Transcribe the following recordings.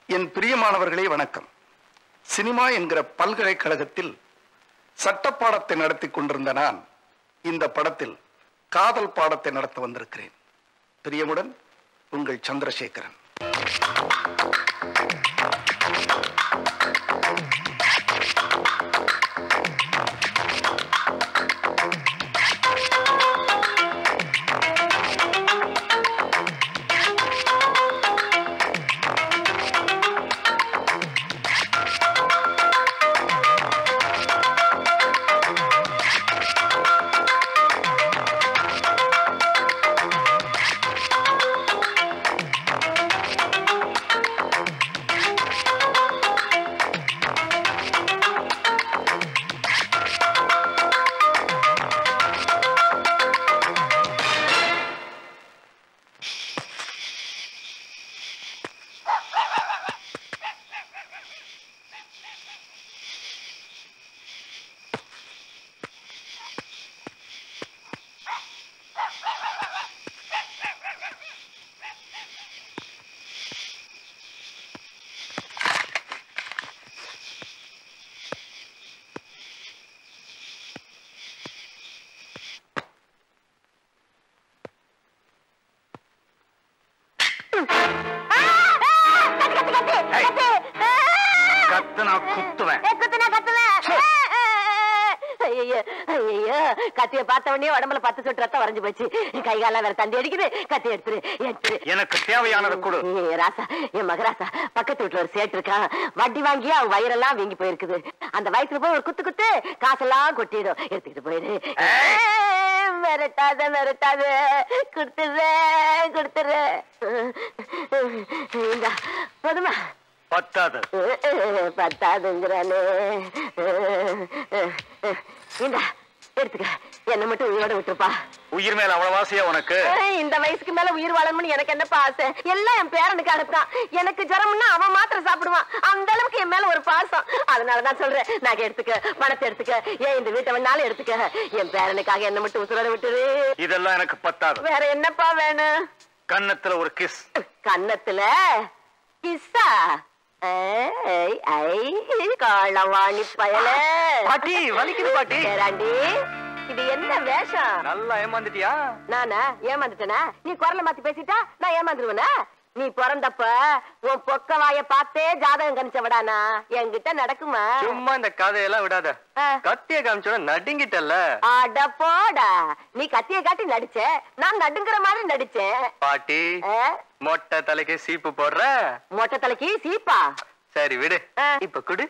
என் பிரியமானவர்களே வணக்கம் சினிமா என்கிற பல்கலைக்கழகத்தில் சட்ட பாடத்தை நடத்தி கொண்டிருந்த நான் இந்த படத்தில் காதல் பாடத்தை நடத்த வந்திருக்கிறேன் பிரியமுடன் உங்கள் சந்திரசேகரன் கத்து நான் குத்துவேன் கத்திய பார்த்த உடனே உடம்புல பத்து சொட்டு ரத்தம் வரைஞ்சு போச்சு கை காலம் வேற தந்தி அடிக்குது கத்தி எடுத்துரு எடுத்துரு எனக்கு தேவையானதை கொடு ஏய், ராசா என் மகராசா பக்கத்து வீட்டுல ஒரு சேட்டு இருக்கான் வட்டி வாங்கி அவன் வயிறெல்லாம் வீங்கி போயிருக்குது அந்த வயசுல போய் ஒரு குத்து குத்து காசெல்லாம் கொட்டிடும் எடுத்துக்கிட்டு போயிரு ஏய், மிரட்டாத மிரட்டாத கொடுத்துடுறேன் கொடுத்துடுறேன் இந்தா, போதுமா பத்தாது பத்தாதுங்கிறானே இந்தா எடுத்துக்க என்ன மட்டும் உயிரோட விட்டுருப்பா உயிர் மேல அவ்வளவு ஆசையா உனக்கு ஏய், இந்த வயசுக்கு மேல உயிர் வாழணும்னு எனக்கு என்னப்பா ஆசை எல்லாம் என் பேரனுக்கு அனுப்புறான் எனக்கு ஜரம்னா அவன் மாத்திரம் சாப்பிடுவான் அந்த அளவுக்கு என் மேல ஒரு பாசம் அதனாலதான் சொல்றேன் நகை எடுத்துக்க பணத்தை எடுத்துக்க ஏன் இந்த வீட்டை வேணாலும் எடுத்துக்க என் பேரனுக்காக என்ன மட்டும் உசுரோட விட்டுரு இதெல்லாம் எனக்கு பத்தாது வேற என்னப்பா வேணும் கன்னத்துல ஒரு கிஸ் கன்னத்துல கிஸ்ஸா ஏய், ஐ, காளவாணி பயலே பாட்டி, வலிக்குது பாட்டி. பேராண்டி இது என்ன வேஷம் நல்லா ஏமாந்துட்டியா நானா ஏமாந்துட்டேனா நீ குரலை மாத்தி பேசிட்டா நான் ஏமாந்துருவேனா நீ பிறந்தப்ப உன் பொக்க வாய பார்த்தே ஜாதகம் கணிச்சவடானா என்கிட்ட நடக்குமா சும்மா இந்த கதையெல்லாம் விடாத ஆ. கத்திய காமிச்சோட நடுங்கிட்டல்ல அட போடா நீ கத்திய காட்டி நடிச்ச நான் நடுங்குற மாதிரி நடிச்சேன் பாட்டி ஆ? மொட்டை தலைக்கு சீப்பு போடுற மொட்டை தலைக்கு சீப்பா சரி விடு ஆ. இப்ப குடு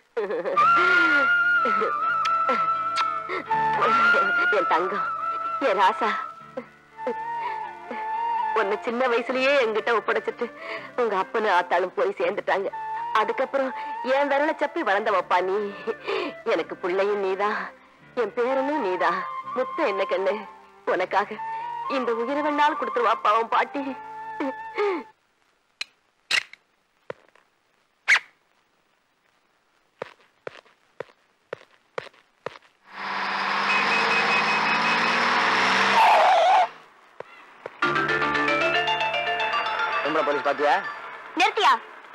என் தங்கம் என் ராசா உன்னை சின்ன வயசுலயே என்கிட்ட ஒப்படைச்சிட்டு உங்க அப்பனு ஆத்தாளும் போய் சேர்ந்துட்டாங்க அதுக்கப்புறம் என் விரல சப்பி வளர்ந்தவப்பா நீ எனக்கு பிள்ளையும் நீதான் என் பேரனும் நீதான் முத்த என்ன கண்ணு உனக்காக இந்த உயிரை வேணாலும் கொடுத்துருவாப்பா அவன் பாட்டி பொம்பளை போலீஸ் பாத்தியா நிறுத்தியா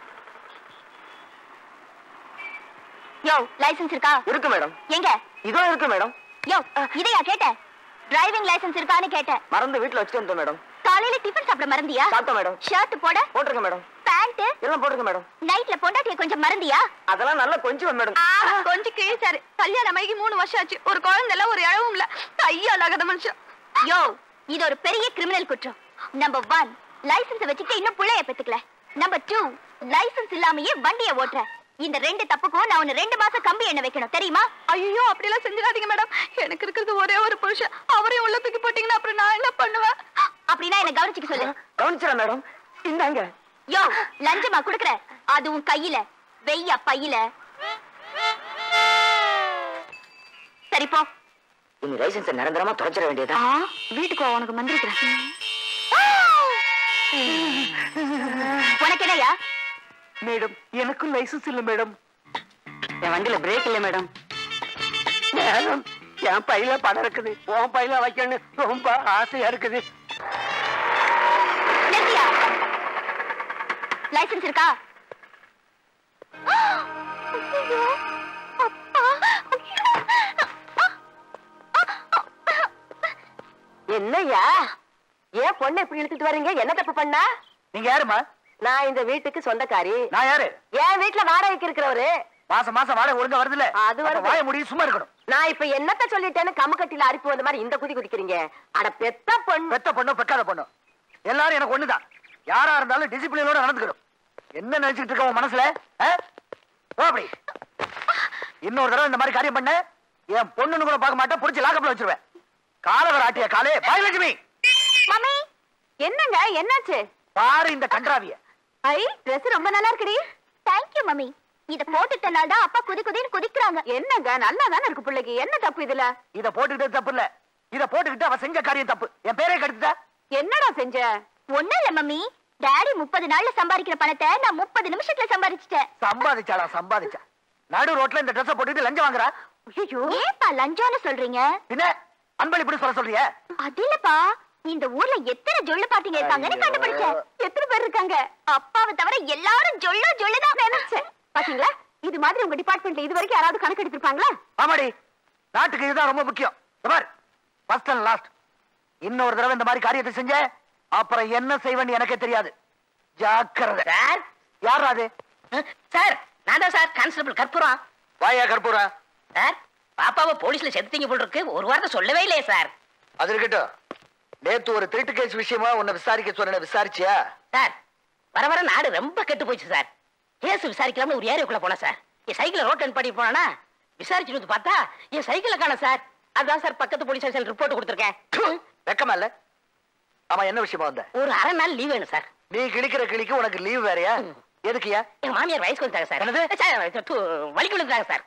யோ லைசென்ஸ் இருக்கா இருக்கு மேடம் எங்க இதோ இருக்கு மேடம் யோ இதையா கேட்ட டிரைவிங் லைசென்ஸ் இருக்கான்னு கேட்டேன் மறந்து வீட்டுல வச்சுட்டு வந்தோம் மேடம் காலையில டிஃபன் சாப்பிட மறந்தியா சாப்பிட்டோம் மேடம் ஷர்ட் போட போட்டிருக்க மேடம் பேண்ட் எல்லாம் போட்டிருக்க மேடம் நைட்ல பொண்டாட்டிய கொஞ்சம் மறந்தியா அதெல்லாம் நல்லா கொஞ்சம் மேடம் கொஞ்சம் கிழிச்சாரு கல்யாணம் ஆகி மூணு வருஷம் ஆச்சு ஒரு குழந்தை இல்ல ஒரு இழவும் இல்ல கையாலாகாத மனுஷன் யோ இது ஒரு பெரிய கிரிமினல் குற்றம் நம்பர் ஒன் லைசென்ஸ் வச்சுட்டு இன்னும் புள்ளைய பெத்துக்கல நம்பர் டூ லைசென்ஸ் இல்லாமயே வண்டிய ஓட்டுற இந்த ரெண்டு தப்புக்கும் நான் உன்னை ரெண்டு மாசம் கம்பி எண்ணெய் வைக்கணும் தெரியுமா ஐயோ அப்படி எல்லாம் செஞ்சிடாதீங்க மேடம் எனக்கு இருக்கிறது ஒரே ஒரு புருஷன் அவரையும் உள்ள தூக்கி போட்டீங்கன்னா அப்புறம் நான் என்ன பண்ணுவேன் அப்படின்னா என்ன கவனிச்சுக்க சொல்லு கவனிச்சிடா மேடம் இந்தாங்க யோ லஞ்சமா குடுக்குற அதுவும் கையில வெய்யா பையில சரி போ இந்த லைசன்ஸ் நிரந்தரமா தொலைச்சிட வேண்டியதா வீட்டுக்கு வா, உனக்கு மந்திரிக்கிறேன் உனக்கு என்னையா மேடம் எனக்கும் லைசன்ஸ் இல்ல மேடம் என் வண்டியில பிரேக் இல்ல மேடம் மேடம் என் பையில பணம் இருக்குது உன் பையில வைக்கணும் ரொம்ப ஆசையா இருக்குது நிறுத்தியா லைசென்ஸ் இருக்கா என்னய்யா ஏன் பொண்ணை இப்படி இழுத்துட்டு வர்றீங்க என்ன தப்பு பண்ணா நீங்க யாருமா நான் இந்த வீட்டுக்கு சொந்தக்காரி நான் யாரு என் வீட்டுல வாடகைக்கு இருக்கிறவரு மாசம் மாசம் வாடகை ஒழுங்கா வருதுல்ல அது வருது. அப்ப வாய முடியும் சும்மா இருக்கணும் நான் இப்ப என்னத்த சொல்லிட்டேன்னு கம்மு கட்டில அரிப்பு வந்த மாதிரி இந்த குதி குதிக்கிறீங்க அட பெத்த பொண்ணு பெத்த பொண்ணு பெக்காத பொண்ணு எல்லாரும் எனக்கு ஒண்ணுதான் யாரா இருந்தாலும் டிசிப்ளினோட நடந்துக்கணும் என்ன நினைச்சிட்டு இருக்க உன் மனசுல ஆ? போ அப்படி இன்னொரு தடவை இந்த மாதிரி காரியம் பண்ண என் பொண்ணுன்னு கூட பார்க்க மாட்டேன் புடிச்சு லாக்கப்ல வச்சிருவேன் காலவர் ஆட்டிய காலே பாயலட்சுமி மம்மி என்னங்க என்னாச்சு பாரு இந்த கன்றாவிய ஐ Dress ரொம்ப நல்லா இருக்குடி தேங்க்யூ மம்மி இத போட்டுட்டனால தான் அப்பா குதி குதின்னு குதிக்கிறாங்க என்னங்க நல்லா தானே இருக்கு பிள்ளைக்கு என்ன தப்பு இதுல இத போட்டுக்கிட்டது தப்பு இல்ல இத போட்டுக்கிட்டு அவ செஞ்ச காரியம் தப்பு என் பேரே கெடுத்துட்டா என்னடா செஞ்ச ஒண்ணும் இல்ல மம்மி டாடி முப்பது நாள்ல சம்பாதிக்கிற பணத்தை நான் முப்பது நிமிஷத்துல சம்பாதிச்சிட்டேன் சம்பாதிச்சாளா சம்பாதிச்சா நடு ரோட்ல இந்த ட்ரெஸ் போட்டுட்டு லஞ்சம் வாங்குறா ஐயோ ஏப்பா லஞ்சம்னு சொல்றீங்க பின்ன அன்பளி இப்படி சொல்ல சொல்றிய அது இல்லப்பா இந்த ஊர்ல எத்தனை ஜொல்லு பாட்டிங்க இருக்காங்கன்னு ஐயோ. கண்டுபிடிச்சேன் எத்தனை பேர் இருக்காங்க அப்பாவை தவிர எல்லாரும் ஜொல்லு ஜொல்லுதான் நினைச்சேன் பாத்தீங்களா இது மாதிரி உங்க டிபார்ட்மெண்ட்ல இது வரைக்கும் யாராவது கணக்கு எடுத்திருப்பாங்களா ஆமாடி நாட்டுக்கு இதுதான் ரொம்ப முக்கியம் இந்த பார் ஃபர்ஸ்ட் அண்ட் லாஸ்ட் இன்னொரு தடவை இந்த மாதிரி காரியத்தை செஞ்ச அப்புறம் என்ன செய்வேன்னு எனக்கே தெரியாது ஜாக்கிரதை சார் யாரா அது சார் நான் தான் சார் கான்ஸ்டபிள் கற்பூரம் வாயா கற்பூரா சார் பாப்பாவை போலீஸ்ல செத்துட்டீங்க போல் இருக்கு ஒரு வார்த்தை சொல்லவே இல்லையே சார் அது இருக்கட்டும் நேத்து ஒரு திருட்டு கேஸ் விஷயமா உன்னை விசாரிக்க சொன்ன விசாரிச்சியா சார் வர வர நாடு ரொம்ப கெட்டு போச்சு சார் கேஸ் விசாரிக்கலாம்னு ஒரு ஏரியாக்குள்ள போனேன் சார் என் சைக்கிளை ரோட் அண்ட் பண்ணி போனா விசாரிச்சுட்டு வந்து பார்த்தா என் சைக்கிளை காணோம் சார் அதான் சார் பக்கத்து போலீஸ் ஸ்டேஷன் ரிப்போர்ட் கொடுத்துருக்கேன் வெக்கமா இல்ல ஆமா என்ன விஷயமா வந்த ஒரு அரை நாள் லீவ் வேணும் சார் நீ கிழிக்கிற கிளிக்கு உனக்கு லீவ் வேறயா எதுக்குயா எங்க மாமியார் வயசுக்கு வந்துட்டாங்க சார் என்னது? சார் து- வலிக்கு விழுந்தாங்க சார்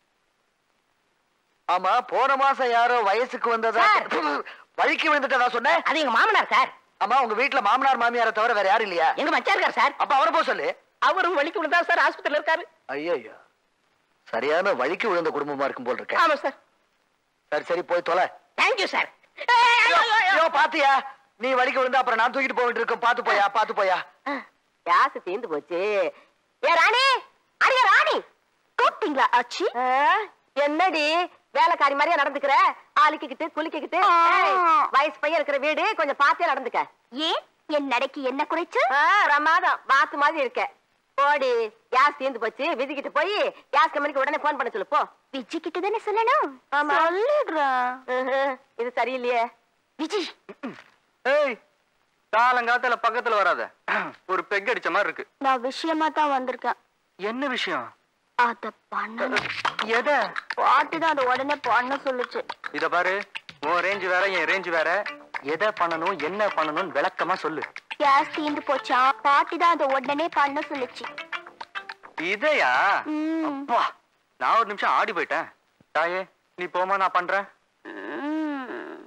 ஆமா போன மாசம் யாரோ வயசுக்கு வந்ததா சார். வழிக்கு விழுந்துட்டதா சொன்னேன் அது எங்க மாமனார் சார் ஆமா உங்க வீட்டுல மாமனார் மாமியாரை தவிர வேற யாரும் இல்லையா எங்க மச்சான் இருக்கார் சார் அப்ப அவரை போக சொல்லு அவரும் வலிக்கு விழுந்தா சார் ஆஸ்பத்திரியில இருக்காரு ஐயோ சரியான வழிக்கு விழுந்த குடும்பமா இருக்கும் போல் இருக்க ஆமா சார் சரி சரி போய் தொலை தேங்க்யூ சார் ஐயோ பாத்தியா நீ வழிக்கு விழுந்தா அப்புறம் நான் தூக்கிட்டு போயிட்டு இருக்கேன் பாத்து போயா பாத்து போயா கேஸ் தீர்ந்து போச்சு ஏ ராணி அடியே ராணி கூப்பிட்டீங்களா ஆச்சி ஆ, என்னடி வேலைக்காரி மாதிரியா நடந்துக்கிற ஆளுக்கிக்கிட்டு குளிக்கிக்கிட்டு ஆ. ஏய், வயசு பையன் இருக்கிற வீடு கொஞ்சம் பார்த்தே நடந்துக்க ஏன் என் நடைக்கு என்ன குறைச்சு ஆ, ரமாதம் வாத்து மாதிரி இருக்க போடி கேஸ் தீர்ந்து போச்சு விதிக்கிட்டு போய் கேஸ் கம்பெனிக்கு உடனே போன் பண்ண சொல்லு போ விஜி கிட்ட தானே சொல்லணும் ஆமா. சொல்லிடுறேன் ம்ஹும். இது சரியில்லையே விஜி ஏய் காலங்காத்தால பக்கத்துல வராத ஒரு பெக் அடிச்ச மாதிரி இருக்கு நான் விஷயமா தான் வந்திருக்கேன் என்ன விஷயம் அத பண்ணணும் எதை பாட்டி தான் அதை உடனே பண்ண சொல்லுச்சு இத பாரு உன் ரேஞ்ச் வேற என் ரேஞ்ச் வேற எதை பண்ணணும் என்ன பண்ணணும்னு விளக்கமா சொல்லு கேஸ் தீந்து போச்சா பாட்டி தான் அதை உடனே பண்ண சொல்லுச்சு இதையா ம். அப்பா நான் ஒரு நிமிஷம் ஆடி போயிட்டேன் தாயே நீ போமா நான் பண்றேன் ம்.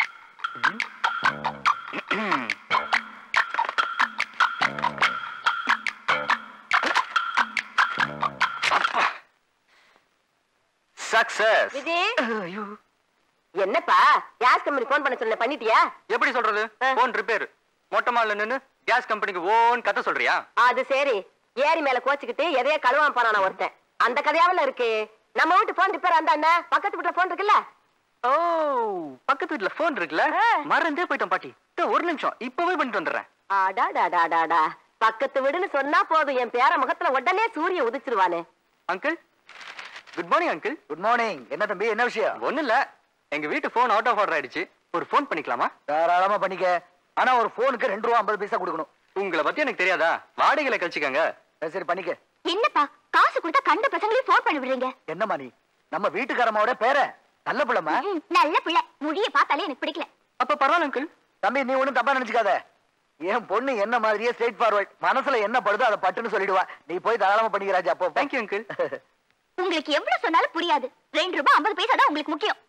சக்சஸ் விஜி என்னப்பா கேஸ் கம்பெனி போன் பண்ண சொன்ன பண்ணிட்டியா எப்படி சொல்றது ஆ. போன் ரிப்பேர் மொட்டை மால்ல நின்னு கேஸ் கம்பெனிக்கு ஓன் கத்த சொல்றியா அது சரி ஏரி மேல கோச்சுக்கிட்டு எதையோ கழுவாம போறான ஒருத்தன் அந்த கதையாவில இருக்கு நம்ம வீட்டு போன் ரிப்பேர் அந்த என்ன பக்கத்து வீட்டுல போன் இருக்குல்ல ஓ பக்கத்து வீட்டுல போன் இருக்குல்ல ஆ. மறந்தே போயிட்டோம் பாட்டி இதோ ஒரு நிமிஷம் இப்பவே பண்ணிட்டு வந்துடுறேன் அடாடாடாடாடா பக்கத்து வீடுன்னு சொன்னா போதும் என் பேர முகத்துல உடனே சூரியன் உதிச்சிருவானே uncle good morning uncle good morning என்ன தம்பி என்ன விஷயம் ஒண்ணு இல்ல எங்க வீட்டு போன் அவுட் ஆஃப் ஆர்டர் ஆயிடுச்சு ஒரு போன் பண்ணிக்கலாமா தாராளமா பண்ணிக்க ஆனா ஒரு போனுக்கு ரெண்டு ரூபா ஐம்பது பைசா கொடுக்கணும் உங்களை பத்தி எனக்கு தெரியாதா வாடகையில கழிச்சுக்கங்க சரி, சரி பண்ணிக்க என்னப்பா காசு கொடுத்தா கண்ட பசங்களையும் ஃபோன் பண்ணி விடுறீங்க என்னம்மா நீ நம்ம வீட்டுக்காரமாவோட பேர நல்ல பிள்ளைமா ம், நல்ல பிள்ளை முடிய பார்த்தாலே எனக்கு பிடிக்கல அப்ப பரவாயில்ல அங்கிள் தம்பி நீ ஒண்ணும் தப்பா நினைச்சுக்காத என் பொண்ணு என்ன மாதிரியே ஸ்ட்ரெயிட் ஃபார்வர்ட் மனசுல என்ன படுதோ அதை பட்டுன்னு சொல்லிடுவா நீ போய் தாராளமா பண்ணிக்க ராஜா அப்போ தேங்க்யூ அங்கிள் உங்களுக்கு எவ்வளவு சொன்னாலும் புரியாது ரெண்டு ரூபாய் ஐம்பது பைசா தான் உங்களுக்கு முக்கியம்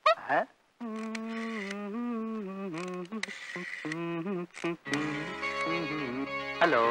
ஹலோ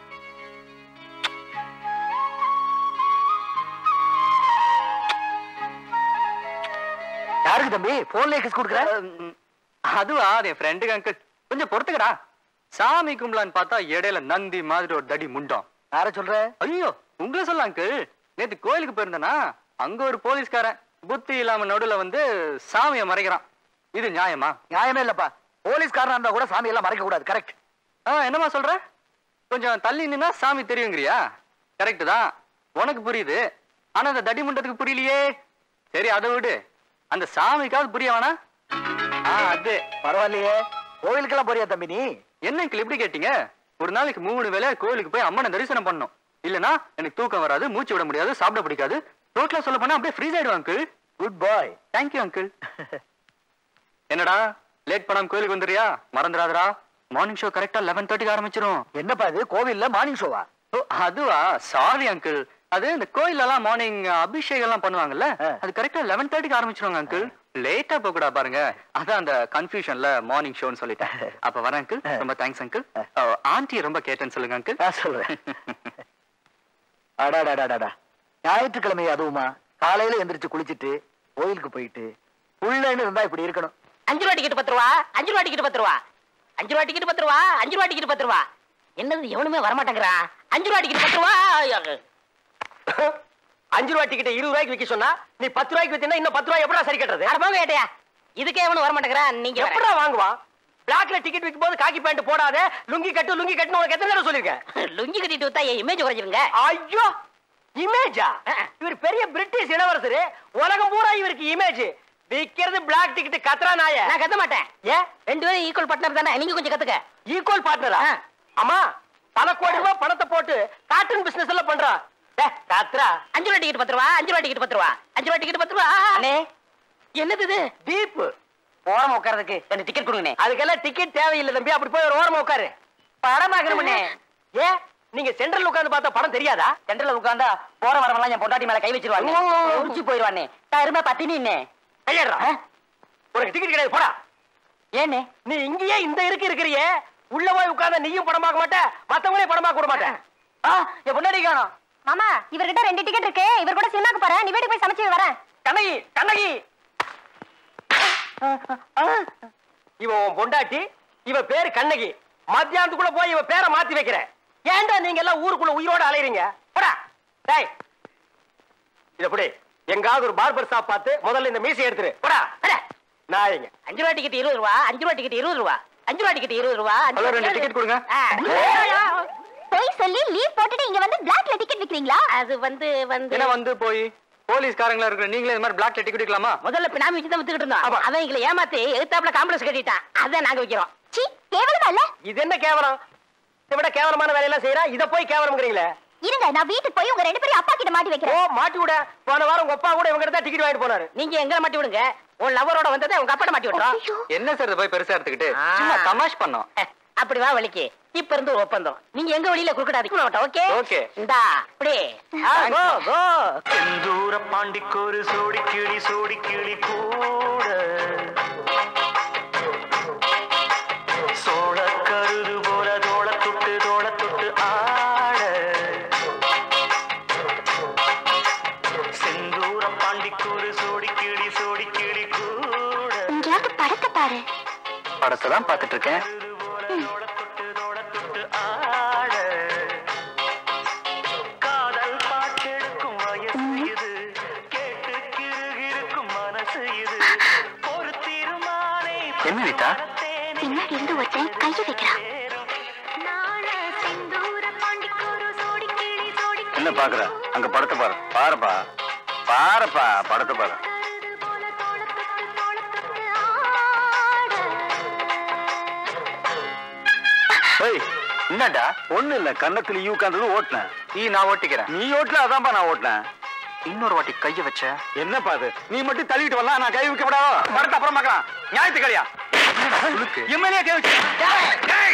யாருக்கு தம்பி போன்ல கிஸ் கொடுக்குற அதுவா அது என் ஃப்ரெண்டுக்கு அங்கிள் கொஞ்சம் பொறுத்துக்கடா சாமி கும்பலான்னு பார்த்தா இடையில நந்தி மாதிரி ஒரு தடி முண்டம் யார சொல்ற ஐயோ உங்களை சொல்ல அங்கிள் நேத்து கோயிலுக்கு போயிருந்தேனா அங்க ஒரு போலீஸ்காரன் புத்தி இல்லாம நடுவுல வந்து சாமியை மறைக்கிறான் இது நியாயமா நியாயமே இல்லப்பா போலீஸ்காரனா இருந்தா கூட சாமி எல்லாம் மறைக்க கூடாது கரெக்ட் ஆ என்னம்மா சொல்ற கொஞ்சம் தள்ளி நின்னா சாமி தெரியுங்கிறியா கரெக்ட் தான் உனக்கு புரியுது ஆனா அந்த தடி முண்டத்துக்கு புரியலையே சரி அதை விடு அந்த சாமிக்காவது புரிய வேணா ஆ அது பரவாயில்லையே கோவிலுக்கெல்லாம் போறியா தம்பி நீ என்ன அங்கிள் இப்படி கேட்டீங்க ஒரு நாளைக்கு மூணு வேளை கோயிலுக்கு போய் அம்மனை தரிசனம் பண்ணணும் இல்லனா எனக்கு தூக்கம் வராது மூச்சு விட முடியாது சாப்பிட பிடிக்காது ரோட்ல சொல்ல போனா அப்படியே ஃப்ரீஸ் ஆயிடும் uncle good bye thank you uncle என்னடா லேட் பண்ணாம கோயிலுக்கு வந்துறியா மறந்துடாதடா மார்னிங் ஷோ கரெக்டா லெவன் தேர்ட்டிக்கு ஆரம்பிச்சிரும் என்னப்பா இது கோவில்ல மார்னிங் ஷோவா ஓ அதுவா சாரி அங்கிள் அது இந்த கோயில்ல எல்லாம் மார்னிங் அபிஷேகம் எல்லாம் பண்ணுவாங்கல்ல ஆ. அது கரெக்டா லெவன் தேர்ட்டிக்கு ஆரம்பிச்சிருவாங்க அங்கிள் லேட்டா போக கூடா பாருங்க அதான் அந்த கன்ஃபியூஷன்ல மார்னிங் ஷோன்னு சொல்லிட்டேன் அப்ப வரேன் அங்கிள் ரொம்ப தேங்க்ஸ் அங்கிள் ஆண்டி ரொம்ப கேட்டேன்னு சொல்லுங்க அங்கிள் நான் சொல்றேன் அடாடாடாடாடா ஞாயிற்றுக்கிழமை அதுவுமா காலையில எந்திரிச்சு குளிச்சிட்டு கோயிலுக்கு போயிட்டு புள்ளன்னு இருந்தா இப்படி இருக்கணும் அஞ்சு ரூபா டிக்கெட் பத்து ரூபா அஞ்சு ரூபா டிக்கெட் பத்து ரூபா அஞ்சு ரூபா டிக்கெட் பத்து ரூபா அஞ்சு ரூபா டிக்கெட் பத்து ரூபா என்னது எவனுமே வரமாட்டேங்கிறான் அஞ்சு ரூபா டிக்கெட் பத்து ரூபா அஞ்சு ரூபாய் டிக்கெட் இருபது ரூபாய்க்கு விற்க சொன்னா நீ பத்து ரூபாய்க்கு வித்தீங்கன்னா இன்னும் பத்து ரூபாய் எப்படா சரி கட்டுறது அட போங்க ஏட்டையா இதுக்கே எவனும் வரமாட்டேங்கிறான் நீங்க வேற. எப்படா வாங்குவான் பிளாக்ல டிக்கெட் விற்கும் போது காக்கி பேண்ட் போடாத லுங்கி கட்டு லுங்கி கட்டுன்னு உனக்கு எத்தனை தடவை சொல்லிருக்கேன் லுங்கி கட்டிட்டு வித்தா என் இமேஜ் குறைஞ்சிருங்க ஐயோ இமேஜா அஹ். இவர் பெரிய பிரிட்டிஷ் இளவரசர் உலகம் பூரா இவருக்கு இமேஜ் விக்கிறது பிளாக் டிக்கெட் கத்ரா நாய நான் கத்த மாட்டேன் ஏன் ரெண்டு பேரும் ஈக்குவல் பார்ட்னர் தானே நீங்க கொஞ்சம் கத்துக்க ஈக்குவல் பார்ட்னரா ஆ. அம்மா பல கோடி ரூபாய் பணத்தை போட்டு கார்ட்டூன் பிசினஸ் எல்லாம் பண்றா டேய், கத்ரா அஞ்சு ரூபா டிக்கெட் பத்து ரூபா அஞ்சு ரூபா டிக்கெட் பத்து ரூபா அஞ்சு ரூபா டிக்கெட் பத்து ரூபா அண்ணே என்னது இது டீப் ஓரமா உட்கார்றதுக்கு ரெண்டு டிக்கெட் கொடுங்கண்ணே அதுக்கெல்லாம் டிக்கெட் தேவையில்லை தம்பி அப்படி போய் ஒரு ஓரமா உட்காரு படம் பாக்கணும்னே ஏன் நீங்க சென்ட்ரல் உட்கார்ந்து பார்த்தா படம் தெரியாதா சென்டர்ல உட்கார்ந்தா போற வரவெல்லாம் என் பொண்டாட்டி மேல கை வச்சிருவாங்க முடிச்சு போயிருவானே தருமை பத்தினின்னே கையடுறா உனக்கு டிக்கெட் கிடையாது போடா ஏனே நீ இங்கேயே இந்த இருக்கு இருக்கிறியே உள்ள போய் உட்கார்ந்தா நீயும் படம் பார்க்க மாட்ட மத்தவங்களே படம் பார்க்க விட மாட்டேன் ஆ என் பொண்டாட்டி காணோம் மாமா இவர்கிட்ட ரெண்டு டிக்கெட் இருக்கு இவர் கூட சினிமாக்கு போறேன் நீ வீட்டுக்கு போய் சமைச்சு வரேன் கண்ணகி கண்ணகி இவ உன் பொண்டாட்டி இவ பேரு கண்ணகி மத்தியானத்துக்குள்ள போய் இவ பேரை மாத்தி வைக்கிற ஏன்டா நீங்க எல்லாம் ஊருக்குள்ள உயிரோட அலையறீங்க போடா டேய் இத புடி எங்காவது ஒரு பார்பர் ஷாப் பார்த்து முதல்ல இந்த மீசை எடுத்துரு போடா அட, நாயங்க அஞ்சு ரூபா டிக்கெட் இருபது ரூபா அஞ்சு ரூபா டிக்கெட் இருபது ரூபா அஞ்சு ரூபா டிக்கெட் இருபது ரூபா அஞ்சு ஹலோ, ரூபா ரெண்டு ticket கொடுங்க. ஆ. போய் சொல்லி லீவ் போட்டுட்டு இங்க வந்து பிளாக்ல டிக்கெட் விக்கிறீங்களா அது வந்து வந்து ஏன்னா வந்து போய் போலீஸ்காரங்களா இருக்கிற நீங்களே இந்த மாதிரி பிளாக்ல டிக்கெட் எடுக்கலாமா முதல்ல பினாமி வச்சு தான் வித்துக்கிட்டு இருந்தோம் ஆமா. அவன் எங்களை ஏமாத்தி எழுத்தாப்புல காம்ப்ளெக்ஸ் கட்டிட்டான் அதான் நாங்க வைக்கிறோம் சீ கேவலமா இல்ல இது என்ன கேவலம் இதை விட கேவலமான வேலையெல்லாம் செய்யறா இத போய் கேவலம்ங்கிறீங்களே இருங்க நான் வீட்டுக்கு போய் உங்க ரெண்டு பேரும் அப்பா கிட்ட மாட்டி ஓ வைக்கிறேன் மாட்டி விட போன வாரம் உங்க அப்பா கூட இவங்க தான் டிக்கெட் வாங்கிட்டு போனாரு நீங்க எங்களை மாட்டி விடுங்க உன் லவரோட வந்ததை உங்க அப்பா மாட்டி விட்டுறோம் ஐயோ. என்ன சார் இதை போய் பெருசா எடுத்துக்கிட்டு ஆ. சும்மா தமாஷ் பண்ணோம் அஹ், அப்படி வா வலிக்கு இப்ப இருந்து ஒரு ஒப்பந்தம் நீங்க எங்க வழியில குறுக்கிடாதீங்க ஓகே Okay. இந்தா அப்படி ஆ, go, go. செந்தூர பாண்டிக்கொரு சோடி கிளி சோடி கிளி கூட சோழ கருது போல தோள தொட்டு தோள தொட்டு ஆட செந்தூர பாண்டிக்கொரு சோடி கிளி சோடி கிளி கூட எங்கேயாவது படத்தை பாரு படத்தை தான் பார்த்துட்டு இருக்கேன் தோள தொட்டு தோள தொட்டு ஆட காதல் பாட்டெடுக்கும் வயசு இது கேட்டு கிருகிருக்கும் மனசு இது ஒரு தீர்மானே என்ன ரீதா பின்னாடி இருந்து ஒருத்தன் கையை வைக்கிறான் என்ன பாக்குற அங்க படத்தை பாரு பாருப்பா பாருப்பா படத்தை பாரு ஏய் என்னடா ஒண்ணு இல்ல கன்னத்துல ஈ உட்கார்ந்தது ஓட்டினேன் ஈ நான் ஓட்டிக்கிறேன் நீ ஓட்டல அதான்ப்பா நான் ஓட்டினேன் இன்னொரு வாட்டி கைய வச்ச என்னப்பா அது நீ மட்டும் தள்ளிட்டு வரலாம் நான் கை வைக்க கூடாதோ படத்தை அப்புறம் பார்க்கலாம் ஞாயிற்றுக்கழியா சுளுக்கு எம்எல்ஏ கை வச்சு டேய்!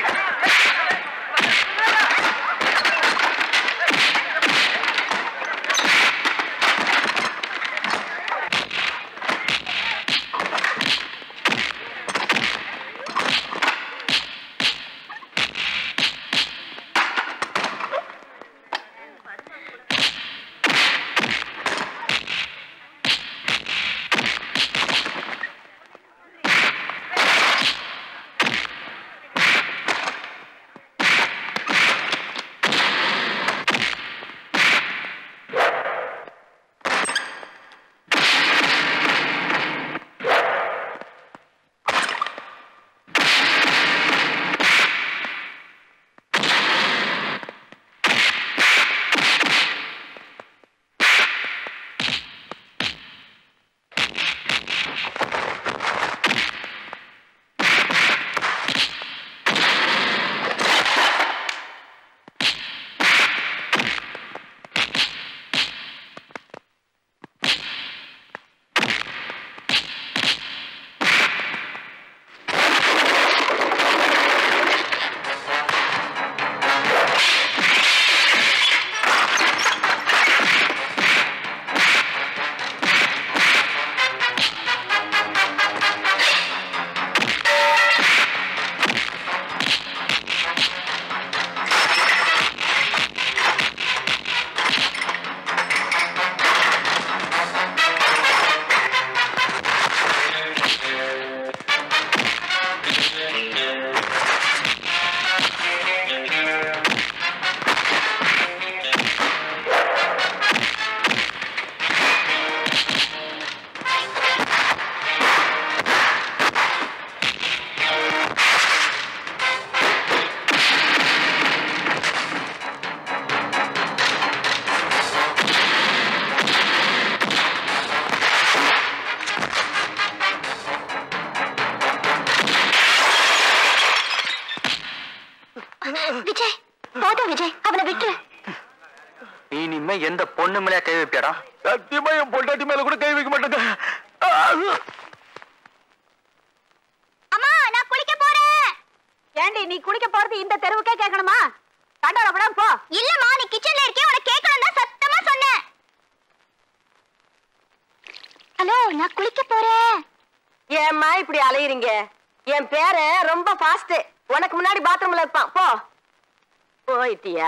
விஜய் போதும் விஜய் அவனை விட்டு இனிமே எந்த பொண்ணு மேலே கை வைப்பியாடா சத்தியமா என் பொண்டாட்டி மேல கூட கை வைக்க மாட்டேங்க அம்மா நான் குளிக்க போறேன் ஏண்டி நீ குளிக்க போறது இந்த தெருவுக்கே கேட்கணுமா கண்டோட படம் போ இல்லம்மா நீ கிச்சன்ல இருக்கே உனக்கு கேட்கணும் தான் சத்தமா சொன்னேன் ஹலோ நான் குளிக்க போறேன் ஏம்மா இப்படி அலையுறீங்க என் பேர ரொம்ப ஃபாஸ்ட் உனக்கு முன்னாடி பாத்ரூம்ல இருப்பான் போ போயிட்டியா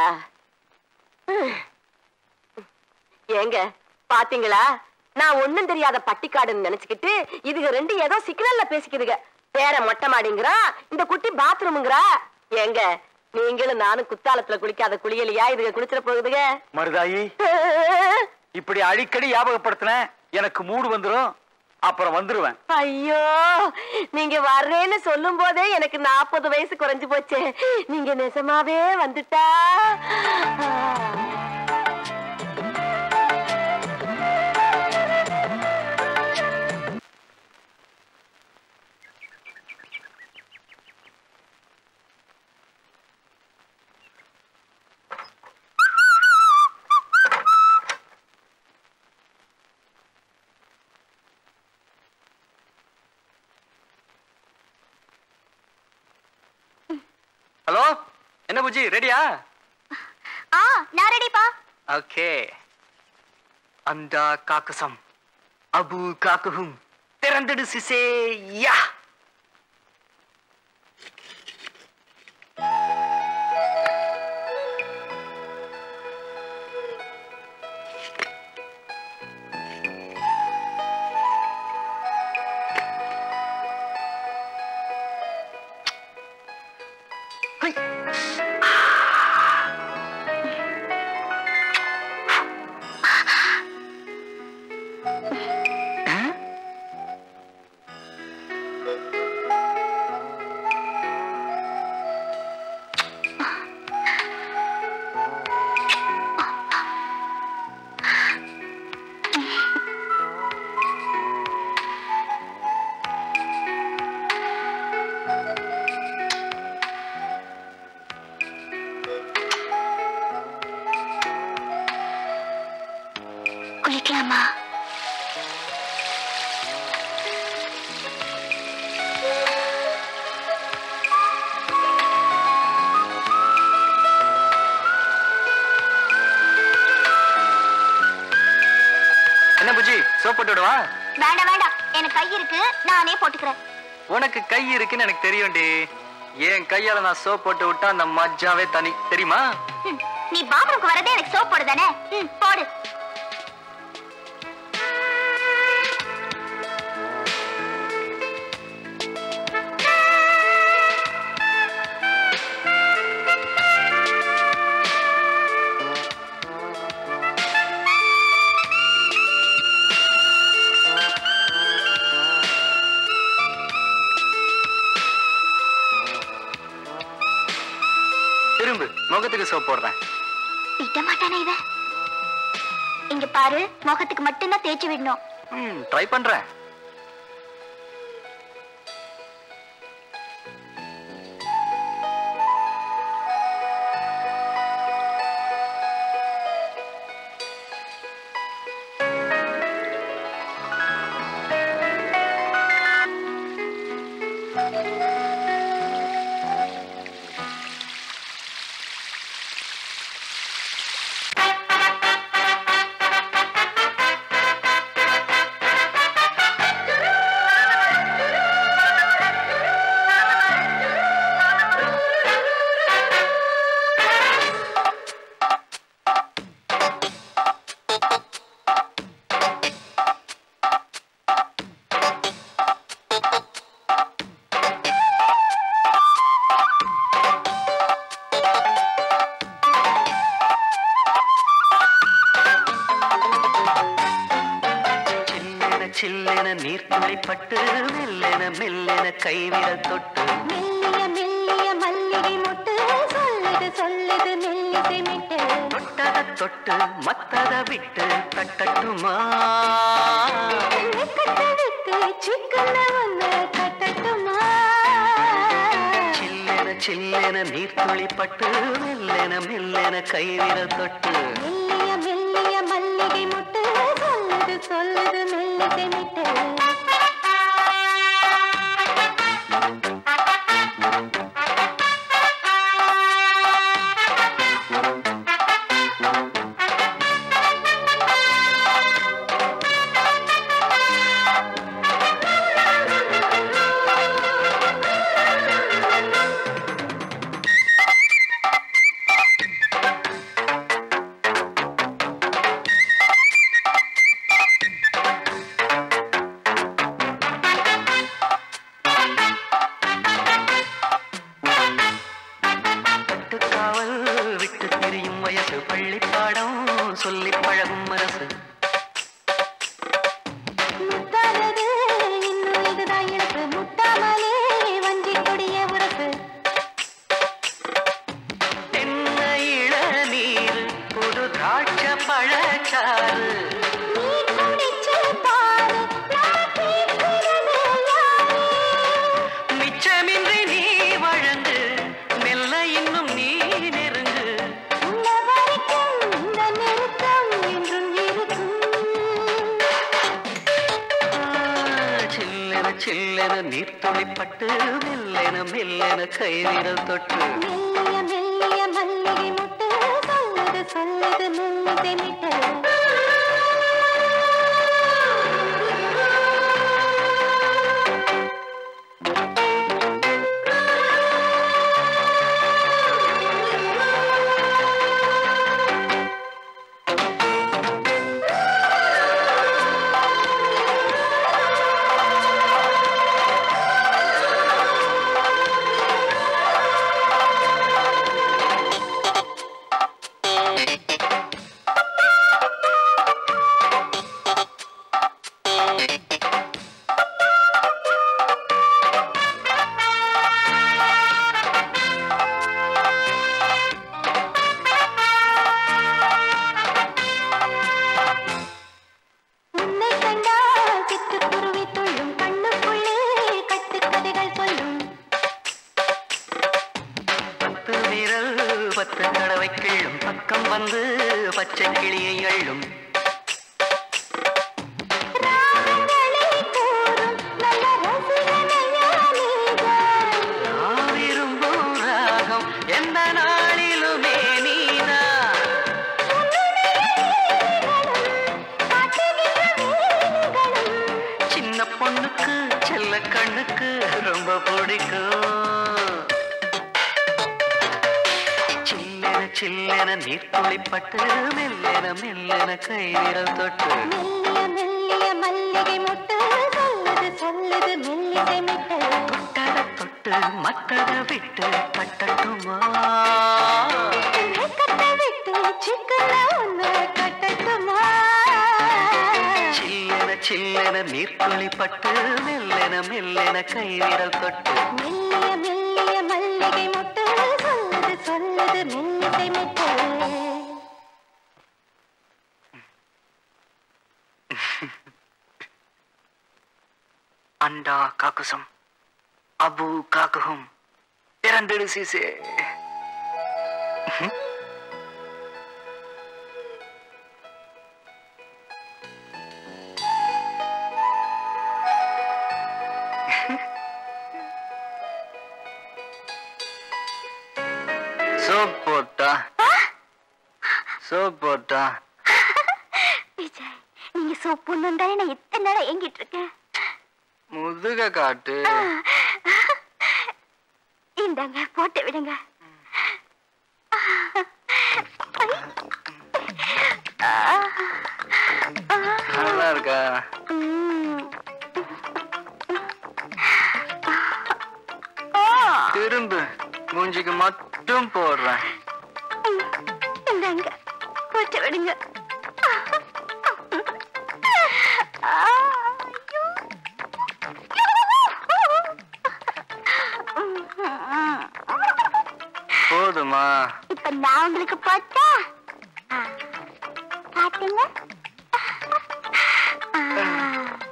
ஏங்க பாத்தீங்களா நான் ஒண்ணும் தெரியாத பட்டிக்காடுன்னு நினைச்சுக்கிட்டு இதுக ரெண்டு ஏதோ சிக்னல்ல பேசிக்குதுங்க பேர மொட்டை மாடிங்கிறா இந்த குட்டி பாத்ரூமுங்கிறா ஏங்க நீங்களும் நானும் குத்தாலத்துல குளிக்காத குளியலையா இதுக குளிச்சிட போகுதுங்க மருதாயி இப்படி அடிக்கடி ஞாபகப்படுத்தின எனக்கு மூடு வந்துரும் அப்புறம் வந்துருவேன் ஐயோ நீங்க வர்றேன்னு சொல்லும் போதே எனக்கு நாற்பது வயசு குறைஞ்சு போச்சு நீங்க நிஜமாவே வந்துட்டா ஹலோ என்ன புஜி ரெடியா ஆ நான் ரெடிப்பா ஓகே அண்டா காக்கசம் அபு காக்குஹும் திறந்துடு சிசே யா குளிக்கலாமா என்ன புஜி சோப் போட்டு விடவா வேண்டாம் வேண்டாம் எனக்கு கை இருக்கு நானே போட்டுக்கிறேன் உனக்கு கை இருக்குன்னு எனக்கு தெரியும்டி என் கையால நான் சோப் போட்டு விட்டா அந்த மஜ்ஜாவே தனி தெரியுமா ம், நீ பாத்ரூம்க்கு வரதே எனக்கு சோப் போடு தானே ம், போடு திரும்பு முகத்துக்கு சோப் போடுறேன் விட மாட்டானே இவ இங்க பாரு முகத்துக்கு மட்டும்தான் தேய்ச்சி விடணும் ம் ட்ரை பண்றேன் சில்லென சில்லென நீர்த்துளிப்பட்டு மெல்லென மெல்லென கைவிரல் தொட்டு மெல்லிய மெல்லிய மல்லிகை மொட்டு சொல்லுது சொல்லுது மெல்லிசை மிட்டு தொட்டத தொட்டு மத்தத விட்டு தட்டட்டுமா வெக்கத்தை விட்டு சிக்கன ஒண்ணு கட்டட்டுமா சில்லென சில்லென நீர்த்துளி பட்டு மெல்லென மெல்லென கைவிரல் தொட்டு மெல்லிய மெல்லிய மல்லிகை முட்டு சொல்லுது சொல்லுது மெல்லிசை மிட்டு கட்டுக்காவல் விட்டு திரியும் வயசு பள்ளி பாடம் சொல்லி பழகும் மனசு முத்தானது இன்னும் இதுதான் எனக்கு முட்டாமலே வஞ்சி கொடிய உரசு தென்ன இளநீர் புது திராட்ச பழச்சாறு நீ குடிச்சு பாரு நான் கேட்கிறது யாரு மிச்சமின்றி நீ வழங்கு மெல்ல இன்னும் நீ நெருங்கு உன்ன வரைக்கும் இந்த நெருக்கம் என்றும் இருக்கும் சில்லென சில்லென நீர்த்துளிப்பட்டு மெல்லென மெல்லென கைவிரல் தொட்டு மெல்லிய மெல்லிய மல்லிகை முட்டு சொல்லுது சொல்லுது மெல்லிசை மிட்டு உன்னை கண்டால் சிட்டுக்குருவி துள்ளும் கண்ணுக்குள்ளே கட்டுக்கதைகள் சொல்லும் பத்து விரல் பத்து தடவை கிள்ளும் பக்கம் வந்து பச்சை கிளியை அள்ளும் ராகங்களை கூறும் நல்ல ரசிகனையா நீதான். நான் விரும்பும் ராகம் எந்த நாளிலுமே நீதான் காட்டுகின்ற வேலிகளும் சின்ன பொண்ணுக்கு செல்ல கண்ணுக்கு ரொம்ப பிடிக்கும் சில்லென சில்லென நீர்த்துளிப்பட்டு மெல்லென மெல்லென கைவிரல் தொட்டு மெல்லிய மெல்லிய மல்லிகை முட்டு சொல்லுது சொல்லுது மெல்லிசை மிட்டு தொட்டத தொட்டு மத்தத விட்டு பட்டட்டுமா கட்ட விட்டு சிக்கன ஒன்று கட்டட்டுமா சில்லென சில்லென நீர்த்துளிப்பட்டு மெல்லென மெல்லென கைவிரல் தொட்டு மெல்லிய மெல்லிய மல்லிகை முட்டு சொல்லுது சொல்லுது மெல்லிசை மிட்டு அண்டா காக்குசம் அபு காக்குகும் இறந்திடு சீசே சோப் போட்டா சோப் போட்டா விஜய் நீங்க சோப்புன்னு தானே நான் இத்தனை நேரம் ஏங்கிட்டு இருக்கேன் முதுக காட்டு இந்தாங்க போட்டு விடுங்க நல்லா இருக்கா உம். திரும்பு மூஞ்சிக்கு மட்டும் போடுறேன் இந்தாங்க போட்டு விடுங்க போதுமா இப்ப நான் உங்களுக்கு போட்டா ஆ, காட்டுங்க ஆ.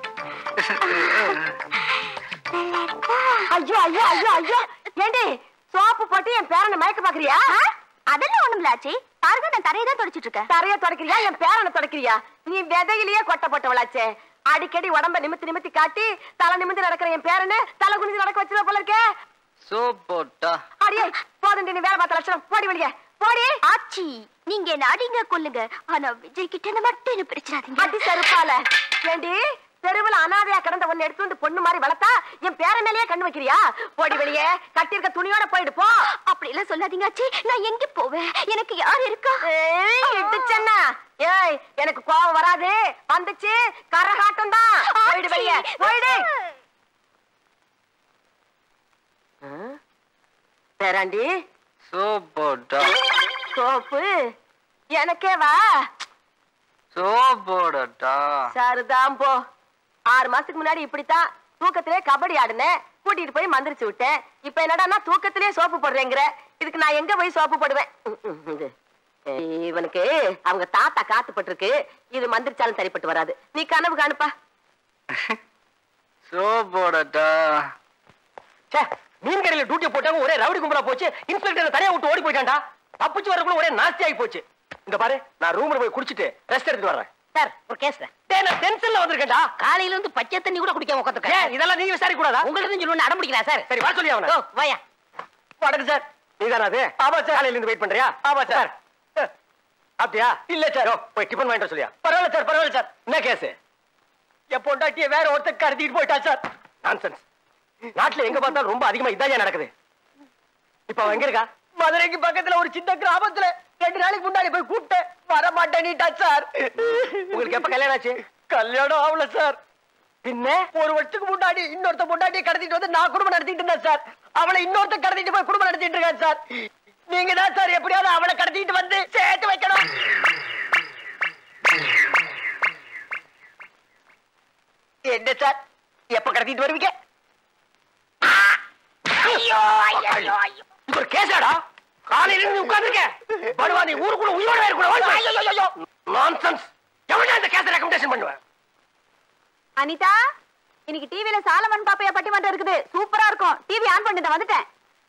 நல்லா இருக்கா? ஐயோ ஐயோ ஐயோ ஐயோ ஏண்டி சோப்பு போட்டு என் பேரனை மயக்க பாக்குறியா அதெல்லாம் ஒண்ணுமில்ல ஆச்சி பாருங்க நான் தரையை தான் தொடச்சிட்டு இருக்கேன் தரைய தொடக்கிறியா என் பேரனை தொடக்கிறியா நீ விதையிலேயே கொட்டை போட்டவளாச்சே அடிக்கடி உடம்ப நிமித்தி நிமித்தி காட்டி தலை நிமிந்து நடக்கிற என் பேரனை தலை குனிஞ்சு நடக்க வச்சிருவ போல இருக்கே சோப் போட்டா அடியே போதும் நீ வேலை பார்த்த லட்சணம் போடி வெளியே போடி ஆச்சி நீங்க என்ன அடிங்க கொல்லுங்க ஆனா விஜய் கிட்ட என்ன மட்டும் என்ன பிடிச்சிடாதீங்க அடி செருப்பால ஏண்டி தெருவுல அனாதையா கிடந்த ஒண்ணு எடுத்து வந்து பொண்ணு மாதிரி வளர்த்தா என் பேர மேலேயே கண்ணு வைக்கிறியா போடி வெளியே கட்டியிருக்க துணியோட போயிடு போ அப்படி எல்லாம் சொல்லாதீங்க ஆச்சி நான் எங்க போவேன் எனக்கு யார் இருக்கா ஏய், இடிச்சேன்னா ஏய் எனக்கு கோவம் வராது வந்துச்சு கரகாட்டம் தான் போயிடு வெளியே போயிடு பேராண்டி சோப் போட்டா சோப்பு எனக்கே வா சோப் போடட்டா சரிதான் போ ஆறு மாசத்துக்கு முன்னாடி இப்படித்தான் தூக்கத்திலே கபடி ஆடுனேன் கூட்டிட்டு போய் மந்திரிச்சு விட்டேன் இப்ப என்னடா தூக்கத்திலே சோப்பு போடுறேங்கிற இதுக்கு நான் எங்க போய் சோப்பு போடுவேன் ம், ம், இது. இவனுக்கு அவங்க தாத்தா காத்து பட்டிருக்கு இது மந்திரிச்சாலும் சரிப்பட்டு வராது நீ கனவு காணுப்பா சோப் போடட்டா ச்சே, மீன் கடையில டியூட்டி போட்டாங்க ஒரே ரவுடி கும்பலா போச்சு இன்ஸ்பெக்டர் தனியா விட்டு ஓடி போயிட்டான்டா தப்பிச்சு வரக்குள்ள ஒரே நாஸ்தி ஆகி போச்சு இங்க பாரு நான் ரூம்ல போய் குடிச்சிட்டு ரெஸ்ட் எடுத்துட்டு வரேன் சார் ஒரு கேஸ் டேய், நான் டென்ஷன்ல வந்திருக்கேன்டா காலையில இருந்து பச்சை தண்ணி கூட குடிக்காம ஏன் உட்காந்துருக்கேன் இதெல்லாம் நீங்க விசாரிக்க கூடாதா உங்களுக்கு சொல்லணும்னு அடம் பிடிக்கிறா சார் சரி வர சொல்லி அவன ஓ வாயா வணக்கம் சார் நீதானா அது ஆமா சார் காலையில இருந்து வெயிட் பண்றியா ஆமா சார் அப்படியா இல்ல சார் போய் டிபன் வாங்கிட்டு வர சொல்லியா பரவாயில்ல சார் பரவாயில்ல சார் என்ன கேஸ் என் பொண்டாட்டிய வேற ஒருத்தர் கடத்திட்டு போயிட்டா சார் நான்சென்ஸ் நாட்டுல எங்க பார்த்தாலும் ரொம்ப அதிகமா இதாயா நடக்குது இப்ப அவன் எங்க இருக்கா மதுரைக்கு பக்கத்துல ஒரு சின்ன கிராமத்துல ரெண்டு நாளைக்கு முன்னாடி போய் கூப்பிட்டேன் வர மாட்டேன்னுட்டா சார் உங்களுக்கு எப்ப கல்யாணம் ஆச்சு கல்யாணம் ஆகல சார் பின்ன ஒரு வருஷத்துக்கு முன்னாடி இன்னொருத்த முன்னாடி கடத்திட்டு வந்து நான் குடும்பம் நடத்திட்டு இருந்தேன் சார் அவளை இன்னொருத்த கடத்திட்டு போய் குடும்பம் நடத்திட்டு இருக்கேன் சார் நீங்க தான் சார் எப்படியாவது அவளை கடத்திட்டு வந்து சேர்த்து வைக்கணும் என்ன சார் எப்ப கடத்திட்டு வருவீங்க ஐயோ ஐயோ இது ஒரு கேஸாடா காலையில இருந்து உட்கார்ந்திருக்கேன் படுவா நீ ஊருக்குள்ள உயிரோட இருக்கணும் நான்சென்ஸ் எவனா இந்த கேஸை ரெக்கமெண்டேஷன் பண்ணுவேன் அனிதா இன்னைக்கு டிவில சாலமன் பாப்பையா பட்டிமன்றம் இருக்குது சூப்பரா இருக்கும் டிவி ஆன் பண்ணிட்டு வந்துட்டேன்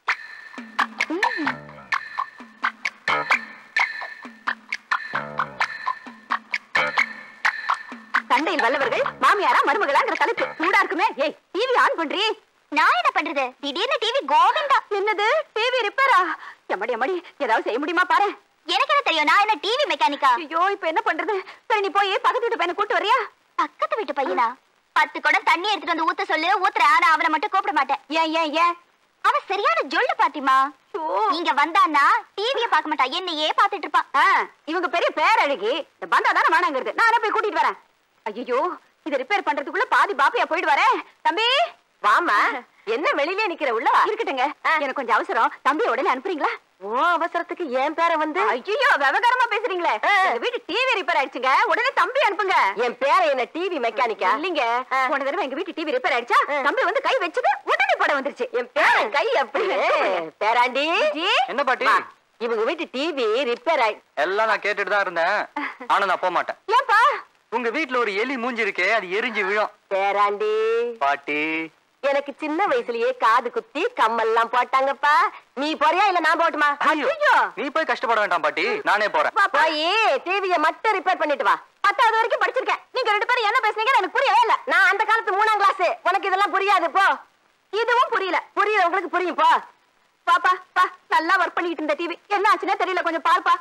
சண்டையில் வல்லவர்கள் மாமியாரா மருமகளாங்கிற தலைப்பு சூடா இருக்குமே ஏய் டிவி ஆன் பண்றி நான் என்ன பண்றது திடீர்னு டிவி கோவிந்தா என்னது டிவி ரிப்பேரா எம்மடி எம்மடி ஏதாவது செய்ய முடியுமா பாரு எனக்கு என்ன தெரியும் நான் என்ன டிவி மெக்கானிக்கா ஐயோ இப்ப என்ன பண்றது சரி நீ போய் பக்கத்து வீட்டு பையனை கூட்டு வரியா பக்கத்து வீட்டு பையனா பத்து குடம் தண்ணி எடுத்துட்டு வந்து ஊத்த சொல்லு ஊத்துற ஆனா அவனை மட்டும் கூப்பிட மாட்டேன் ஏன் ஏன் ஏன் அவன் சரியான ஜொல்லு பாத்திமா நீங்க வந்தான்னா டிவிய பார்க்க மாட்டான் என்னையே பாத்துட்டு இருப்பான் ஆ, இவங்க பெரிய பேரழகி இந்த பந்தா தானே வேணாங்கிறது நானே போய் கூட்டிட்டு வரேன் ஐயோ இதை ரிப்பேர் பண்றதுக்குள்ள பாதி பாப்பியா போயிட்டு வரேன் தம்பி வாமா என்ன வெளியிலே நிக்கிற உள்ள வா இருக்கட்டுங்க எனக்கு கொஞ்சம் அவசரம் தம்பி உடனே அனுப்புறீங்களா ஓ அவசரத்துக்கு என் பேரை வந்து ஐயோ விவகாரமா பேசுறீங்களே எங்க வீட்டு டிவி ரிப்பேர் ஆயிடுச்சுங்க உடனே தம்பி அனுப்புங்க என் பேரை என்ன டிவி மெக்கானிக்கா இல்லீங்க போன தடவை எங்க வீட்டு டிவி ரிப்பேர் ஆயிடுச்சா தம்பி வந்து கை வச்சது உடனே படம் வந்துருச்சு என் பேர கை அப்படி பேராண்டி என்ன பாட்டி வா. இவங்க வீட்டு டிவி ரிப்பேர் ஆயி எல்லாம் நான் கேட்டுட்டு தான் இருந்தேன் ஆனா நான் போக மாட்டேன் ஏன்பா உங்க வீட்ல ஒரு எலி மூஞ்சி இருக்கே அது எரிஞ்சு விழும் பேராண்டி பாட்டி எனக்கு சின்ன வயசுலயே காது குத்தி கம்மல்லாம் போட்டாங்கப்பா நீ போறியா இல்ல நான் போட்டுமா ஐயோ, நீ போய் கஷ்டப்பட வேண்டாம் பாட்டி நானே போறேன் போய் டிவிய மட்டும் ரிப்பேர் பண்ணிட்டு வா பத்தாவது வரைக்கும் படிச்சிருக்கேன் நீங்க ரெண்டு பேரும் என்ன பேசுனீங்கன்னு எனக்கு புரியவே இல்ல நான் அந்த காலத்து மூணாம் கிளாஸ் உனக்கு இதெல்லாம் புரியாது போ இதுவும் புரியல புரியல உங்களுக்கு புரியும் போ பாப்பா பா நல்லா ஒர்க் பண்ணிட்டு இருந்த டிவி என்ன ஆச்சுன்னே தெரியல கொஞ்சம் பாருப்பா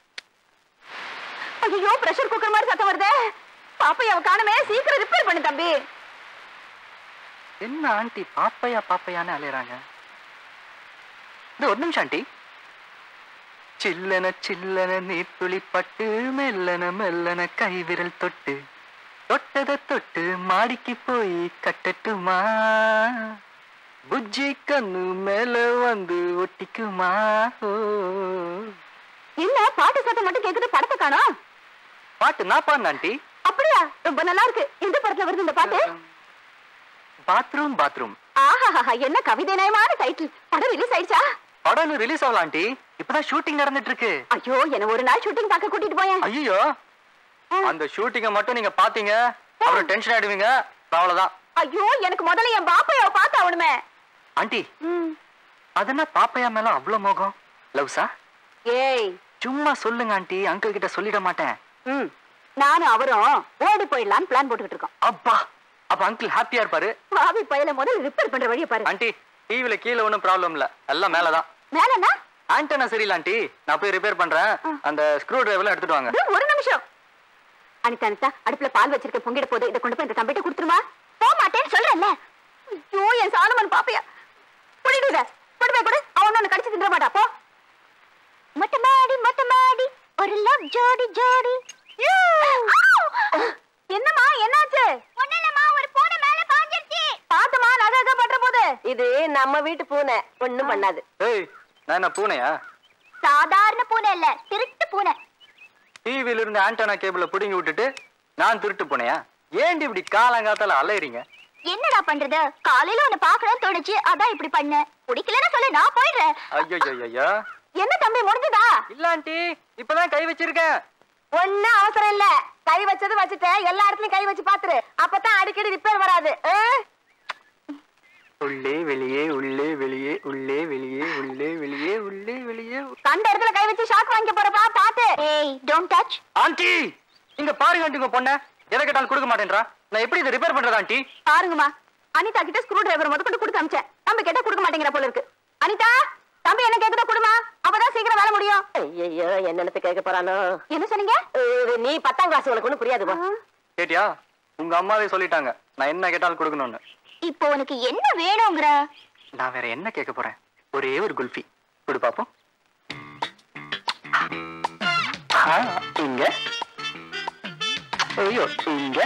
ஐயோ பிரஷர் குக்கர் மாதிரி சத்தம் வருதே பாப்பையாவை காணுமே சீக்கிரம் ரிப்பேர் பண்ணு தம்பி என்ன ஆண்டி பாப்பையா பாப்பையான்னு அலையறாங்க இந்த ஒரு நிமிஷம் ஆண்டி சில்லன சில்லன நீர்த்துளி பட்டு மெல்லன மெல்லன கைவிரல் தொட்டு தொட்டத தொட்டு மாடிக்கு போய் கட்டட்டுமா புஜ்ஜி கண்ணு மேல வந்து ஒட்டிக்குமா ஓ. என்ன பாட்டு சத்தம் மட்டும் கேக்குது படத்தை காணோம் பாட்டு நான் பாருங்க ஆண்டி அப்படியா ரொம்ப நல்லா இருக்கு எந்த படத்துல வருது இந்த பாட்டு பாத்ரூம் பாத்ரூம் ஆஹா என்ன கவிதை நயமான டைட்டில் படம் ரிலீஸ் ஆயிடுச்சா படம் ரிலீஸ் ஆகலாம் ஆண்டி இப்பதான் ஷூட்டிங் நடந்துட்டு இருக்கு ஐயோ என்ன ஒரு நாள் ஷூட்டிங் பார்க்க கூட்டிட்டு போயேன் ஐயோ அந்த ஷூட்டிங்க மட்டும் நீங்க பாத்தீங்க அப்புறம் டென்ஷன் ஆயிடுவீங்க அவ்வளவுதான் ஐயோ எனக்கு முதல்ல என் பாப்பையாவை பார்த்து அவனுமே ஆண்டி அது என்ன பாப்பையா மேல அவ்வளவு மோகம் லவ்ஸா ஏய் சும்மா சொல்லுங்க ஆண்டி அங்கிள் கிட்ட சொல்லிட மாட்டேன் ம் நானும் அவரும் ஓடி போயிடலான்னு பிளான் போட்டுக்கிட்டு இருக்கோம் அப்பா அப்ப அங்கிள் ஹாப்பியா இருப்பாரு பாவி பையில முதல்ல ரிப்பேர் பண்ற வழியை பாரு ஆண்டி டிவில கீழே ஒன்றும் ப்ராப்ளம் இல்ல எல்லாம் மேலதான் மேலனா ஆண்டனா சரியில்ல ஆண்டி நான் போய் ரிப்பேர் பண்றேன் அந்த ஸ்க்ரூ டிரைவர்லாம் எடுத்துட்டு வாங்க இதோ ஒரு நிமிஷம் அனிதா அனிதா அடுப்புல பால் வச்சிருக்க பொங்கிட போது இதை கொண்டு போய் இந்த தம்பிட்ட கொடுத்துருமா போக மாட்டேன்னு சொல்றேன்ல ஐயோ என் சாணமன் பாப்பையா புடிடு இத கொண்டு போய் கொடு அவன் ஒண்ணு கடிச்சு தின்ற மாட்டா போ மொட்டை மாடி மொட்டை மாடி ஒரு லவ் ஜோடி ஜோடி என்னம்மா என்னாச்சு ஒண்ணுலமா ஒரு பூனை மேல பாஞ்சிருச்சு பாத்துமா நகை நகை பண்ற போது இது நம்ம வீட்டு பூனை ஒண்ணும் பண்ணாது ஏய் நான் என்ன பூனையா சாதாரண பூனை இல்ல திருட்டு பூனை டிவில இருந்து ஆண்டனா கேபிள புடுங்கி விட்டுட்டு நான் திருட்டு பூனையா ஏண்டி இப்படி காலங்காத்தால அலையறீங்க என்னடா பண்றது காலையில உன்னை பாக்கணும்னு தோணுச்சு அதான் இப்படி பண்ணேன் பிடிக்கலன்னு சொல்லு நான் போயிடுறேன் ஐயோ ஐயோ என்ன தம்பி முடிஞ்சுதா இல்ல ஆண்டி இப்பதான் கை வச்சிருக்கேன் ஒண்ணும் அவசரம் இல்ல கை வச்சது வச்சுட்டேன் எல்லா இடத்துலயும் கை வச்சு பாத்துரு அப்பதான் அடிக்கடி ரிப்பேர் வராது ஆ? உள்ளே வெளியே உள்ளே வெளியே உள்ளே வெளியே உள்ளே வெளியே உள்ளே வெளியே கண்ட இடத்துல கை வச்சு ஷாக் வாங்கிக்க போறப்பா பாத்து ஏய் டோன்ட் டச் ஆண்டி இங்க பாருங்க ஆண்டி உங்க பொண்ண எதை கேட்டாலும் கொடுக்க மாட்டேன்றா நான் எப்படி இதை ரிப்பேர் பண்றது ஆண்டி பாருங்கம்மா அனிதா கிட்ட ஸ்க்ரூ டிரைவர் முத கொண்டு கொடுத்து அமிச்சேன் தம்பி கேட்டா கொடுக்க மாட்டேங்கிற போல இருக்கு அனிதா தம்பி என்ன கேக்குதோ கொடுமா அப்பதான் சீக்கிரம் வேலை முடியும் ஐயோ என்னென்னத்தை கேட்க போறானோ என்ன சொன்னீங்க இது நீ பத்தாம் கிளாஸ் உனக்கு ஒண்ணும் புரியாது போ கேட்டியா உங்க அம்மாவே சொல்லிட்டாங்க நான் என்ன கேட்டாலும் கொடுக்கணும்னு இப்போ உனக்கு என்ன வேணுங்கிற நான் வேற என்ன கேட்க போறேன் ஒரே ஒரு குல்ஃபி கொடு பாப்போம் ஆ, இங்க ஐயோ இங்க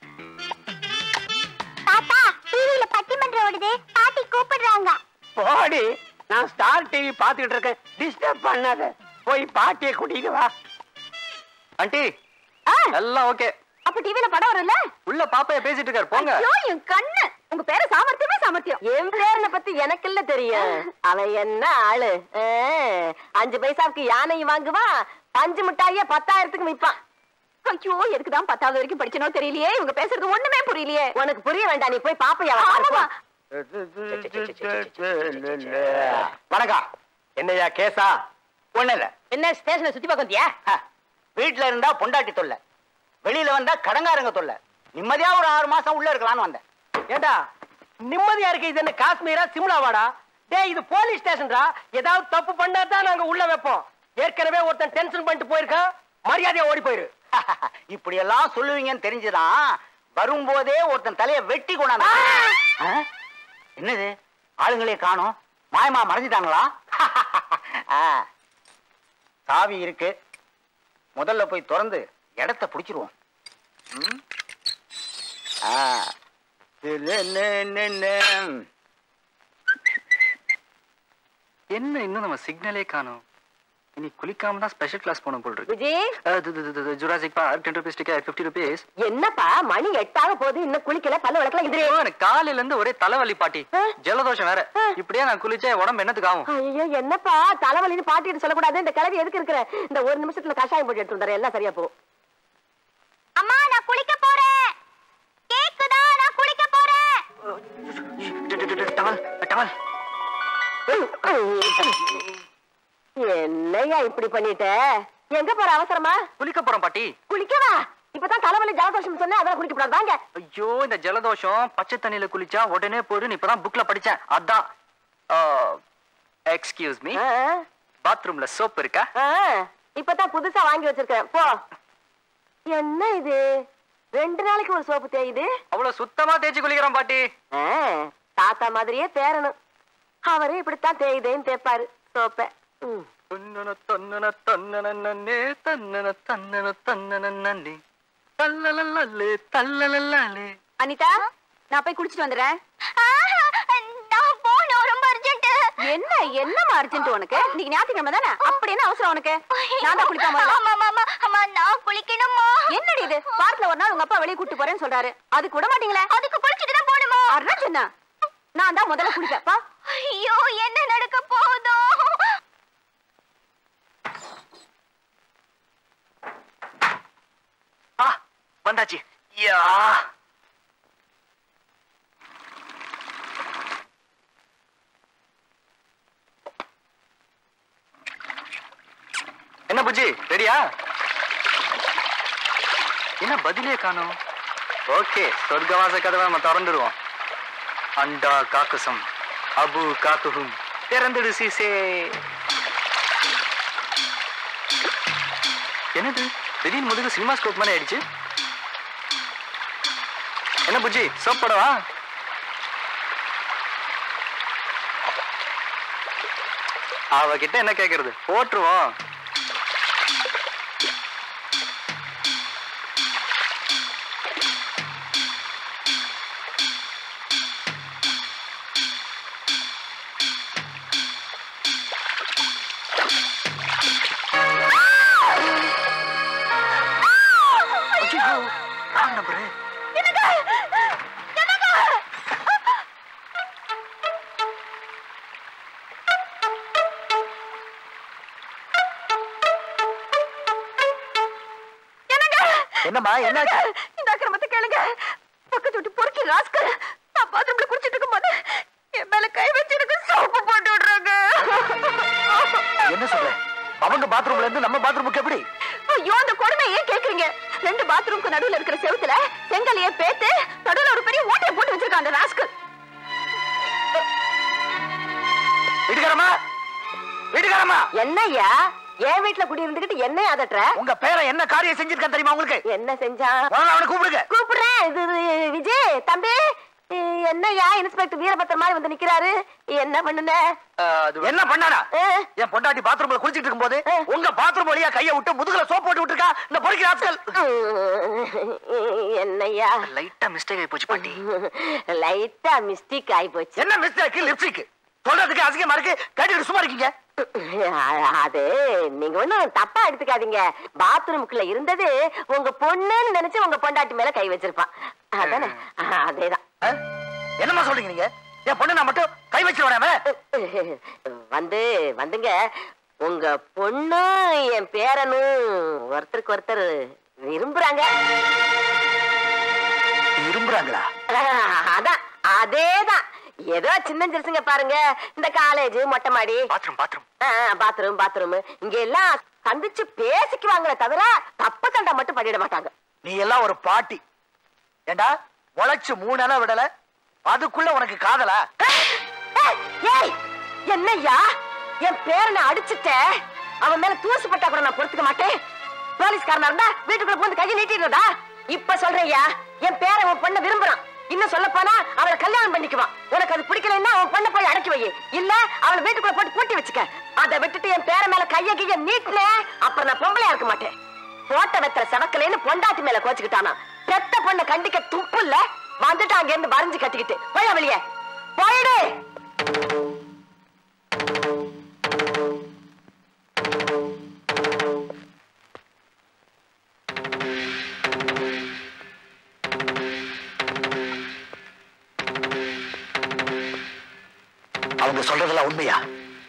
தாத்தா டிவில பட்டிமன்றம் ஓடுது பாட்டி கூப்பிடுறாங்க போடி நான் ஸ்டார் டிவி பாத்துக்கிட்டு இருக்கேன் டிஸ்டர்ப் பண்ணாத போய் பாட்டியை கூட்டிட்டு வா ஆண்டி ஆ, எல்லாம் ஓகே அப்ப டிவில படம் வரும்ல உள்ள பாப்பைய பேசிட்டு இருக்காரு போங்க ஐயோ என் கண்ணு உங்க பேரு சாமர்த்தியமே சாமர்த்தியம் என் பேரனை பத்தி எனக்கு இல்ல தெரியும் அவன் என்ன ஆளு ஆ, அஞ்சு பைசாவுக்கு யானை வாங்குவான் பஞ்சு மிட்டாய பத்தாயிரத்துக்கு விற்பான் ஐயோ எதுக்குதான் பத்தாவது வரைக்கும் படிச்சனோ தெரியலையே இவங்க பேசுறது ஒண்ணுமே புரியலையே உனக்கு புரிய வேண்டாம் நீ போய் பாப்பையா ஆமாமா வணக்கம் என்னையா கேசா ஒண்ணு இல்ல என்ன ஸ்டேஷனை சுத்தி பார்க்க வந்தியா ஹ, வீட்ல இருந்தா பொண்டாட்டி தொல்லை வெளியில வந்தா கடங்காரங்க தொல்லை நிம்மதியா ஒரு ஆறு மாசம் உள்ள இருக்கலாம்னு வந்தேன் ஏண்டா நிம்மதியா இருக்கு இது என்ன காஷ்மீரா சிம்லாவாடா டேய் இது போலீஸ் ஸ்டேஷன்டா ஏதாவது தப்பு பண்ணா தான் நாங்க உள்ள வைப்போம் ஏற்கனவே ஒருத்தன் டென்ஷன் பண்ணிட்டு போயிருக்கான் மரியாதையா ஓடி போயிரு இப்படி எல்லாம் சொல்லுவீங்கன்னு தெரிஞ்சுதான் வரும்போதே ஒருத்தன் தலைய வெட்டி கொண்டாந்து ஆ? என்னது ஆளுங்களே காணோம் மாயமா மறைஞ்சிட்டாங்களா ஆ. சாவி இருக்கு முதல்ல போய் திறந்து இடத்த பிடிச்சிருவோம் ம்? ஆ. நே, நே, நே, நே. என்ன இன்னும் நம்ம சிக்னலே காணோம் இனி குளிக்காம தான் ஸ்பெஷல் கிளாஸ் போகணும் போல் இருக்கு Vijay Jurassic Park ten rupees ticket fifty rupees என்னப்பா மணி எட்டாக போகுது இன்னும் குளிக்கல பல்ல வளர்க்கலாம் இது எனக்கு காலையில இருந்து ஒரே தலைவலி பாட்டி ஜலதோஷம் வேற இப்படியே நான் குளிச்சா என் உடம்பு என்னத்துக்கு ஆகும் ஐயோ என்னப்பா தலைவலின்னு பாட்டிட்டு சொல்லக்கூடாது இந்த கிளவி எதுக்கு இருக்கிற இந்த ஒரு நிமிஷத்துல கஷாயம் போட்டு எடுத்து வந்துடுறேன் எல்லாம் சரியா போகும் அம்மா நான் குளிக்க போறேன் கேக்குதா நான் குளிக்க போறேன் டவல் டவல் என்னய்யா இப்படி பண்ணிட்ட எங்க போற அவசரமா குளிக்க போறோம் பாட்டி குளிக்கவா இப்பதான் தலைவலி ஜலதோஷம் சொன்னேன் அதெல்லாம் குளிக்க கூடாது வாங்க ஐயோ இந்த ஜலதோஷம் பச்சை தண்ணியில குளிச்சா உடனே போயிடும் இப்பதான் புக்ல படிச்சேன் அதான் எக்ஸ்கியூஸ் மீ ஆ, பாத்ரூம்ல சோப் இருக்கா ஆ, இப்பதான் புதுசா வாங்கி வச்சிருக்கேன் போ என்ன இது ரெண்டு நாளைக்கு ஒரு சோப்பு தேயுது அவ்வளவு சுத்தமா தேய்ச்சி குளிக்கிறோம் பாட்டி ஆ, தாத்தா மாதிரியே தேரணும் அவரு இப்படித்தான் தேயுதேன்னு தேப்பாரு சோப்பை ம். தன்னன தன்னன தன்னன நன்னே தன்னன தன்னன தன்னன நன்னே தல்லலல்லே தல்லலல்லே அனிதா நான் போய் குளிச்சிட்டு வந்துடுறேன் ஆஹா, நான் போகணும் ரொம்ப அர்ஜென்ட் என்ன என்னமா அர்ஜென்ட் உனக்கு இன்னைக்கு ஞாயிற்றுக்கிழமை தானே அப்படி என்ன அவசரம் உனக்கு நான் தான் குளிக்காம வரல. ஆமா ஆமா அம்மா நான் குளிக்கணுமா என்னடி இது வாரத்துல ஒரு நாள் உங்க அப்பா வெளியே கூட்டு போறேன்னு சொல்றாரு அதுக்கு விட மாட்டீங்களே அதுக்கு குளிச்சுட்டு தான் போகணுமா அருணா சொன்னா நான் தான் முதல்ல குளிப்பேப்பா ஐயோ என்ன நடக்க போகுதோ ஆ வந்தாச்சு யா புஜி ரெடியா என்ன பதிலே காணோம் ஓகே சொர்க்கவாச கதவை நம்ம திறந்துடுவோம் அண்டா காக்குசம் அபு காக்குகும் திறந்துடு சீசே என்னது திடீர்னு முதுகு சினிமா ஸ்கோப் மாதிரி ஆயிடுச்சு என்ன புஜி சோப் படவா அவகிட்ட என்ன கேக்குறது போட்டுருவோம் என்னம்மா என்னாச்சு இந்த அக்கிரமத்தை கேளுங்க பக்கத்து விட்டு பொறுக்கி ராஸ்கல் நான் பாத்ரூம்ல குடிச்சிட்டு இருக்கும்போது என் மேல கை வச்சு எனக்கு சோப்பு போட்டு விடுறாங்க என்ன சொல்ற அவங்க பாத்ரூம்ல இருந்து நம்ம பாத்ரூமுக்கு எப்படி ஐயோ அந்த கொடுமை ஏன் கேக்குறீங்க ரெண்டு பாத்ரூம்க்கு நடுவுல இருக்கிற செவுத்துல செங்கலையே பேத்து நடுவுல ஒரு பெரிய ஓட்டையை போட்டு வச்சிருக்கான் அந்த ராஸ்கல் வீட்டுக்காரமா வீட்டுக்காரமா என்னய்யா என் வீட்டுல குடி இருந்துகிட்டு என்ன அதட்டுற உங்க பேரை என்ன காரியம் செஞ்சிருக்கான் தெரியுமா உங்களுக்கு என்ன செஞ்சான் முதல்ல அவனை கூப்பிடுங்க கூப்பிடுறேன் இது இது, விஜய் தம்பி இ- என்னய்யா இன்ஸ்பெக்டர் வீரபத்திர மாதிரி வந்து நிக்கிறாரு என்ன பண்ணுன என்ன பண்ணாடா ஆ. என் பொண்டாட்டி பாத்ரூம்ல குளிச்சிட்டு இருக்கும்போது உங்க பாத்ரூம் வழியா கைய விட்டு முதுகுல சோப் போட்டு விட்டுருக்கா இந்த பொறுக்கி ராஸ்கல் என்னய்யா லைட்டா மிஸ்டேக் ஆகி போச்சு பாட்டி லைட்டா மிஸ்டேக் ஆயி போச்சு என்ன மிஸ்டேக் லிப்ஸ்டிக் சொல்றதுக்கு அசிங்கமா இருக்கு கேட்டுக்கிட்டு சும்மா இருக்கீங்க அது நீங்க ஒண்ணும் தப்பா எடுத்துக்காதீங்க பாத்ரூமுக்குள்ள இருந்தது உங்க பொண்ணுன்னு நினைச்சு உங்க பொண்டாட்டி மேல கை வச்சிருப்பான் அதானே அதேதான் ஆ? என்னம்மா சொல்றீங்க நீங்க என் பொண்ணு நான் மட்டும் கை வச்சிருவேன் வந்து வந்துங்க உங்க பொண்ணு என் பேரனும் ஒருத்தருக்கு ஒருத்தர் விரும்புறாங்க விரும்புறாங்களா ஆஹ், அதான் அதேதான் ஏதோ சின்ன சிறுசுங்க பாருங்க இந்த காலேஜ் மொட்டை மாடி பாத்ரூம் பாத்ரூம் பாத்ரூம் பாத்ரூம் இங்க எல்லாம் சந்திச்சு பேசிக்குவாங்களே தவிர தப்பு தண்டா மட்டும் பண்ணிட மாட்டாங்க நீ எல்லாம் ஒரு பாட்டி ஏண்டா உழைச்சு மூணு இலை விடல அதுக்குள்ள உனக்கு காதலா ஏய், ஏய், என்னய்யா என் பேரனை அடிச்சுட்ட அவன் மேல தூசு பட்டா கூட நான் பொறுத்துக்க மாட்டேன் போலீஸ்காரனா இருந்தா வீட்டுக்குள்ள போந்து கையை நீட்டிடுறதா இப்ப சொல்றேயா என் பேரன் உன் பொண்ணை விரும்புறான் இன்னும் சொல்ல போனா அவளை கல்யாணம் பண்ணிக்குவான் உனக்கு அது பிடிக்கலைன்னா அவன் பொண்ணை போய் அடக்கி வை இல்ல அவளை வீட்டுக்குள்ள போட்டு பூட்டி வச்சுக்க அதை விட்டுட்டு என் பேரன் மேல கைய கைய நீட்டின அப்புறம் நான் பொம்பளையா இருக்க மாட்டேன் போட்ட வெத்தல சவக்கலைன்னு பொண்டாட்டி மேல கோச்சுக்கிட்டானா பெத்த பொண்ணை கண்டிக்க துப்பு இல்ல வந்துட்டு அங்க இருந்து வரைஞ்சு கட்டிக்கிட்டு போய் வெளியே போயிடு அவங்க சொல்றதெல்லாம் உண்மையா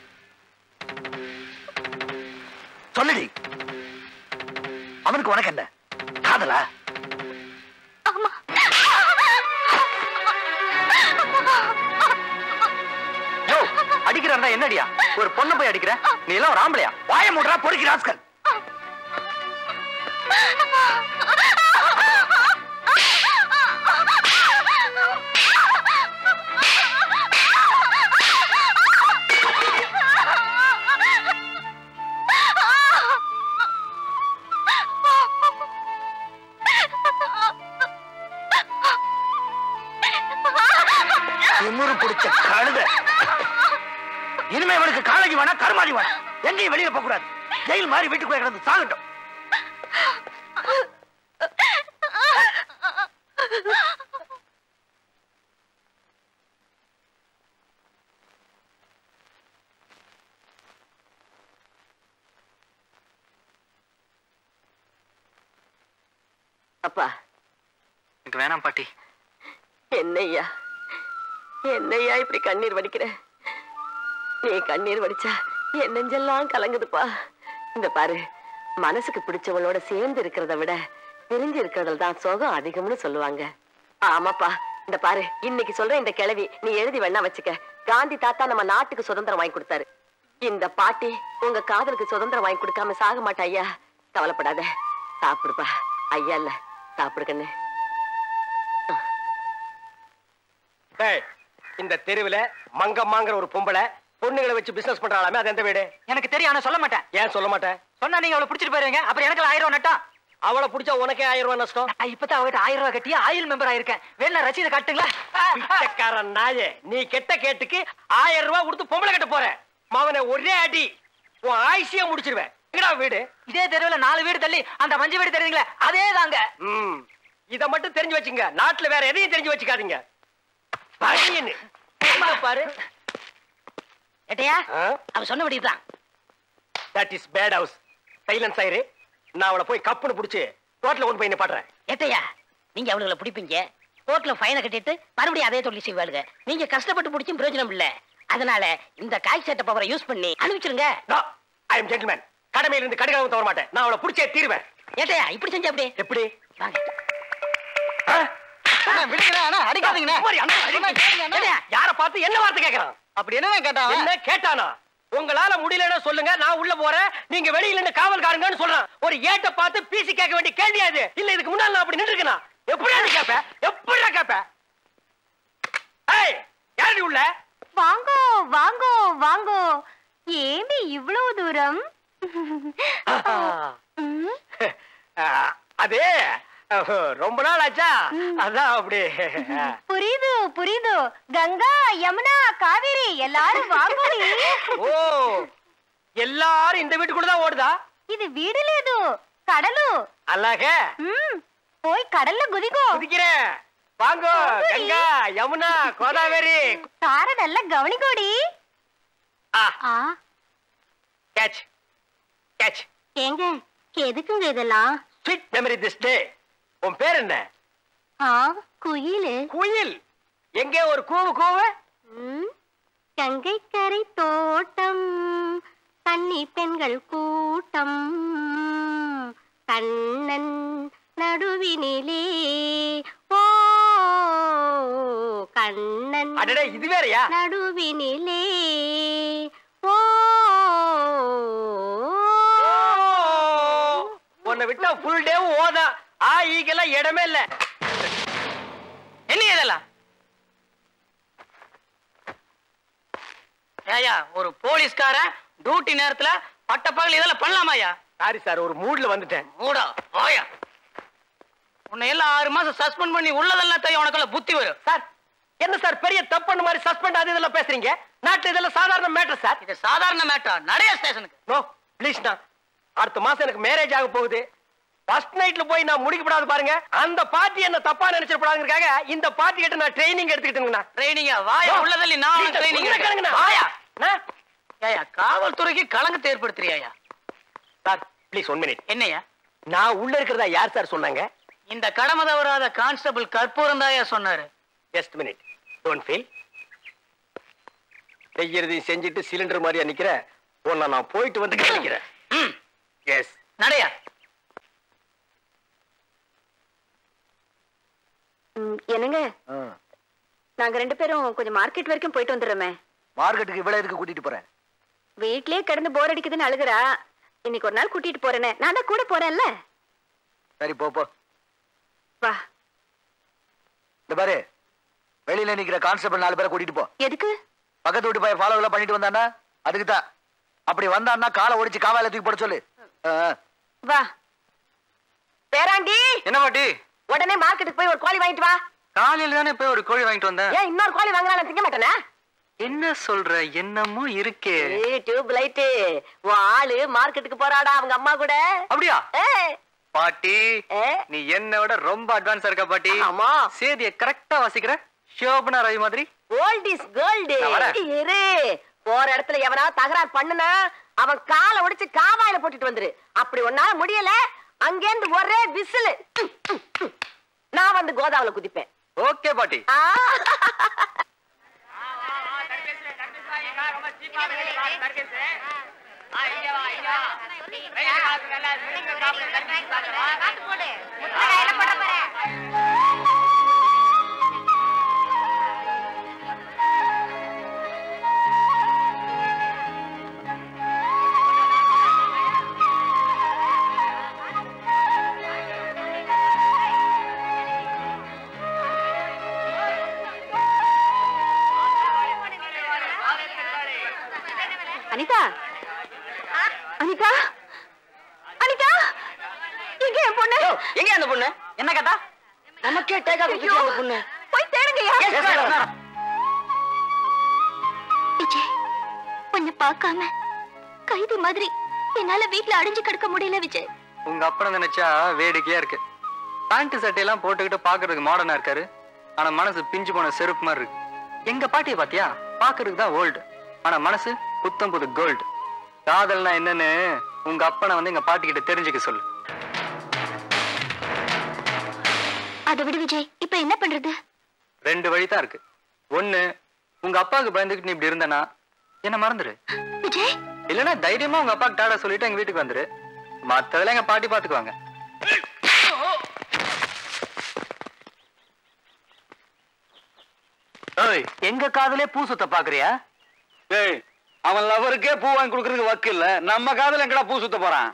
சொல்லுடி அவனுக்கு உனக்கு என்ன காதலா யோ அடிக்கிறாண்டா என்னடியா ஒரு பொண்ணை போய் அடிக்கிற நீ எல்லாம் ஒரு ஆம்பளையா வாய மூடுறா பொறுக்கி ராஸ்கல் திமிரு பிடிச்ச கழுத இனிமே இவனுக்கு காலேஜ் வேணா கருமாதி வேணா எங்கேயும் வெளியில போக கூடாது ஜெயில் மாதிரி வீட்டுக்குள்ள கிடந்து சாகட்டும் அப்பா எனக்கு வேணாம் பாட்டி என்னய்யா என்னய்யா இப்படி கண்ணீர் வடிக்கிற நீ கண்ணீர் வடிச்சா என் நெஞ்செல்லாம் கலங்குதுப்பா இந்த பாரு மனசுக்கு பிடிச்சவளோட சேர்ந்து இருக்கிறத விட பிரிஞ்சு இருக்கிறதுல தான் சோகம் அதிகம்னு சொல்லுவாங்க ஆமாப்பா இந்த பாரு இன்னைக்கு சொல்ற இந்த கிழவி நீ எழுதி வேணா வச்சுக்க காந்தி தாத்தா நம்ம நாட்டுக்கு சுதந்திரம் வாங்கி கொடுத்தாரு இந்த பாட்டி உங்க காதலுக்கு சுதந்திரம் வாங்கி கொடுக்காம சாக மாட்டா ஐயா கவலைப்படாத சாப்பிடுப்பா ஐயா இல்ல சாப்பிடு கண்ணு டேய், இந்த தெருவுல மங்கம்மாங்கிற ஒரு பொம்பளை பொண்ணுங்களை வச்சு பிசினஸ் பண்றாளாமே அது எந்த வீடு எனக்கு தெரியும் ஆனா சொல்ல மாட்டேன் ஏன் சொல்ல மாட்டேன் சொன்னா நீங்க அவளை பிடிச்சிட்டு போயிருவீங்க அப்புறம் எனக்கு ஆயிரம் ரூபாய் நட்டா அவளை பிடிச்சா உனக்கே ஆயிரம் ரூபாய் நஷ்டம் நான் இப்பதான் அவகிட்ட ஆயிரம் ரூபாய் கட்டி ஆயில் மெம்பர் ஆயிருக்கேன் வேணா ரசீதை காட்டுங்களா பிச்சைக்காரன் நாயே நீ கெட்ட கேட்டுக்கு ஆயிரம் ரூபாய் கொடுத்து பொம்பளை கட்ட போற மவனை ஒரே அடி உன் ஆயுசிய முடிச்சிருவேன் எங்கடா வீடு இதே தெருவுல நாலு வீடு தள்ளி அந்த மஞ்சு வீடு தெரியுங்களே அதே தாங்க ம் இத மட்டும் தெரிஞ்சு வச்சுங்க நாட்டுல வேற எதையும் தெரிஞ்சு வச்சுக்காதீங்க பையனு. எங்க பாரு ஏட்டையா அவன் சொன்னபடி தான் that is bad house silence ஆயிரு நான் அவளை போய் கப்புன்னு புடிச்சு ரோட்ல கொண்டு போய் நிப்பாட்டுறேன் ஏட்டையா நீங்க அவளுகளை பிடிப்பீங்க கோர்ட்ல ஃபைனை கட்டிட்டு மறுபடியும் அதே தொழில் செய்வாளுங்க நீங்க கஷ்டப்பட்டு பிடிச்சும் பிரயோஜனம் இல்ல அதனால இந்த காய் சட்ட பவரை யூஸ் பண்ணி அனுப்பிச்சிருங்க ஐ எம் ஜென்டில்மேன் கடமையில இருந்து கடுகாவும் தவற மாட்டேன் நான் அவளை புடிச்சே தீருவேன் ஏட்டையா இப்படி செஞ்சா அப்படி எப்படி வாங்க யார பார்த்து என்ன வார்த்தை கேக்குறான் அப்படி என்ன கேட்டான் என்ன கேட்டானா உங்களால முடியலன்னா சொல்லுங்க நான் உள்ள போறேன் நீங்க வெளியில இருந்து காவல்காரங்கன்னு சொல்றான் ஒரு ஏட்ட பார்த்து பீசி கேட்க வேண்டிய கேள்வி அது இல்ல இதுக்கு முன்னால நான் அப்படி நின்றுக்கணும் எப்படி கேப்ப எப்படி கேப்ப ஏய் யாரடி உள்ள வாங்கோ வாங்கோ வாங்கோ ஏமி இவ்வளவு தூரம் ம், ஆஹ், அது அஹ், ரொம்ப நாள் ஆச்சா அதான் அப்படி புரியுது புரியுது கங்கா யமுனா காவேரி எல்லாரும் வாங்கோடி ஓ எல்லாரும் இந்த வீட்டுக்குள்ள தான் ஓடுதா இது வீடு లేదు கடலு அல்லாக ம் போய் கடல்ல குதிக்கோ குதிக்கிறேன் வாங்கோ கங்கா யமுனா கோதாவரி கார நல்லா கவனிக்கோடி ஆ ஆ கேட்ச் கேட்ச் ஏங்க எதுக்குங்க இதெல்லாம் ஸ்வீட் மெமரி திஸ் டே உன் பேர் என்ன ஆ குயிலு குயில் எங்கே ஒரு கூவு கூவு ம், கங்கைக்கரை தோட்டம் கன்னி பெண்கள் கூட்டம் கண்ணன் நடுவினிலே ஓ கண்ணன் அடடே இது வேறயா நடுவினிலே ஓ உன்னை விட்டா ஃபுல் டேவும் ஓதா ஆ ஈக்கெல்லாம் இடமே இல்ல என்ன இதெல்லாம் ஏயா ஒரு போலீஸ்காரன் டியூட்டி நேரத்துல பட்ட பகல் இதெல்லாம் பண்ணலாமாயா சாரி சார் ஒரு மூட்ல வந்துட்டேன் மூடா போயா உன்னை எல்லாம் ஆறு மாசம் சஸ்பெண்ட் பண்ணி உள்ளதெல்லாம் தெரியும் உனக்குள்ள புத்தி வரும் சார் என்ன சார் பெரிய தப்புன்னு மாதிரி சஸ்பெண்ட் அது இதெல்லாம் பேசுறீங்க நாட்டுல இதெல்லாம் சாதாரண மேட்டர் சார் இது சாதாரண மேட்டர் நடைய ஸ்டேஷனுக்கு நோ ப்ளீஸ்ண்ணா அடுத்த மாசம் எனக்கு மேரேஜ் ஆக போகுது ஃபர்ஸ்ட் நைட்ல போய் நான் முடிக்கப்படாது பாருங்க அந்த பார்ட்டி என்ன தப்பா நினைச்சிடப்படாதுங்கிறதுக்காக இந்த பார்ட்டி கிட்ட நான் ட்ரைனிங் எடுத்துக்கிட்டுங்கண்ணா ட்ரைனிங்கா வாயா உள்ளதல்லி நான் ட்ரைனிங் வாயா ஏயா காவல்துறைக்கு களங்கத்தை ஏற்படுத்துறியாயா சார் ப்ளீஸ் ஒன் மினிட் என்னையா நான் உள்ள இருக்கிறதா யார் சார் சொன்னாங்க இந்த கடமை தவறாத கான்ஸ்டபிள் கற்பூரம் தாயா சொன்னாரு ஜஸ்ட் மினிட் டோன்ட் ஃபீல் செய்யறதையும் செஞ்சுட்டு சிலிண்டர் மாதிரியா நிக்கிற உன்னை நான் போயிட்டு வந்து கவனிக்கிறேன் எஸ் நடையா ம், என்னங்க நாங்க ரெண்டு பேரும் கொஞ்சம் மார்க்கெட் வரைக்கும் போயிட்டு வந்துடுறோமே மார்க்கெட்டுக்கு இவ்வளவு எதுக்கு கூட்டிட்டு போறேன் வீட்லயே கிடந்து போர் அடிக்குதுன்னு அழுகுறா இன்னைக்கு ஒரு நாள் கூட்டிட்டு போறேனே நான் தான் கூட போறேன்ல சரி போ போ வா இந்த பாரு வெளியில நிக்கிற கான்ஸ்டபிள் நாலு பேரை கூட்டிட்டு போ எதுக்கு பக்கத்து வீட்டு பையன் ஃபாலோ எல்லாம் பண்ணிட்டு வந்தானா அதுக்கு தான் அப்படி வந்தான்னா காலை ஒடிச்சு காவால தூக்கி போட சொல்லு ஆ, ஆ. வா பேராண்டி என்ன பாட்டி உடனே மார்க்கெட்டுக்கு போய் ஒரு கோழி வாங்கிட்டு வா காலையில தானே போய் ஒரு கோழி வாங்கிட்டு வந்தேன் ஏன் இன்னொரு கோழி வாங்கினா நான் திங்க மாட்டேனா என்ன சொல்ற என்னமோ இருக்கே ஏய் டியூப் லைட் உன் ஆளு மார்க்கெட்டுக்கு போறாடா அவங்க அம்மா கூட அப்படியா ஏய், பாட்டி ஏய், நீ என்ன விட ரொம்ப அட்வான்ஸா இருக்க பாட்டி ஆமா சேதிய கரெக்டா வாசிக்கிற ஷோபனா ரவி மாதிரி ஓல்ட் இஸ் கோல்டு நான் வரேன். இரு போற இடத்துல எவனாவது தகராறு பண்ணுனா அவன் காலை ஒடிச்சு காவாயில போட்டுட்டு வந்துரு அப்படி ஒன்னால முடியல அங்கேருந்து ஒரே விசிலு நான் வந்து கோதாவில குதிப்பேன் ஓகே பாட்டி ஆ. அனிதா அனிதா அனிதா எங்க என் பொண்ணு எங்க அந்த பொண்ணு என்ன கேட்டா நமக்கே டேக் ஆஃப் ஐயோ, அந்த பொண்ணு போய் தேடுங்கய்யா விஜய் உன்னை பார்க்காம கைதி மாதிரி என்னால வீட்ல அடைஞ்சு கிடக்க முடியல விஜய் உங்க அப்பனை நினைச்சா வேடிக்கையா இருக்கு பேண்ட் சட்டையெல்லாம் போட்டுக்கிட்டு பாக்குறதுக்கு மாடர்னா இருக்காரு ஆனா மனசு பிஞ்சு போன செருப்பு மாதிரி இருக்கு எங்க பாட்டியை பாத்தியா பாக்குறதுக்கு தான் ஓல்டு ஆனா மனசு புத்தம் புது கோல்டு காதல்னா என்னன்னு உங்க அப்பனை வந்து எங்க பாட்டி கிட்ட தெரிஞ்சுக்க சொல்லு அதை விடு விஜய் இப்ப என்ன பண்றது ரெண்டு வழி தான் இருக்கு ஒண்ணு உங்க அப்பாவுக்கு பயந்துகிட்டு நீ இப்படி இருந்தனா என்ன மறந்துரு விஜய் இல்லைன்னா தைரியமா உங்க அப்பாக்கு டாடா சொல்லிட்டு எங்க வீட்டுக்கு வந்துரு மத்ததெல்லாம் எங்க பாட்டி பாத்துக்குவாங்க ஏய் எங்க காதுலே பூ சுத்த பாக்குறியா ஏய் அவன் லவருக்கே பூ வாங்கி கொடுக்கறதுக்கு வக்கு இல்ல நம்ம காதுல எங்கடா பூ சுத்த போறான்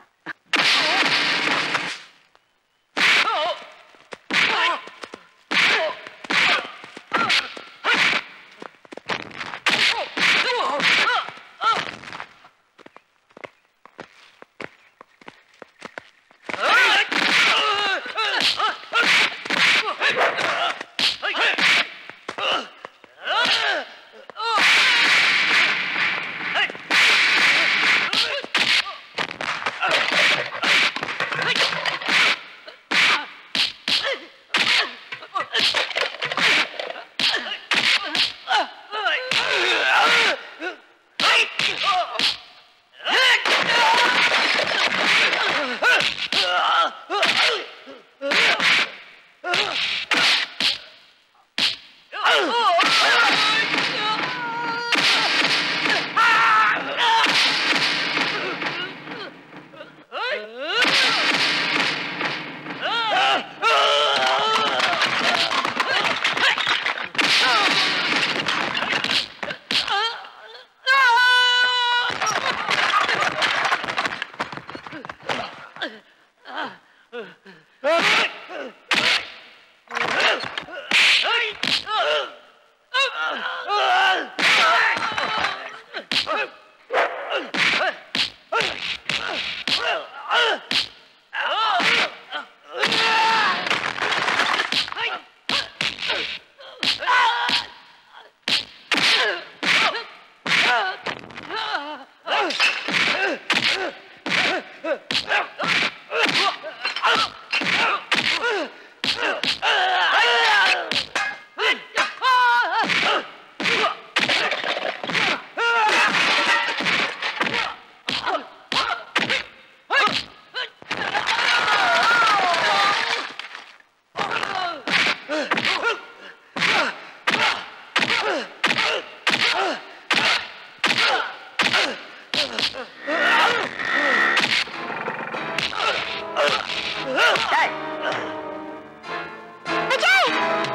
விஜய்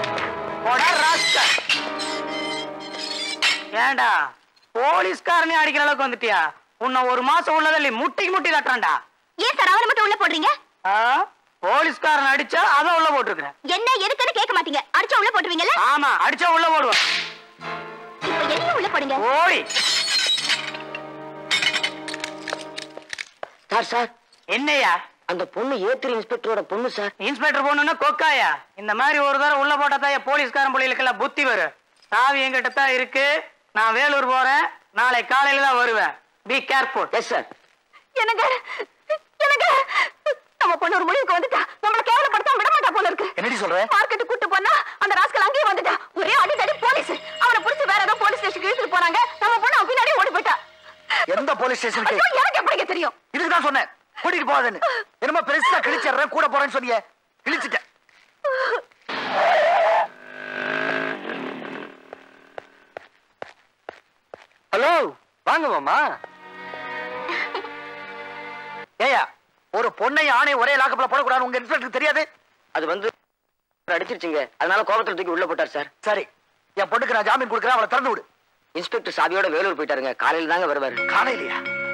போடா ராஸ்கல். ஏன்டா போலீஸ்காரனே அடிக்கிற அளவுக்கு வந்துட்டியா உன்னை ஒரு மாசம் உள்ளதில்லை முட்டிக்கு முட்டி தட்டுறான்டா ஏன் சார் அவரை மட்டும் உள்ள போடுறீங்க ஆ? போலீஸ்காரன் அடிச்சா அதான் உள்ள போட்டுருக்கிறேன் என்ன எதுக்குன்னு கேட்க மாட்டீங்க அடிச்சா உள்ள போட்டுருவீங்கல்ல ஆமா அடிச்சா உள்ள போடுவேன் இப்ப என்ன உள்ள போடுங்க ஓடி சார் சார் என்னையா அந்த பொண்ணு ஏத்திரி இன்ஸ்பெக்டரோட பொண்ணு சார் இன்ஸ்பெக்டர் போகணும்னா கொக்காயா இந்த மாதிரி ஒரு தடவை உள்ள போட்டா தான் போலீஸ்காரன் பிள்ளைகளுக்கெல்லாம் புத்தி வரும் சாவி என்கிட்ட தான் இருக்கு நான் வேலூர் போறேன் நாளை காலையில தான் வருவேன் பி கேர்ஃபுல் எஸ் சார் எனக்கு எனக்கு நம்ம பொண்ணு ஒரு முடிவுக்கு வந்துட்டா நம்மள கேவலப்படுத்தாம விட மாட்டா போல இருக்கு என்னடி சொல்ற மார்க்கெட்டு கூட்டு போனா அந்த ராஸ்கல் அங்கேயே வந்துட்டா ஒரே அடிதடி போலீஸ் அவனை புடிச்சு வேற ஏதோ போலீஸ் ஸ்டேஷனுக்கு இழுத்துட்டு போனாங்க நம்ம பொண்ணு அவன் பின்னாடியே ஓடி போயிட்டா எந்த போலீஸ் ஸ்டேஷனுக்கு ஐயோ, எனக்கு எப்படிங்க தெரியும் இதுக்கு தான் சொன்னேன் கூட்டிட்டு போகாதுன்னு என்னமோ பெருசா கிழிச்சிடுறேன் கூட போறேன்னு சொன்னீங்க கிழிச்சிட்டேன் ஹலோ வாங்க மாமா ஏயா ஒரு பொண்ணை ஆணை ஒரே லாக்கப்ல போடக்கூடாது உங்க இன்ஸ்பெக்டருக்கு தெரியாது அது வந்து அடிச்சிருச்சுங்க அதனால கோபத்துல தூக்கி உள்ள போட்டார் சார் சரி என் பொண்ணுக்கு நான் ஜாமீன் கொடுக்குறேன் அவளை திறந்து விடு இன்ஸ்பெக்டர் சாவியோட வேலூர் போயிட்டாருங்க காலையில தாங்க வருவாரு காலையிலையா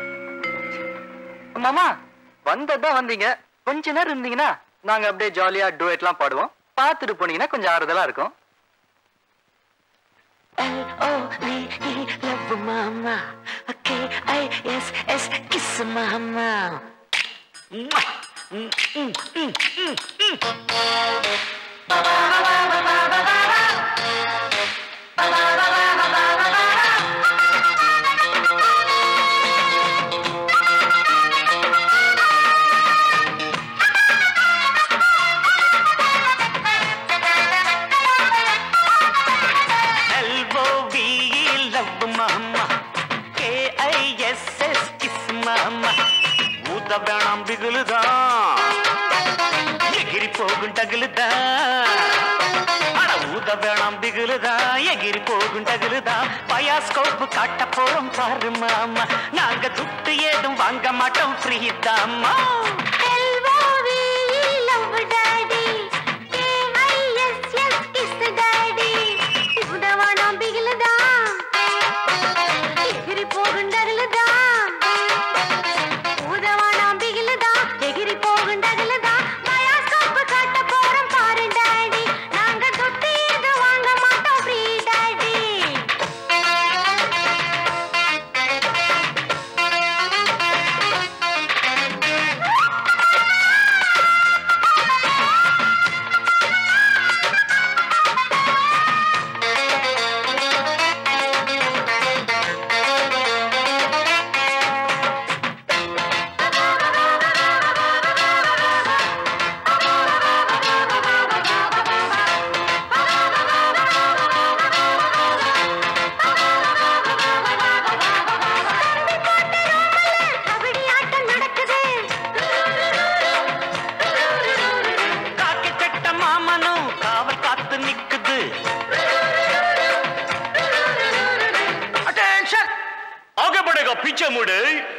மாமா வந்ததான் வந்தீங்க கொஞ்ச நேரம் இருந்தீங்கன்னா நாங்க அப்படியே ஜாலியா டுவேட்லாம் பாடுவோம் பார்த்துட்டு போனீங்கன்னா கொஞ்சம் ஆறுதலா இருக்கும் L-O-V-E, love mama. Okay, I S S kiss மாமா எல்ஓவி லவ் மாமா கேஐஎஸ்எஸ் கிஸ் மாமா ஊத வேணாம் பிகுலுதான் எகிரி போகும் டகுலுதான் அட ஊத வேணாம் பிகுலுதான் எகிரி போகும் டகுலுதான் பயாஸ்கோப் காட்ட போறோம் பாரு மாமா நாங்க துட்டு ஏதும் வாங்க மாட்டோம் ஃப்ரீ தாமா காக்கி சட்ட மாமனும் காவல் காத்து நிக்குது அட்டென்ஷன் आगे बढ़ेगा पीछे मुड़े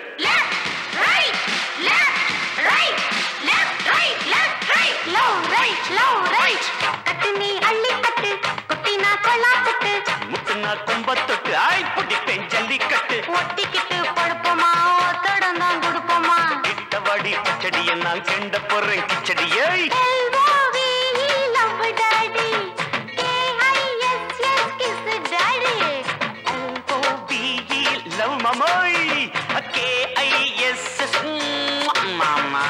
முத்துனா கும்பத்தொட்டு ஆய் பிடிப்பேன் ஜல்லிக்கட்டு ஒட்டிக்கிட்டு படுப்போமா ஒத்தடம் தான் கொடுப்போமா கிட்டவாடி பச்சடிய நான் கெண்ட போறேன் கிச்சடியை L-O-V-E, love daddy. K-I-S-S, kiss daddy. Love மமோய் கே ஐ எஸ் எஸ் மாமா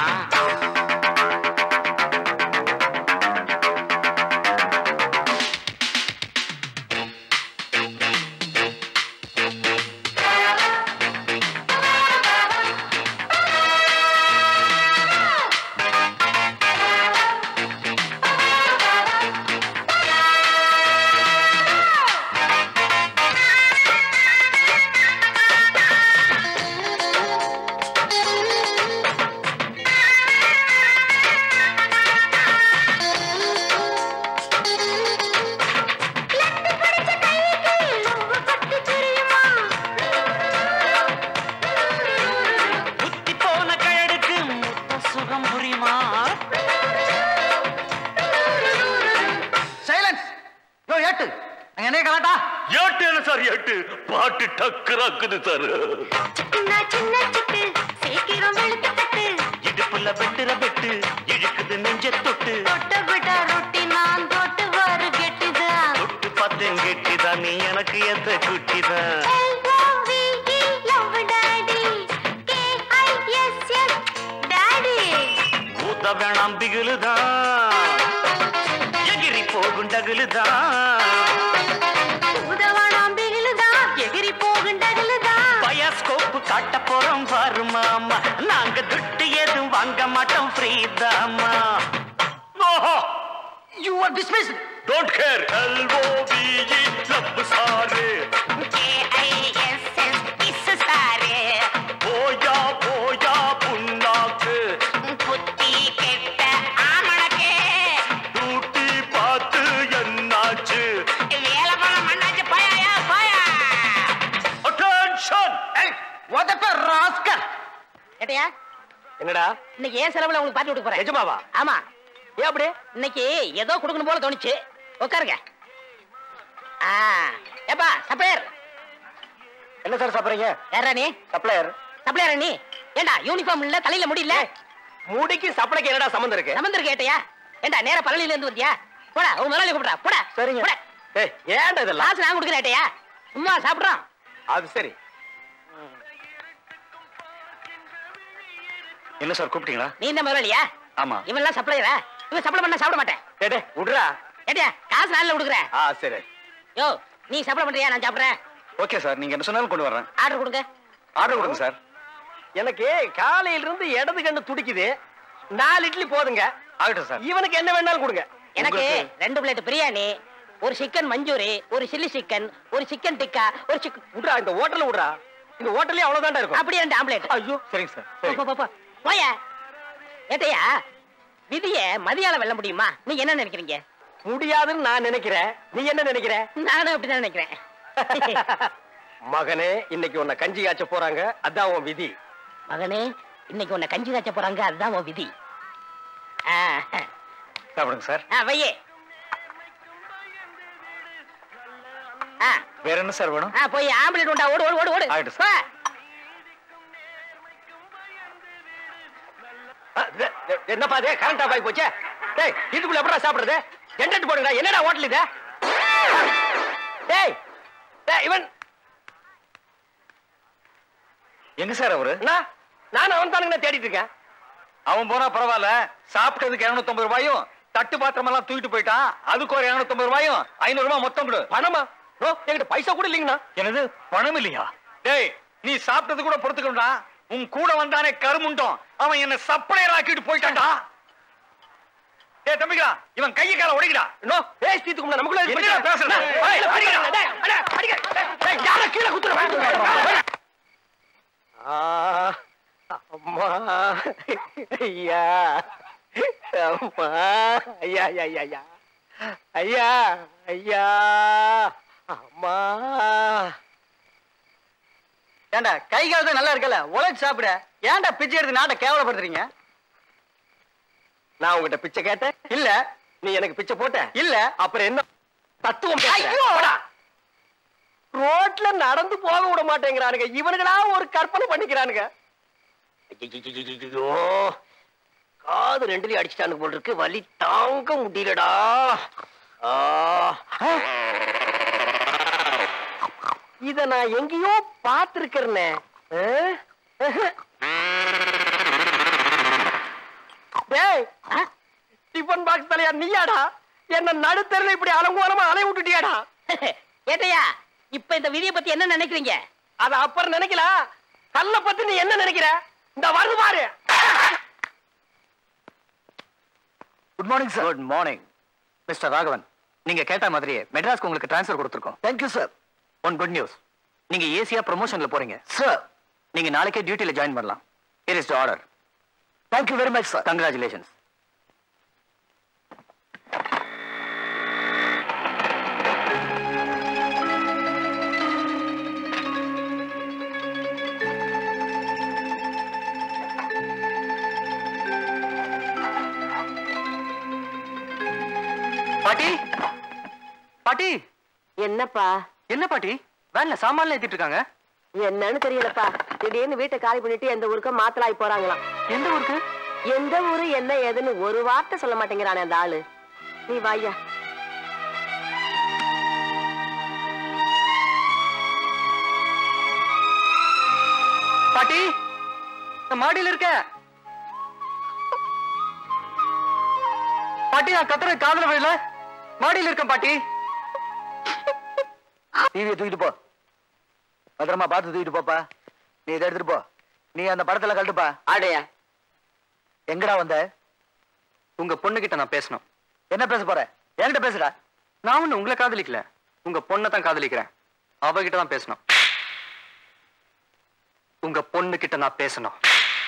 புத்தி போன கழடுக்கு முத்த சுகம் புரியுமா சைலன்ஸ் யோ ஏட்டு அங்க என்ன கலாட்டா எட்டு என்ன சார் எட்டு பாட்டு டக்குறாக்குது சார் சின்ன சின்ன சிட்டு சீக்கிரம் வெளுத்து தட்டு இடுப்புல வெட்டுற வெட்டு இழுக்குது நெஞ்ச தொட்டு தொட்டு விட்ட ரொட்டி நான் தொட்டு வரு கெட்டிதான் தொட்டு பார்த்தேன் கெட்டிதான் நீ எனக்கு எந்த குட்டிதான் L-O-V-E, love daddy. K-I-S-S, daddy. ஊத்த வேணாம் பிகுலுதான் எகிரி போகும் டகுலுதான் உதவானாம் பிகிலுதான், எகிரி போகும் டகுலுதான். பயாஸ்கோப் காட்ட போறோம் பாரு மாமா நாங்க துட்டு எதுவும் வாங்க மாட்டோம் ஃப்ரீ தாமா you are dismiss don't care L O V E love sir K-I-S-S, kiss sir. போயா போயா புண்ணாக்கு புத்தி கெட்ட ஆமணக்கு. டூட்டி பார்த்து என்னாச்சு வேலை பண்ண மண்ணாச்சு, போயாயா, போயா. அட்டென்ஷன் உதப்ப ராஸ்கர் ஏட்டையா என்னடா இன்னைக்கு ஏன் செலவுல உங்களுக்கு பாட்டி கொடுக்க போறேன் நிஜமாவா ஆமா ஏன் அப்படி இன்னைக்கு ஏதோ கொடுக்கணும் போல தோணுச்சு உட்காருங்க ஆ ஏப்பா சப்ளையர் என்ன சார் சாப்பிடுறீங்க யாரா நீ சப்ளையர் சப்ளையர் நீ ஏண்டா யூனிஃபார்ம் இல்ல தலையில முடி இல்ல முடிக்கு சப்ளைக்கு என்னடா சம்மந்தம் இருக்கு சமந்தர் கேட்டையா ஏண்டா நேரா பழனில இருந்து வந்தியா போடா உன் முதலாளி கூப்பிடா போடா சரிங்க போடா ஏய் ஏன்டா இதெல்லாம் காசு நான் கொடுக்குறேன் ஏட்டையா சும்மா சாப்பிடுறோம் அது சரி என்ன சார் கூப்பிட்டீங்களா நீ என்ன முதலாளியா ஆமா இவன் எல்லாம் சப்ளையரா இவன் சப்ளை பண்ண சாப்பிட மாட்டேன் டேய் விடுறா ஏட்டியா காசு நாளில் கொடுக்குறேன் ஆ சரி யோ நீ சப்ளை பண்றியா நான் சாப்பிடுறேன் ஓகே சார் நீங்க என்ன சொன்னாலும் கொண்டு வர்றேன் ஆர்டர் கொடுங்க ஆர்டர் கொடுங்க சார் எனக்கு காலையில இருந்து இடது கண்ணு துடிக்குது நாலு இட்லி போதுங்க ஆகட்டும் சார் இவனுக்கு என்ன வேணாலும் கொடுங்க எனக்கு ரெண்டு பிளேட் பிரியாணி ஒரு சிக்கன் மஞ்சூரி ஒரு சில்லி சிக்கன் ஒரு சிக்கன் டிக்கா ஒரு சிக்கன் விடுறா இந்த ஹோட்டல்ல விடுறா இந்த ஹோட்டல்லே அவ்வளவுதான்டா இருக்கும் அப்படியே ரெண்டு ஆம்லேட் ஐயோ சரிங்க சார் போ, போ, போ, போ. போயா ஏட்டையா விதிய மதியால வெல்ல முடியுமா நீங்க என்ன நினைக்கிறீங்க முடியாதுன்னு நான் நினைக்கிறேன் நீ என்ன நினைக்கிற நானும் அப்படிதான் நினைக்கிறேன் மகனே இன்னைக்கு உன்னை கஞ்சி காய்ச்ச போறாங்க அதான் உன் விதி மகனே இன்னைக்கு உன்னை கஞ்சி காய்ச்ச போறாங்க அதுதான் உன் விதி ஆ, சாப்பிடுங்க சார் ஆ, வையே ஆ, வேற என்ன சார் வேணும் ஆ, போய் ஆம்புலன்ஸ் உண்டா ஓடு ஓடு ஓடு ஓடு ஆயிட்டு போ. ஆ, இது- இது- என்னப்பா இது கரண்ட் ஆஃப் ஆகி போச்சே டேய் இதுக்குள்ள எப்படா சாப்பிடுறது ஜென்ரேட் போடுங்கடா என்னடா ஹோட்டல் இது டேய் டேய் இவன் எங்க சார் அவரு என்ன நான் அவன் தானுங்க தேடிட்டு இருக்கேன் அவன் போனா பரவாயில்ல சாப்பிட்டதுக்கு 250 ரூபாயும் தட்டு பாத்திரம் எல்லாம் தூக்கிட்டு போயிட்டான் அதுக்கு ஒரு 250 ரூபாயும் ஐநூறு ரூபாய் மொத்தம் கொடு பணமா நோ என்கிட்ட பைசா கூட இல்லைங்கண்ணா எனது பணம் இல்லையா டேய் நீ சாப்பிட்டது கூட பொறுத்துக்கணும்டா உன் கூட வந்தானே கருமுண்டோம் அவன் என்ன சப்ளையர் ஆக்கிட்டு போயிட்டான்டா டேய் தம்பிகளா இவன் கையை கால உடைக்கடா நோ பேசி தீத்துக்கு நமக்குள்ள இது என்னடா பிரச்சனை. பேசுற? ஏய், இல்ல, அடிக்கிறேன். டேய், அட, அடிக்கிறேன். டேய், டேய், யார கீழே குத்துறேன். ஆ, அம்மா ஐயா அம்மா ஐயா ஐயா ஐயா ஐயா ஐயா ஐயா அம்மா ஏண்டா கை காலத்து நல்லா இருக்கல உழைச்சு சாப்பிட ஏன்டா பிச்சை எடுத்து நாட்டை கேவலப்படுத்துறீங்க நான் உங்ககிட்ட பிச்சை கேட்டேன் இல்ல நீ எனக்கு பிச்சை போட்ட இல்ல அப்புறம் என்ன தத்துவம் பேசுற? ஐயோ! போடா. ரோட்ல நடந்து போக விட மாட்டேங்கிறானுங்க இவனுங்களா ஒரு கற்பனை பண்ணிக்கிறானுங்க ஐயோ காது ரெண்டுலயும் அடிச்சிட்டானுங்க போல் இருக்கு வலி தாங்க முடியலடா ஆ. இத நான் எங்கேயோ பார்த்திருக்கிறேனே ஆ? டேய் டிஃபன் பாக்ஸ் தலையா நீயாடா என்ன நடுத்தரில் இப்படி அலங்கோலமா அலை விட்டுட்டியாடா ஏட்டையா இப்ப இந்த விதியை பத்தி என்ன நினைக்கிறீங்க அத அப்புறம் நினைக்கலாம் கல்ல பத்தி நீ என்ன நினைக்கிற இந்த வருது பாரு good morning sir good morning mister Raghavan நீங்க கேட்ட மாதிரியே மெட்ராஸ்க்கு உங்களுக்கு ட்ரான்ஸ்ஃபர் கொடுத்துருக்கோம் thank you sir one good news நீங்க ஏசியா ப்ரொமோஷன்ல போறீங்க சார் நீங்க நாளைக்கே டியூட்டில ஜாயின் பண்ணலாம் it is order thank you very much sir congratulations party party என்னப்பா என்ன பாட்டி வேன்ல சாமான்ல ஏத்திட்டு இருக்காங்க என்னன்னு தெரியலப்பா திடீர்னு வீட்டை காலி பண்ணிட்டு எந்த ஊருக்கோ மாத்தலாய் போறாங்களாம் எந்த ஊருக்கு எந்த ஊரு என்ன ஏதுன்னு ஒரு வார்த்தை சொல்ல மாட்டேங்கிறானே அந்த ஆளு நீ வாயா பாட்டி நான் மாடியில இருக்கேன் பாட்டி நான் கத்துற காதல வழியில மாடியில இருக்கேன் பாட்டி டிவியை தூக்கிட்டு போ பத்திரமா பார்த்து தூக்கிட்டு போப்பா நீ இதை எடுத்துட்டு போ நீ அந்த படத்துல கழட்டுப்பா ஆடையா எங்கடா வந்த உங்க பொண்ணு கிட்ட நான் பேசணும் என்ன பேச போற என்கிட்ட பேசுடா நான் ஒண்ணு உங்களை காதலிக்கல உங்க பொண்ணை தான் காதலிக்கிறேன் அவகிட்ட தான் பேசணும் உங்க பொண்ணு கிட்ட நான் பேசணும்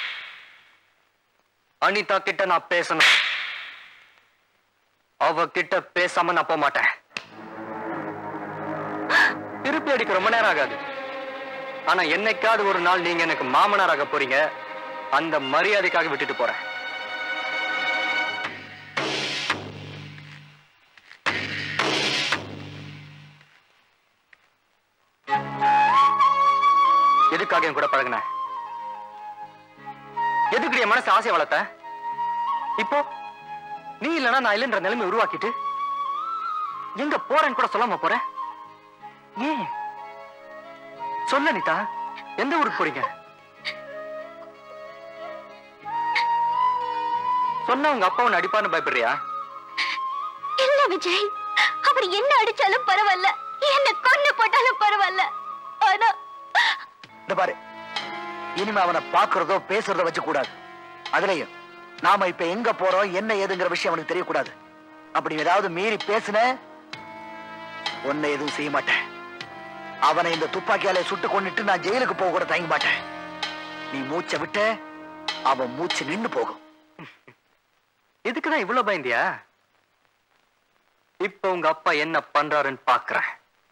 அனிதா கிட்ட நான் பேசணும் அவ கிட்ட பேசாம நான் போக மாட்டேன் திருப்பி அடிக்க ரொம்ப நேரம் ஆகாது ஆனா என்னைக்காவது ஒரு நாள் நீங்க எனக்கு மாமனாராக போறீங்க அந்த மரியாதைக்காக விட்டுட்டு போறேன் எதுக்காக என் கூட பழகுன எதுக்கு என் மனசு ஆசை வளர்த்த இப்போ நீ இல்லைன்னா நான் இல்லைன்ற நிலைமை உருவாக்கிட்டு எங்க போறேன்னு கூட சொல்லாம போற ஏன் சொல்ல நீதா எந்த ஊருக்கு போறீங்க சொன்னா உங்க அப்பா உன்னை அடிப்பான்னு பயப்படுறியா இல்ல விஜய் அவர் என்ன அடிச்சாலும் பரவாயில்ல என்ன கொன்னு போட்டாலும் பரவாயில்ல ஆனா இந்த பாரு இனிமே அவனை பாக்குறதோ பேசுறதோ வச்சு கூடாது அதுலயும் நாம இப்ப எங்க போறோம் என்ன ஏதுங்கிற விஷயம் அவனுக்கு தெரியக்கூடாது அப்படி ஏதாவது மீறி பேசுன உன்னை எதுவும் செய்ய மாட்டேன் அவனை இந்த துப்பாக்கியாலே சுட்டு கொண்டுட்டு நான் ஜெயிலுக்கு போக கூட தயங்க மாட்டேன் நீ மூச்சை விட்ட அவன் மூச்சு நின்னு போகும் இதுக்குதான் இவ்வளவு பயந்தியா இப்ப உங்க அப்பா என்ன பண்றாருன்னு பாக்குறேன்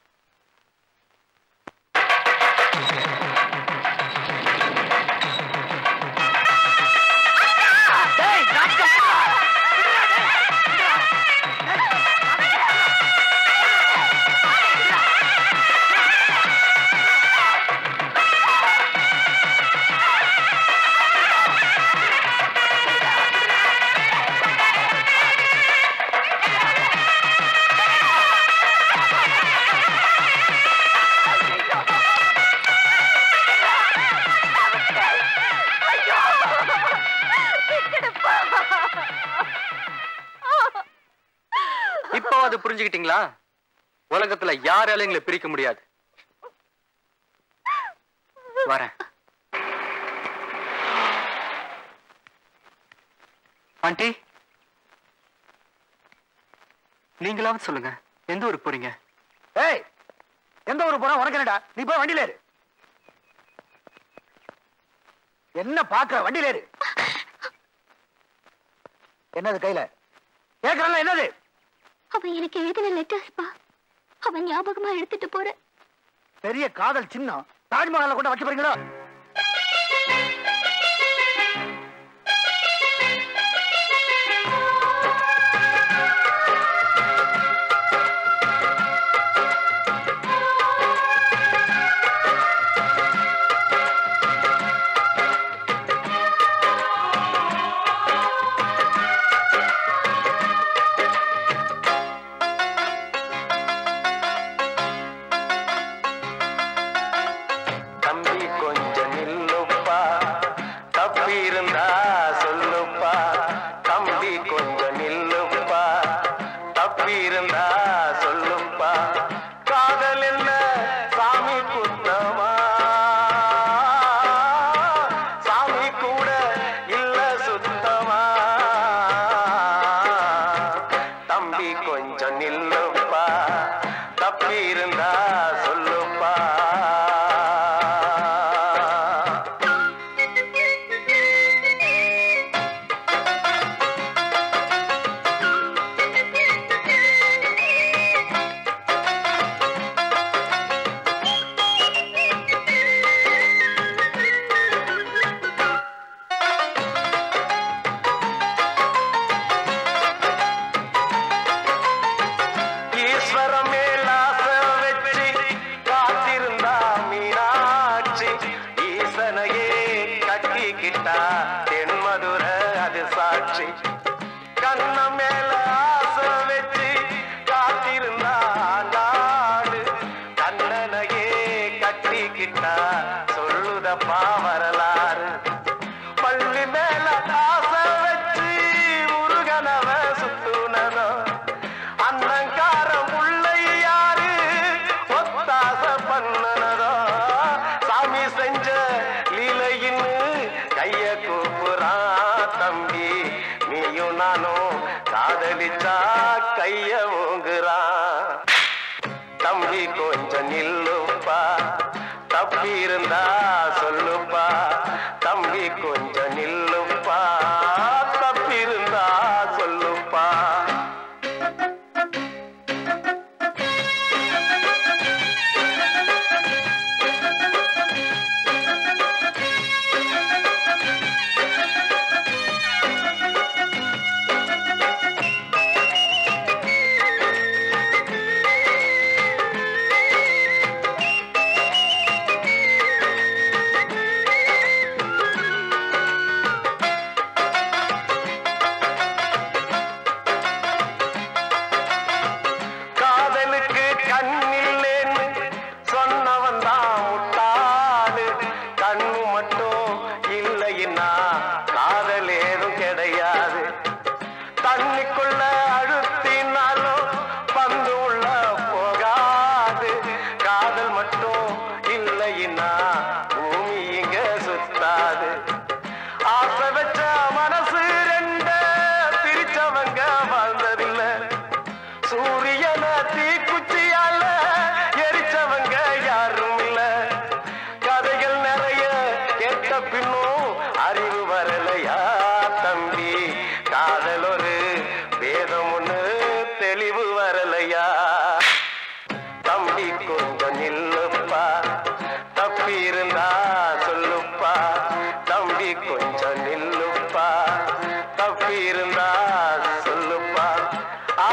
இப்போ அது புரிஞ்சுக்கிட்டீங்களா உலகத்துல யாராலும் எங்களை பிரிக்க முடியாது வரேன் ஆண்டி நீங்களாவது சொல்லுங்க எந்த ஊருக்கு போறீங்க ஏய் எந்த ஊருக்கு போறா உனக்கு என்னடா நீ போய் வண்டியில ஏறு என்ன பாக்குற வண்டியில ஏறு என்னது கையில கேக்குறல என்னது அவன் எனக்கு எழுதின லெட்டர்ஸ் பா அவன் ஞாபகமா எடுத்துட்டு போற பெரிய காதல் சின்னம் தாஜ்மஹால கூட வச்சு போறீங்களோ தம்பி கொஞ்சம் நில்லுப்பா தப்பி இருந்தா சொல்லுப்பா தம்பி கொஞ்சம் நில்லுப்பா தப்பி இருந்தா சொல்லுப்பா காதல் என்ன சாமி குத்தமா சாமி கூட இல்ல சுத்தமா தம்பி கொஞ்சம் நில்லுப்பா தப்பி இருந்தா சொல்லுப்பா ஈஸ்வரம் மேலாச வச்சு காத்திருந்தா மீனாட்சி ஈசனையே கட்டிக்கிட்டா தென்மதுர அது சாட்சி கண்ண மேல ஆசை வச்சு காத்திருந்தா நாடு கண்ணனையே கட்டிக்கிட்டா சொல்லுதப்பா வரலாறு பள்ளி மேல ஆசை வச்சு முருகனவ சுத்துனதோ அண்ணங்கார முல்லை யாரு ஒத்தாச பண்ணுனதோ சாமி செஞ்ச லீலையின்னு கைய கூப்புறான் தம்பி நீயும் நானும் காதலிச்சா கைய ஓங்குறான் தம்பி கொஞ்சம் நில்லுப்பா தப்பி இருந்தா சொல்லுப்பா தம்பி கொஞ்சம் நில்லுப்பா தப்பி இருந்தா சொல்லுப்பா இல்லைன்னா பூமி இங்க சுத்தாது ஆசை வச்ச மனசு ரெண்ட பிரிச்சவங்க வாழ்ந்ததில்ல சூரியன தீக்குச்சியால எரிச்சவங்க யாரும் இல்ல கதைகள் நிறைய கேட்ட பின்னும் அறிவு வரலையா தம்பி காதல் ஒரு வேதம் ஒண்ணு தெளிவு வரலையா தம்பி கொஞ்சம் நில்லுப்பா தப்பி இருந்தா சொல்லுப்பா தம்பி கொஞ்சம் நில்லுப்பா தப்பி இருந்தா சொல்லுப்பா ஆ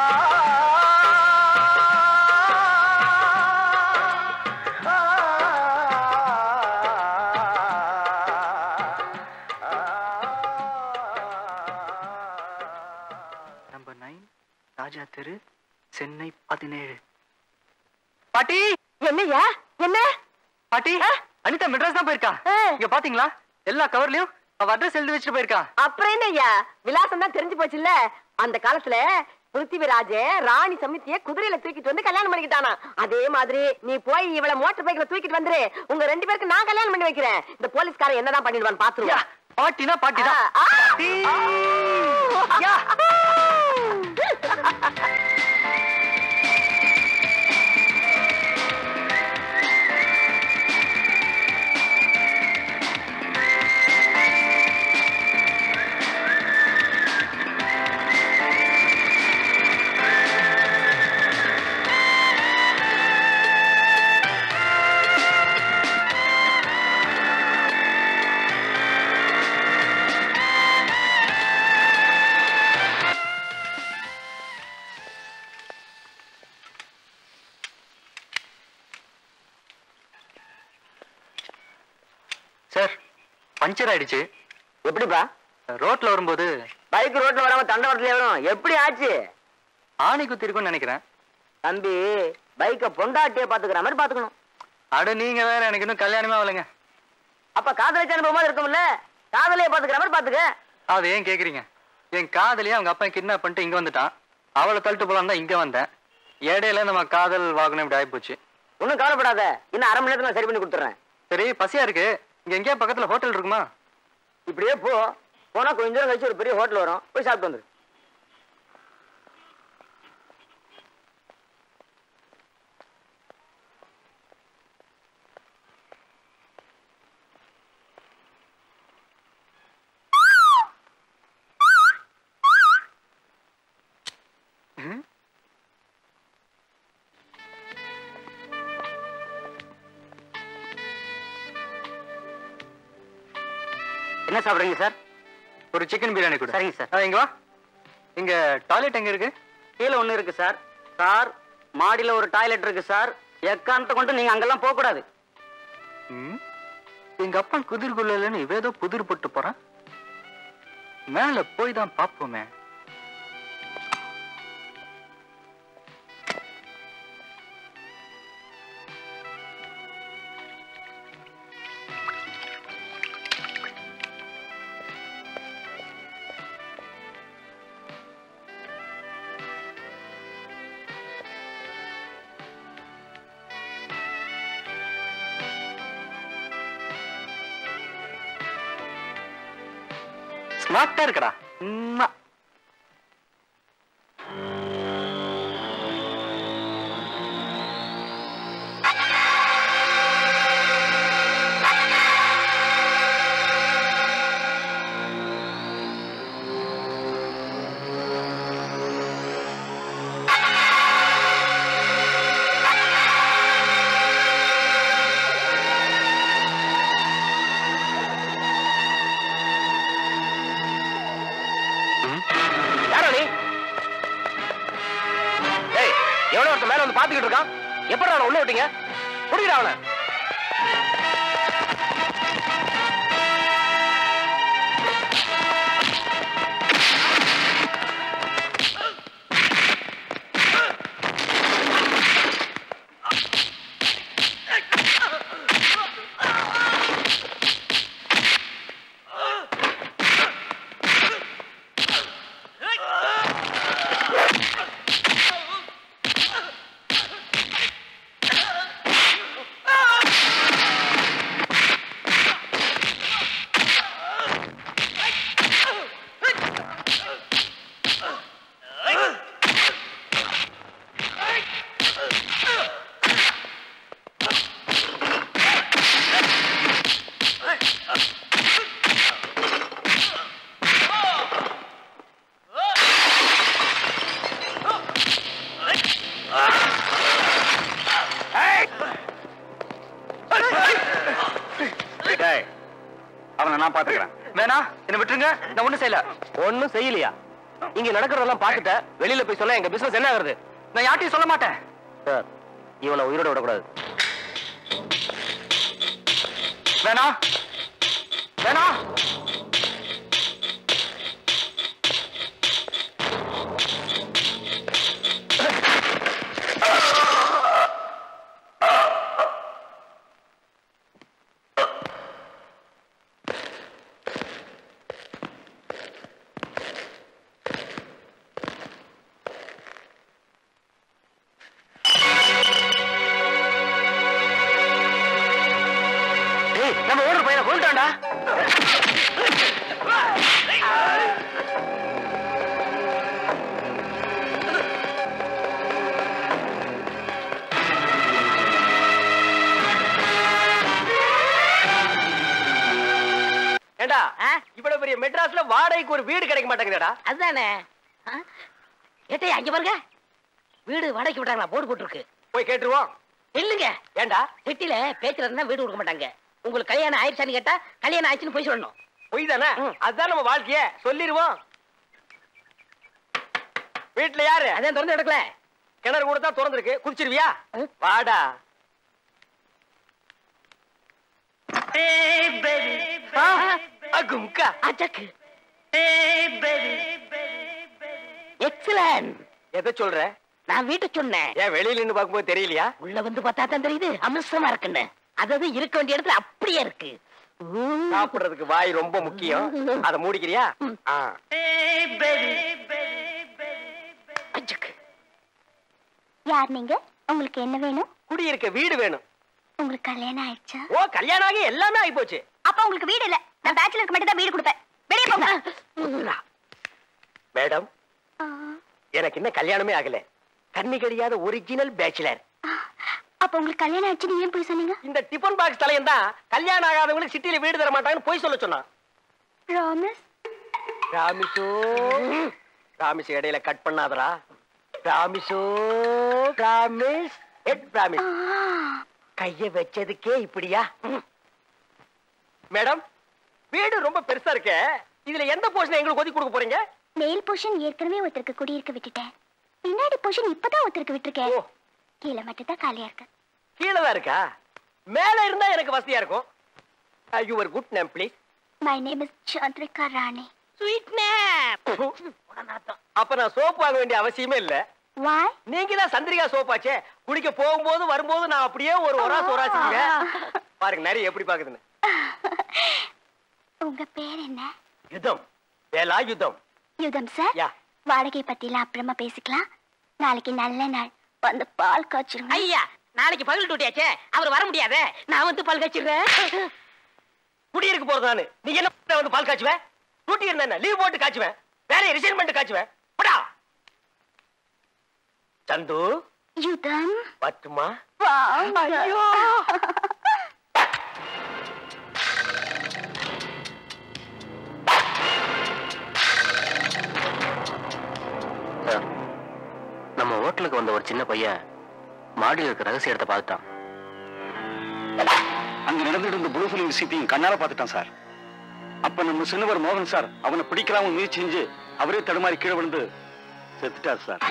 நம்பர் நைன் ராஜா தெரு சென்னை பதினேழு பாட்டி என்னய்யா என்ன பாட்டி அனிதா மெட்ராஸ் தான் போயிருக்கா இங்க பாத்தீங்களா எல்லா கவர்லயும் அவ அட்ரஸ் எழுதி வச்சுட்டு போயிருக்கா அப்புறம் என்னய்யா விலாசம் தான் தெரிஞ்சு போச்சுல்ல அந்த காலத்துல பிருத்திவிராஜ ராணி சமித்திய குதிரையில தூக்கிட்டு வந்து கல்யாணம் பண்ணிக்கிட்டானா அதே மாதிரி நீ போய் இவள மோட்டர் பைக்ல தூக்கிட்டு வந்துரு உங்க ரெண்டு பேருக்கு நான் கல்யாணம் பண்ணி வைக்கிறேன் இந்த போலீஸ்காரன் என்னதான் பண்ணிடுவான் பாத்துருவா பாட்டினா பாட்டி தான் பாட்டி யா. சார் பஞ்சர் ஆயிடுச்சு எப்படிப்பா ரோட்ல வரும்போது பைக் ரோட்ல வராம தண்டவாளத்துல வரும் எப்படி ஆச்சு ஆணி குத்தி இருக்கும்னு நினைக்கிறேன் தம்பி பைக்க பொண்டாட்டிய பாத்துக்கிற மாதிரி பாத்துக்கணும் அட நீங்க வேற எனக்கு இன்னும் கல்யாணமே ஆகலைங்க அப்ப காதலிச்ச அனுபவமா இருக்கும்ல காதலிய பாத்துக்கிற மாதிரி பாத்துக்க அதை ஏன் கேக்குறீங்க என் காதலியே அவங்க அப்பா கிட்னாப் பண்ணிட்டு இங்க வந்துட்டான் அவளை தள்ளிட்டு போலாம் தான் இங்க வந்தேன் இடையில நம்ம காதல் வாகனம் இப்படி ஆயிப்போச்சு ஒண்ணும் கவலைப்படாத இன்னும் அரை மணி நேரத்துல நான் சரி பண்ணி கொடுத்துறேன் சரி பசியா இருக்கு இங்க எங்கேயா பக்கத்துல ஹோட்டல் இருக்குமா இப்படியே போ போனா கொஞ்ச நேரம் கழிச்சு ஒரு பெரிய ஹோட்டல் வரும் போய் சாப்பிட்டு வந்துரு என்ன சாப்பிடுறீங்க சார் ஒரு சிக்கன் பிரியாணி கூட சரிங்க சார் ஆ, இங்க வா இங்க டாய்லெட் எங்க இருக்கு கீழே ஒண்ணு இருக்கு சார் சார் மாடியில ஒரு டாய்லெட் இருக்கு சார் எக்காரணத்தை கொண்டு நீங்க அங்கெல்லாம் போக கூடாது ம்? எங்க அப்பா குதிர்குள்ளன்னு இவ ஏதோ புதிர் போட்டு போறான் மேல போய் தான் பாப்போமே ஸ்மார்ட்டா இருக்கடா உம்மா. யாரோ நீ ஏய் எவ்வளவு ஒருத்தன் மேல வந்து பாத்துக்கிட்டு இருக்கான் எப்படி அவனை உள்ள விட்டீங்க புடிக்கிற அவனை Ah! டேய், அவனை நான் பாத்துக்கிறேன் வேணா என்ன விட்டுருங்க நான் ஒண்ணும் செய்யல ஒண்ணும் செய்யலையா இங்க நடக்கிறதெல்லாம் பார்த்துட்ட வெளியில போய் சொல்ல எங்க பிசினஸ் என்ன ஆகுறது நான் யார்ட்டையும் சொல்ல மாட்டேன் சார் இவனை உயிரோட விடக்கூடாது வேணா வேணா ஏய் நம்ம ஓடுற பையனை கொண்டுட்டான்டா ஏண்டா இவ்வளவு பெரிய மெட்ராஸ்ல வாடகைக்கு ஒரு வீடு கிடைக்க மாட்டேங்குதுடா அதுதானே ஆ? ஏட்டையா அங்க பாருங்க வீடு வாடகைக்கு விட்டாங்களா போர்டு போட்டுருக்கு போய் கேட்டுருவோம் இல்லைங்க ஏண்டா சிட்டில பேச்சுல இருந்தா வீடு கொடுக்க மாட்டாங்க உங்களுக்கு கல்யாணம் ஆயிடுச்சான்னு கேட்டா கல்யாணம் ஆயிடுச்சுன்னு போய் சொல்லணும் பொய் தானே அதுதான் நம்ம வாழ்க்கைய சொல்லிடுவோம் வீட்டுல யாரு அதான் திறந்து எடுக்கல கிணறு கூட தான் திறந்துருக்கு குதிச்சிருவியா வாடா ஆ, அகும்கா அச்சக்கு எக்ஸலன்ட் எதை சொல்ற நான் வீட்டை சொன்னேன் ஏன் வெளியில நின்னு பார்க்கும்போது தெரியலையா உள்ள வந்து பார்த்தா தான் தெரியுது அம்சமா இருக்குன்னு அதாவது இருக்க வேண்டிய இடத்துல அப்படியே இருக்கு சாப்பிடுறதுக்கு வாய் ரொம்ப முக்கியம் அதை மூடிக்கிறியா ஆ. அச்சக்கு யார் நீங்க உங்களுக்கு என்ன வேணும் குடியிருக்க வீடு வேணும் உங்களுக்கு கல்யாணம் ஆயிடுச்சா ஓ கல்யாணம் ஆகி எல்லாமே ஆகி போச்சு அப்ப உங்களுக்கு வீடு இல்ல நான் பேச்சுலருக்கு மட்டும் தான் வீடு கொடுப்பேன் வெளியே போங்க மேடம் எனக்கு இன்னும் கல்யாணமே ஆகல கண்ணி கடியாத ஒரிஜினல் பேச்சுலர் அப்ப உங்களுக்கு கல்யாணம் ஆயிடுச்சுன்னு ஏன் போய் சொன்னீங்க இந்த டிபன் பாக்ஸ் தலையன் தான் கல்யாணம் ஆகாதவங்களுக்கு சிட்டில வீடு தர மாட்டாங்கன்னு போய் சொல்ல சொன்னான் ப்ராமிஸ் ராமிசோ ராமிஸ் இடையில கட் பண்ணாதடா ராமிசோ ராமிஸ் ஹெட் ராமிஸ் கைய வச்சதுக்கே இப்படியா மேடம் வீடு ரொம்ப பெருசா இருக்கே இதுல எந்த போர்ஷன் எங்களுக்கு ஒதுக்கி கொடுக்க போறீங்க மேல் போர்ஷன் ஏற்கனவே ஒருத்தருக்கு குடியிருக்க விட்டுட்டேன் பின்னாடி போர்ஷன் இப்பதான் ஒருத்தருக்கு விட்டுருக்கேன் கீழே மட்டும் தான் காலியா இருக்கு கீழே தான் இருக்கா மேல இருந்தா எனக்கு வசதியா இருக்கும் your good name please my name is Chandrika Rani sweet நேப் அப்ப நான் சோப் வாங்க வேண்டிய அவசியமே இல்ல வாய் நீங்க தான் சந்திரிகா சோப்பாச்சே குடிக்க போகும்போது வரும்போது நான் அப்படியே ஒரு ஒராஸ் ஒராசிங்க பாருங்க நிறைய எப்படி பாக்குதுன்னு உங்க பேர் என்ன யுத்தம் வேலா யுத்தம் யுதம் சார் யா வாடகை பத்திலாம் அப்புறமா பேசிக்கலாம் நாளைக்கு நல்ல நாள் வந்து பால் காய்ச்சிருங்க ஐயா நாளைக்கு பகல் டூட்டியாச்சே அவர் வர முடியாதே நான் வந்து பல் கச்சிடுறேன் குடியிருக்க போறது நானு நீங்க என்ன பண்ண வந்து பால் காய்ச்சுவேன் டூட்டி இருந்தா லீவ் போட்டு காய்ச்சுவேன் வேலையை ரிசைன் பண்ணிட்டு காய்ச்சுவேன் போடா சந்து யுதம் பட்டுமா வாங்க நம்ம ஹோட்டலுக்கு வந்த ஒரு சின்ன பையன் மாடியில் இருக்க ரகசிய இடத்தை பார்த்துட்டான் அங்க நடந்துட்டு இருந்த புளுஃபிலிங் விஷயத்தையும் கண்ணால பார்த்துட்டான் சார் அப்ப நம்ம சின்னவர் மோகன் சார் அவனை பிடிக்கலாம முயற்சி செஞ்சு அவரே தடுமாறி கீழே விழுந்து செத்துட்டார் சார்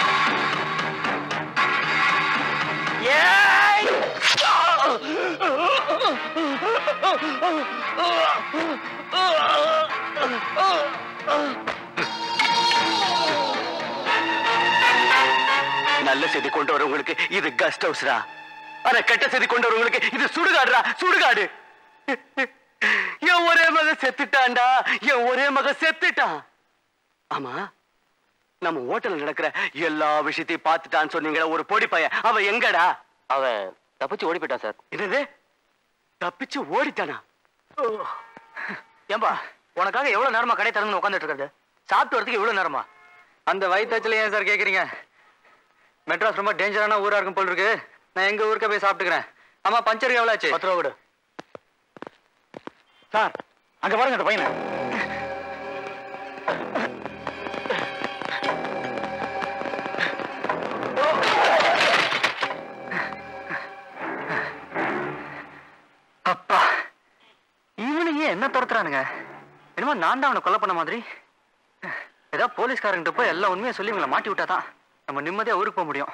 நல்ல செய்தி கொண்டு வரவங்களுக்கு இது கஸ்ட் ஹவுஸ்டா ஆனா கெட்ட செய்தி கொண்டு வரவங்களுக்கு இது சுடுகாடுடா சுடுகாடு என் ஒரே மக செத்துட்டான்டா என் ஒரே மக செத்துட்டான் ஆமா நம்ம ஹோட்டல்ல நடக்கிற எல்லா விஷயத்தையும் பார்த்துட்டான்னு சொன்னீங்களா ஒரு பொடி பையன் அவன் எங்கடா அவன் தப்பிச்சு ஓடி போயிட்டான் சார் என்னது தப்பிச்சு ஓடிட்டானா ஏம்பா உனக்காக எவ்வளவு நேரமா கடை திறந்து உட்காந்துட்டு இருக்கிறது சாப்பிட்டு வரதுக்கு இவ்வளவு நேரமா அந்த வயிற்றுல ஏன் சார் கேக்குறீங்க மெட்ராஸ் ரொம்ப டேஞ்சரான ஊரா இருக்கும் போல் இருக்கு நான் எங்க ஊருக்கே போய் சாப்பிட்டுக்கிறேன் ஆமா பஞ்சருக்கு எவ்வளவு ஆச்சு பத்து ரூபா கொடு சார் அங்க பாருங்க அந்த பையனை என்ன துரத்துறானுங்க என்னமோ நான் தான் அவனை கொலை பண்ண மாதிரி ஏதாவது போலீஸ்காரங்கிட்ட போய் எல்லா உண்மையை சொல்லி இவங்களை மாட்டி விட்டாதான் நம்ம நிம்மதியா ஊருக்கு போக முடியும்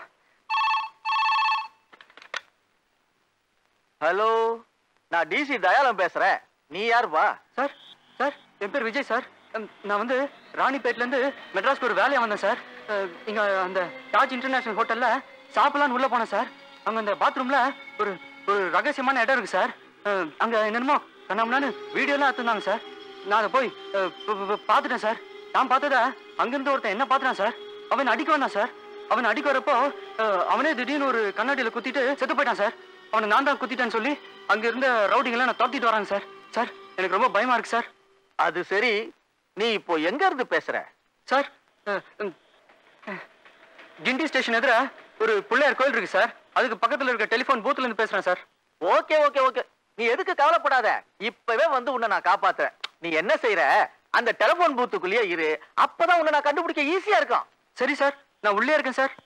ஹலோ நான் டிசி தயாளம் பேசுறேன் நீ யாருப்பா சார் சார் என் பேர் விஜய் சார் ம், நான் வந்து ராணிப்பேட்ல இருந்து மெட்ராஸ்க்கு ஒரு வேலையா வந்தேன் சார் அஹ், இங்க அந்த தாஜ் இன்டர்நேஷனல் ஹோட்டல்ல சாப்பிடலாம்னு உள்ள போனேன் சார் அங்க அந்த பாத்ரூம்ல ஒரு ஒரு ரகசியமான இடம் இருக்கு சார் அஹ், அங்க என்னென்னமோ கண்ணாமண்ணு வீடியோலாம் எடுத்துருந்தாங்க சார் நான் அதை போய் அஹ், ப- ப- பார்த்துட்டேன் சார் நான் பார்த்தத அங்கிருந்து ஒருத்தன் என்ன பார்த்துட்டான் சார் அவன் அடிக்க வந்தான் சார் அவன் அடிக்க வரப்போ அஹ், அவனே திடீர்னு ஒரு கண்ணாடியில குத்திட்டு செத்து போயிட்டான் சார் அவனை நான் தான் குத்திட்டேன்னு சொல்லி அங்க இருந்த ரவுடிங்கெல்லாம் நான் துரத்திட்டு வராங்க சார் சார் எனக்கு ரொம்ப பயமா இருக்கு சார் அது சரி நீ இப்போ எங்க இருந்து பேசுற சார் அஹ், ம், அஹ், கிண்டி ஸ்டேஷன் எதிர ஒரு பிள்ளையார் கோயில் இருக்கு சார் அதுக்கு பக்கத்துல இருக்க டெலிஃபோன் பூத்ல இருந்து பேசுறேன் சார் ஓகே ஓகே ஓகே நீ எதுக்கு கவலைப்படாத இப்பவே வந்து உன்னை நான் காப்பாத்துறேன் நீ என்ன செய்யற அந்த டெலிபோன் பூத்துக்குள்ளேயே இரு அப்பதான் உன்னை நான் கண்டுபிடிக்க ஈஸியா இருக்கும் சரி சார் நான் உள்ளே இருக்கேன் சார்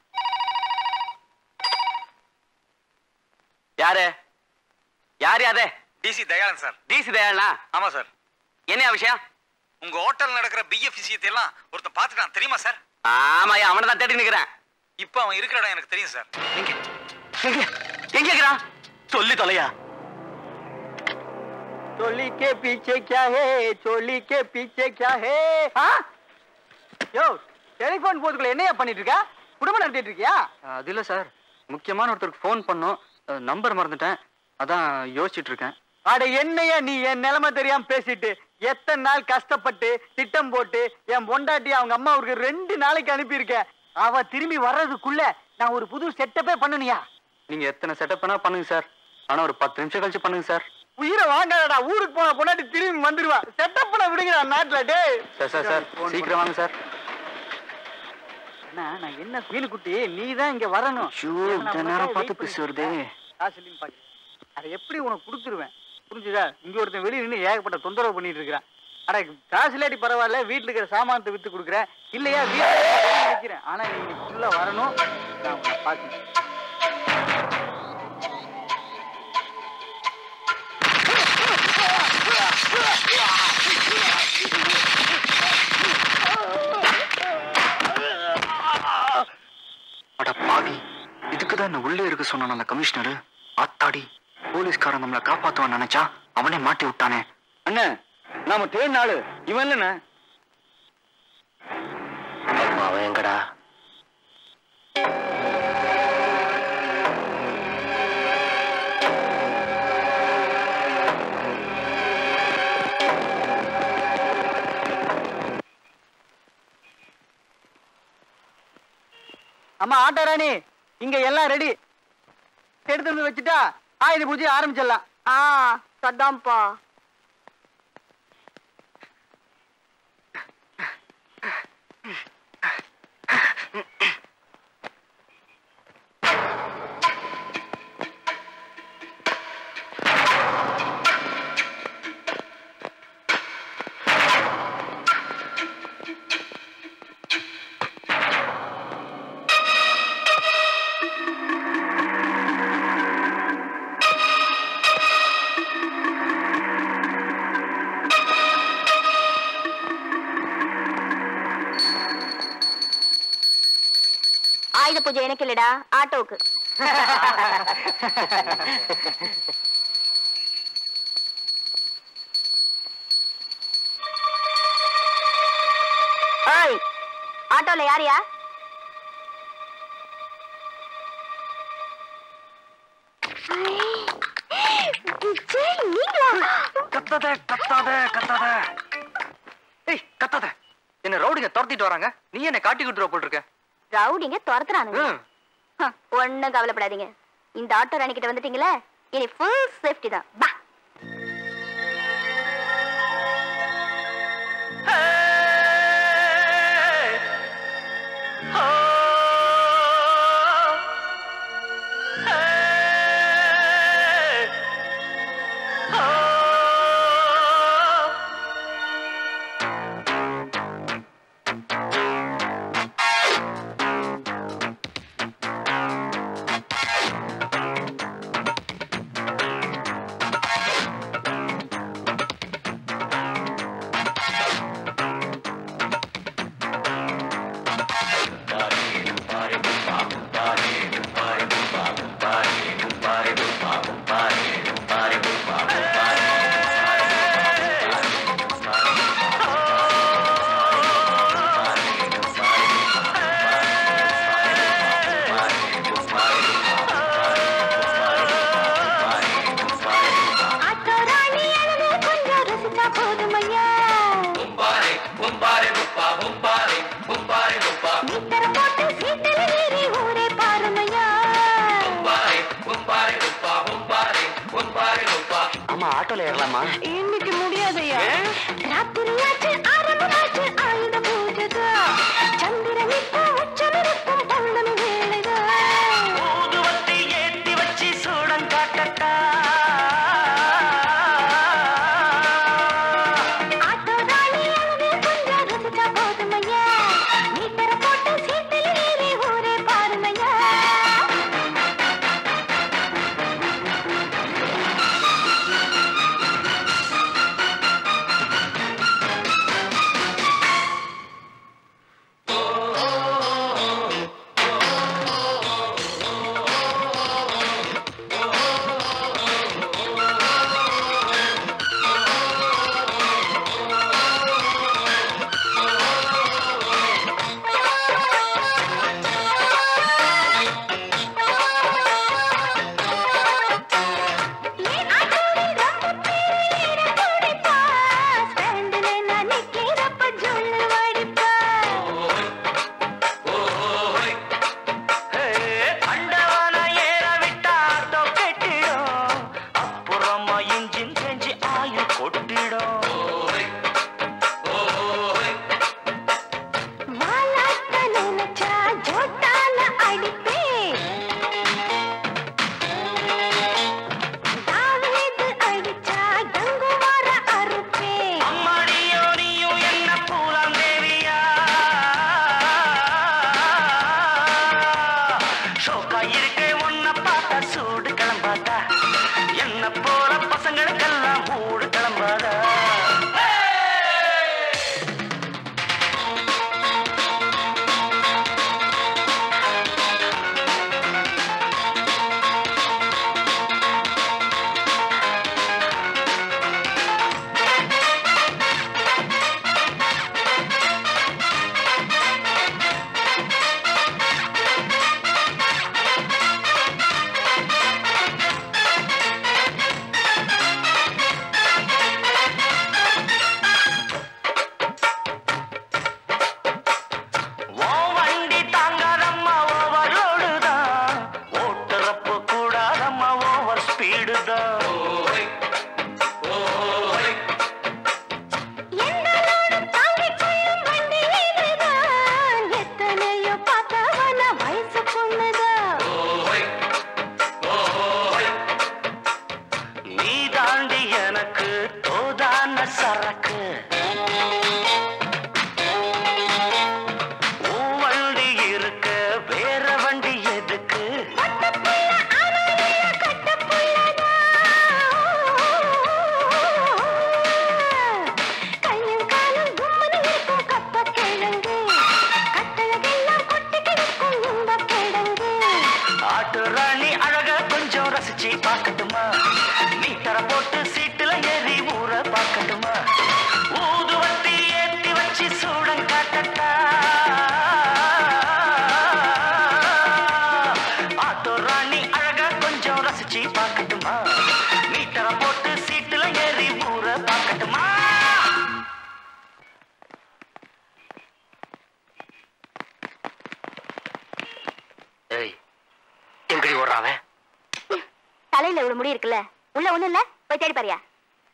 யாரு யார் யாரு டிசி தயாளன் சார் டிசி தயாளனா ஆமா சார் என்ன விஷயம் உங்க ஹோட்டல் நடக்கிற பிஎஃப் விஷயத்தை எல்லாம் ஒருத்தன் பார்த்துட்டான் தெரியுமா சார் ஆமாயா அவனை தான் தேடி நிக்கிறேன் இப்போ அவன் இருக்கிற இடம் எனக்கு தெரியும் சார் எங்க எங்க எங்க இருக்கிறான் சொல்லி தொலையா चोली के पीछे क्या है चोली के पीछे क्या है ஆ? யோ டெலிபோன் போதுக்குள்ள என்னையா பண்ணிட்டு இருக்க குடும்பம் நடத்திட்டு இருக்கியா அது இல்ல சார் முக்கியமான ஒருத்தருக்கு ஃபோன் பண்ணோம் நம்பர் மறந்துட்டேன் அதான் யோசிச்சுட்டு இருக்கேன் அட என்னையா நீ என் நிலைமை தெரியாம பேசிட்டு எத்தனை நாள் கஷ்டப்பட்டு திட்டம் போட்டு என் பொண்டாட்டி அவங்க அம்மா அவருக்கு ரெண்டு நாளைக்கு அனுப்பியிருக்கேன் அவ திரும்பி வர்றதுக்குள்ள நான் ஒரு புது செட்டப்பே பண்ணனியா நீங்க எத்தனை செட்டப் வேணா பண்ணுங்க சார் ஆனா ஒரு பத்து நிமிஷம் கழிச்சு பண்ணுங்க சார் உயிரை வாங்காதடா ஊருக்கு போன பொண்டாட்டி திரும்பி வந்துருவா செட்டப் பண்ண விடுங்கடா நாட்டுல டேய் சார் சார் சார் சீக்கிரம் வாங்க சார் அண்ணா, நான் என்ன மீனு குட்டி நீ தான் இங்க வரணும் ஐயோ, ஏன்னா இந்த நான் நேரம் உனக்காக பார்த்து wait பண்ணிட்டு பேசுவதே. இருக்கேன். காசு இல்லைன்னு பாக்கு. அதை எப்படி உனக்கு கொடுத்துருவேன் புரிஞ்சுதா இங்க ஒருத்தன் வெளியே நின்று ஏகப்பட்ட தொந்தரவு பண்ணிட்டு இருக்கிறான் அட காசு இல்லாட்டி பரவாயில்ல வீட்டுல இருக்கிற சாமானத்தை வித்து கொடுக்குறேன் இல்லையா வீட்டுல வைக்கிறேன் ஆனா நீங்க ஃபுல்லா வரணும் நான் உன்னை பார்க்கணும் அட பாவி இதுக்கு தான் என்ன உள்ளே இருக்க சொன்னான் அந்த கமிஷனர் ஆத்தாடி போலீஸ்காரன் நம்மளை காப்பாத்துவான்னு நினைச்சா அவனே மாட்டி விட்டானே அண்ணே நாம தேடின ஆளு இவன் இல்லைண்ணே அவன் எங்கடா அம்மா ஆட்டோ ராணி இங்க எல்லாம் ரெடி எடுத்து வந்து வச்சுட்டா ஆயுத பூஜை ஆரம்பிச்சிடலாம் ஆ சதாம்பா ஆயுத பூஜை எனக்கு இல்லடா ஆட்டோவுக்கு ஏய் ஆட்டோல யாரியா விஜய் நீங்களா கத்தாத கத்தாத கத்தாத ஏய் கத்தாத என்ன ரவுடிங்க துரத்திட்டு வராங்க நீ என்ன காட்டி கொடுத்துருவ போல் இருக்க ரவுடிங்க துரத்துறானுங்க ம். ஹம், ஒண்ணும் கவலைப்படாதீங்க இந்த ஆட்டோ ராணிக்கிட்ட வந்துட்டீங்களே இனி ஃபுல் சேஃப்டி தான் பா வாமா ஆட்டோல ஏறலாமா இன்னைக்கு முடியாதையா ராத்திரியாச்சு ஆரம்பமாச்சு ஆயுத பூஜைதா சந்திரன் இப்போ உச்சமிருக்கும் பௌர்ணமி வேளைதா ஊதுவத்தி ஏத்தி வச்சு சூடம் காட்டட்டா ஆட்டோ ராணி அங்கே கொஞ்சம் ருசிச்சா போதுமையா மீட்டரை போட்டு சீட்டில் ஏறி ஊரே பாருமையா அண்டவான ஏற விட்டா ஆட்டோ கெட்டிடும் அப்புறமா இன்ஜின் செஞ்சு ஆயுள் கொட்டிடும் அம்மாடியோ நீயும் என்ன பூலாம் தேவியா ஷோக்கா இருக்கே உன்னை பார்த்தா சூடு கிளம்பாதா என்ன போற பசங்களுக்கெல்லாம் மூடு கிளம்பாதா ஓ வண்டி தாங்காதம்மா ஓவர்லோடு தான் ஓட்டுறப்ப கூடாதம்மா ஓவர் ஸ்பீடு தான் எத்தனையோ பார்த்தவன வயசு பொண்ணுதான் நீ தாண்டி எனக்கு தோதான சரக்கு உன் வண்டி இருக்க வேற வண்டி எதுக்கு கையும் காலும் கும்மனு இருக்கும் கப்ப கிழங்கு கட்டழகெல்லாம் கொட்டி கிடக்கும் இந்த கிழங்கு ஆட்டு ராணி அழக கொஞ்சம் ரசிச்சு பார்க்கட்டுமா மீட்டர போட்டு சீட்டுல ஏறி ஊற பார்க்கட்டுமா ஊதுவத்தி ஏத்தி வச்சு சூடம் காட்டட்டா ஆட்டோ ராணி அழக கொஞ்சம் ரசிச்சு பார்க்கட்டுமா மீட்டர போட்டு சீட்டுல ஏறி ஊற பார்க்கட்டுமா ஏய் எங்கடி ஓடுறாவன் தலையில இவ்வளவு முடி இருக்குல்ல உள்ள ஒண்ணு இல்ல போய் தேடி பாரியா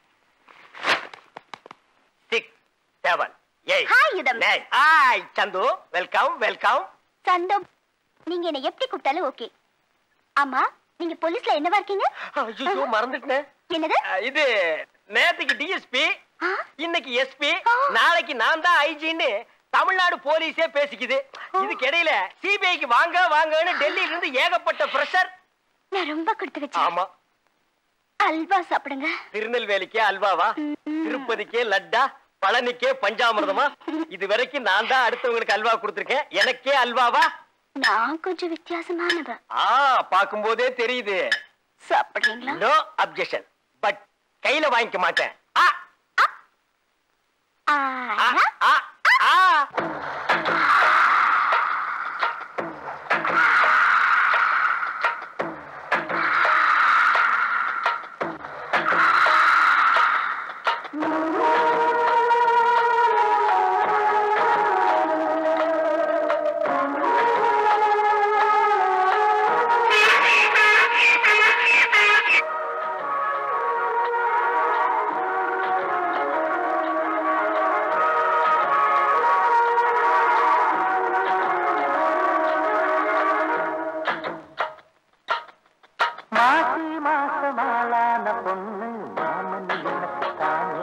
சிக்ஸ் செவன் எயிட் Hi, யுதம். Nine hi Santhu welcome welcome சந்தம் நீங்க என்ன எப்படி கூப்பிட்டாலும் ஓகே ஆமா நீங்க போலீஸ்ல என்னவா இருக்கீங்க ஐயோ மறந்துட்டேன் என்னது அஹ், இது நேத்துக்கு டிஎஸ்பி இன்னைக்கு எஸ்பி நாளைக்கு நான் தான் ஐஜின்னு தமிழ்நாடு போலீஸே பேசிக்குது இதுக்கு இடையில சிபிஐக்கு வாங்க வாங்கன்னு டெல்லியில இருந்து ஏகப்பட்ட பிரஷர் நான் ரொம்ப கொடுத்து வச்சேன் ஆமா அல்வா சாப்பிடுங்க திருநெல்வேலிக்கே அல்வாவா திருப்பதிக்கே லட்டா பழனிக்கே பஞ்சாமிர்தமா இது வரைக்கும் நான் தான் அடுத்தவங்களுக்கு அல்வா கொடுத்திருக்கேன் எனக்கே அல்வாவா நான் கொஞ்சம் வித்தியாசமானவ ஆ பாக்கும்போதே தெரியுது சாப்பிடுறீங்களா நோ அப்ஜெக்ஷன் பட் கையில வாங்கிக்க மாட்டேன் ஆ, ஆ, ஆ, ஆ. பொண்ணு மாமன் எனக்கு தானே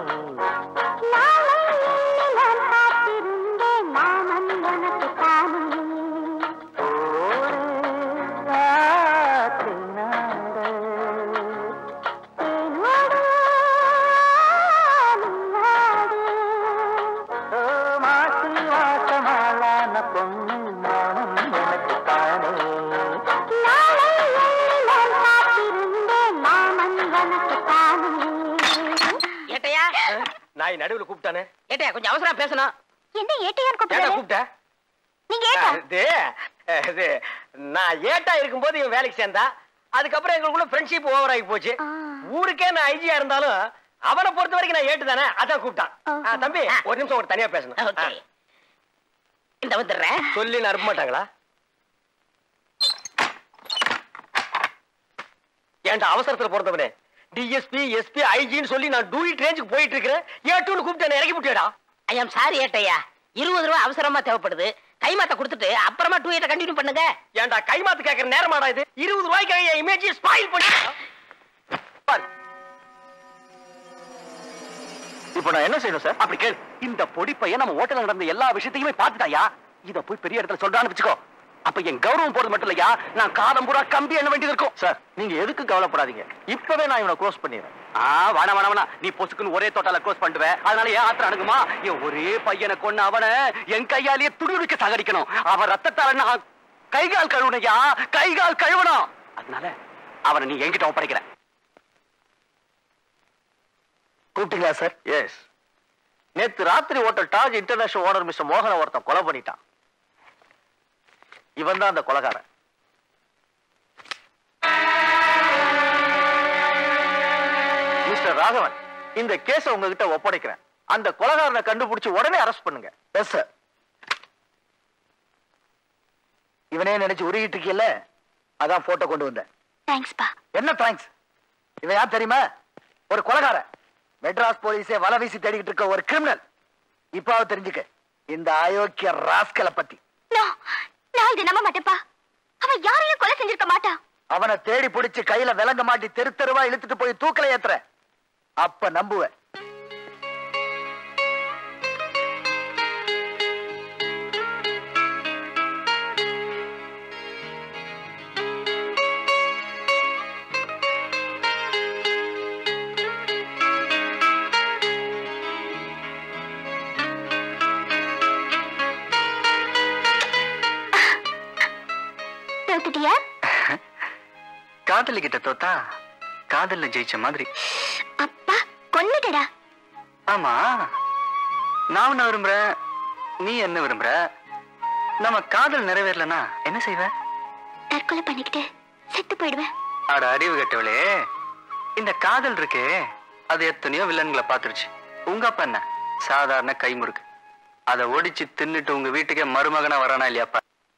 பொண்ணு மாமன் எனக்கு தானே ஏட்டையா நாய் நடுவுல கூப்பிட்டானே ஏட்டையா கொஞ்சம் அவசரம் பேசணும் என்ன ஏட்டையான்னு ஏட்டா கூப்பிடுறாரு கூப்பிட்ட நீங்க ஏட்டா இது இது நான் ஏட்டா இருக்கும்போது இவன் வேலைக்கு சேர்ந்தா அதுக்கப்புறம் எங்களுக்குள்ள ஃப்ரெண்ட்ஷிப் ஓவர் ஆகி போச்சு ஊருக்கே நான் ஐஜியா இருந்தாலும் அவனை பொறுத்த வரைக்கும் நான் ஏட்டு தானே அதான் கூப்பிட்டான் ஆ, தம்பி ஒரு நிமிஷம் ஒரு தனியா பேசணும் ஓகே இந்த வந்துடுறேன் சொல்லி நான் அனுப்ப மாட்டாங்களா ஏன்டா அவசரத்துல பிறந்தவனே டிஎஸ்பி எஸ்பி ஐஜின்னு சொல்லி நான் டூயிட் ரேஞ்சுக்கு போயிட்டு இருக்கிறேன் ஏட்டுன்னு கூப்பிட்டு என்னை இறக்கி விட்டியடா ஐ ஆம் சாரி ஏட்டையா இருபது ரூபா அவசரமா தேவைப்படுது கைமாத்த கொடுத்துட்டு அப்புறமா டூ எயிட்ட கண்டினியூ பண்ணுங்க ஏன்டா கைமாத்து கேட்கற நேரமாடா இது இருபது ரூபாய்க்கு என் இமேஜ் ஸ்பாயில் பண்ணி பாரு இப்போ நான் என்ன செய்யணும் சார் அப்படி கேள் இந்த பொடி பையன் நம்ம ஹோட்டல்ல நடந்த எல்லா விஷயத்தையுமே பார்த்துட்டாயா இத போய் பெரிய இடத்துல சொல்றான்னு வச்சுக்கோ அப்ப என் கௌரவம் போறது மட்டும் இல்லையா நான் காலம் பூரா கம்பி எண்ண வேண்டியது இருக்கும் சார் நீங்க எதுக்கு கவலைப்படாதீங்க இப்பவே நான் இவனை க்ளோஸ் பண்ணிடுறேன் ஆ வேணா வேணா வேணா நீ பொசுக்குன்னு ஒரே தோட்டால க்ளோஸ் பண்ணுவேன் அதனால ஏன் ஆத்திரம் அணுகுமா என் ஒரே பையனை கொண்டு அவனை என் கையாலேயே துடிதுடிக்க சாகடிக்கணும் அவன் ரத்தத்தால நான் கைகால் கழுவணையா கைகால் கழுவணும் அதனால அவனை நீ என்கிட்ட ஒப்படைக்கிற கூப்பிட்டீங்களா சார் எஸ் நேத்து ராத்திரி hotel Taj international owner mister மோகன ஒருத்தன் கொலை பண்ணிட்டான் இவன் தான் அந்த கொலைகாரன் மிஸ்டர் ராகவன் இந்த கேஸ உங்ககிட்ட ஒப்படைக்கிறேன் அந்த கொலைகாரனை கண்டுபிடிச்சு உடனே அரெஸ்ட் பண்ணுங்க எஸ் சார் இவனே நினைச்சு உருகிட்டு இருக்கீல்ல அதான் போட்டோ கொண்டு வந்தேன் தேங்க்ஸ்பா என்ன தேங்க்ஸ் இவன் யார் தெரியுமா ஒரு கொலைகாரன் மெட்ராஸ் போலீஸே வலை வீசி தேடிக்கிட்டு இருக்க ஒரு கிரிமினல் இப்பாவது தெரிஞ்சுக்க இந்த அயோக்கிய ராஸ்கலை பத்தி நோ நான் இதை நம்ப மாட்டேன்ப்பா அவன் யாரையும் கொலை செஞ்சிருக்க மாட்டான் அவனை தேடி பிடிச்சு கையில விலங்க மாட்டி தெரு தெருவா இழுத்துட்டு போய் தூக்கல ஏத்துற அப்ப நம்புவேன் தோத்துட்டியா காதலி கிட்ட தோத்தா காதல்ல ஜெயிச்ச மாதிரி அப்பா கொன்னுட்டடா ஆமா நான் உன்ன விரும்புறேன் நீ என்ன விரும்புற நம்ம காதல் நிறைவேறலனா என்ன செய்வ தற்கொலை பண்ணிக்கிட்டு செத்து போயிடுவேன் அட அறிவு கெட்டவளே இந்த காதல் இருக்கே அது எத்தனையோ வில்லன்களை பாத்துருச்சு உங்க அப்பா என்ன சாதாரண கைமுறுக்கு அதை ஒடிச்சு தின்னுட்டு உங்க வீட்டுக்கே மருமகனா வரானா இல்லையாப்பா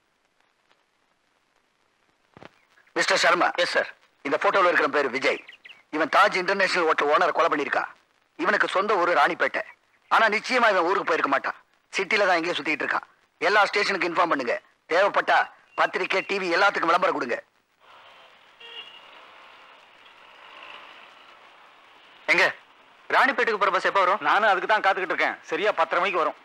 மிஸ்டர் சர்மா எஸ் சார் இந்த போட்டோல இருக்கிற பேரு விஜய் இவன் தாஜ் இன்டர்நேஷனல் ஹோட்டல் ஓனர் கொலை பண்ணியிருக்கான் இவனுக்கு சொந்த ஊரு ராணிப்பேட்டை ஆனா நிச்சயமா இவன் ஊருக்கு போயிருக்க மாட்டான் சிட்டில தான் எங்கேயும் சுத்திட்டு இருக்கான் எல்லா ஸ்டேஷனுக்கு இன்ஃபார்ம் பண்ணுங்க தேவைப்பட்டா பத்திரிக்கை டிவி எல்லாத்துக்கும் விளம்பரம் கொடுங்க எங்க ராணிப்பேட்டுக்கு போற பஸ் எப்ப வரும் நானும் அதுக்கு தான் காத்துக்கிட்டு இருக்கேன் சரியா பத்தரை மணிக்கு வரும்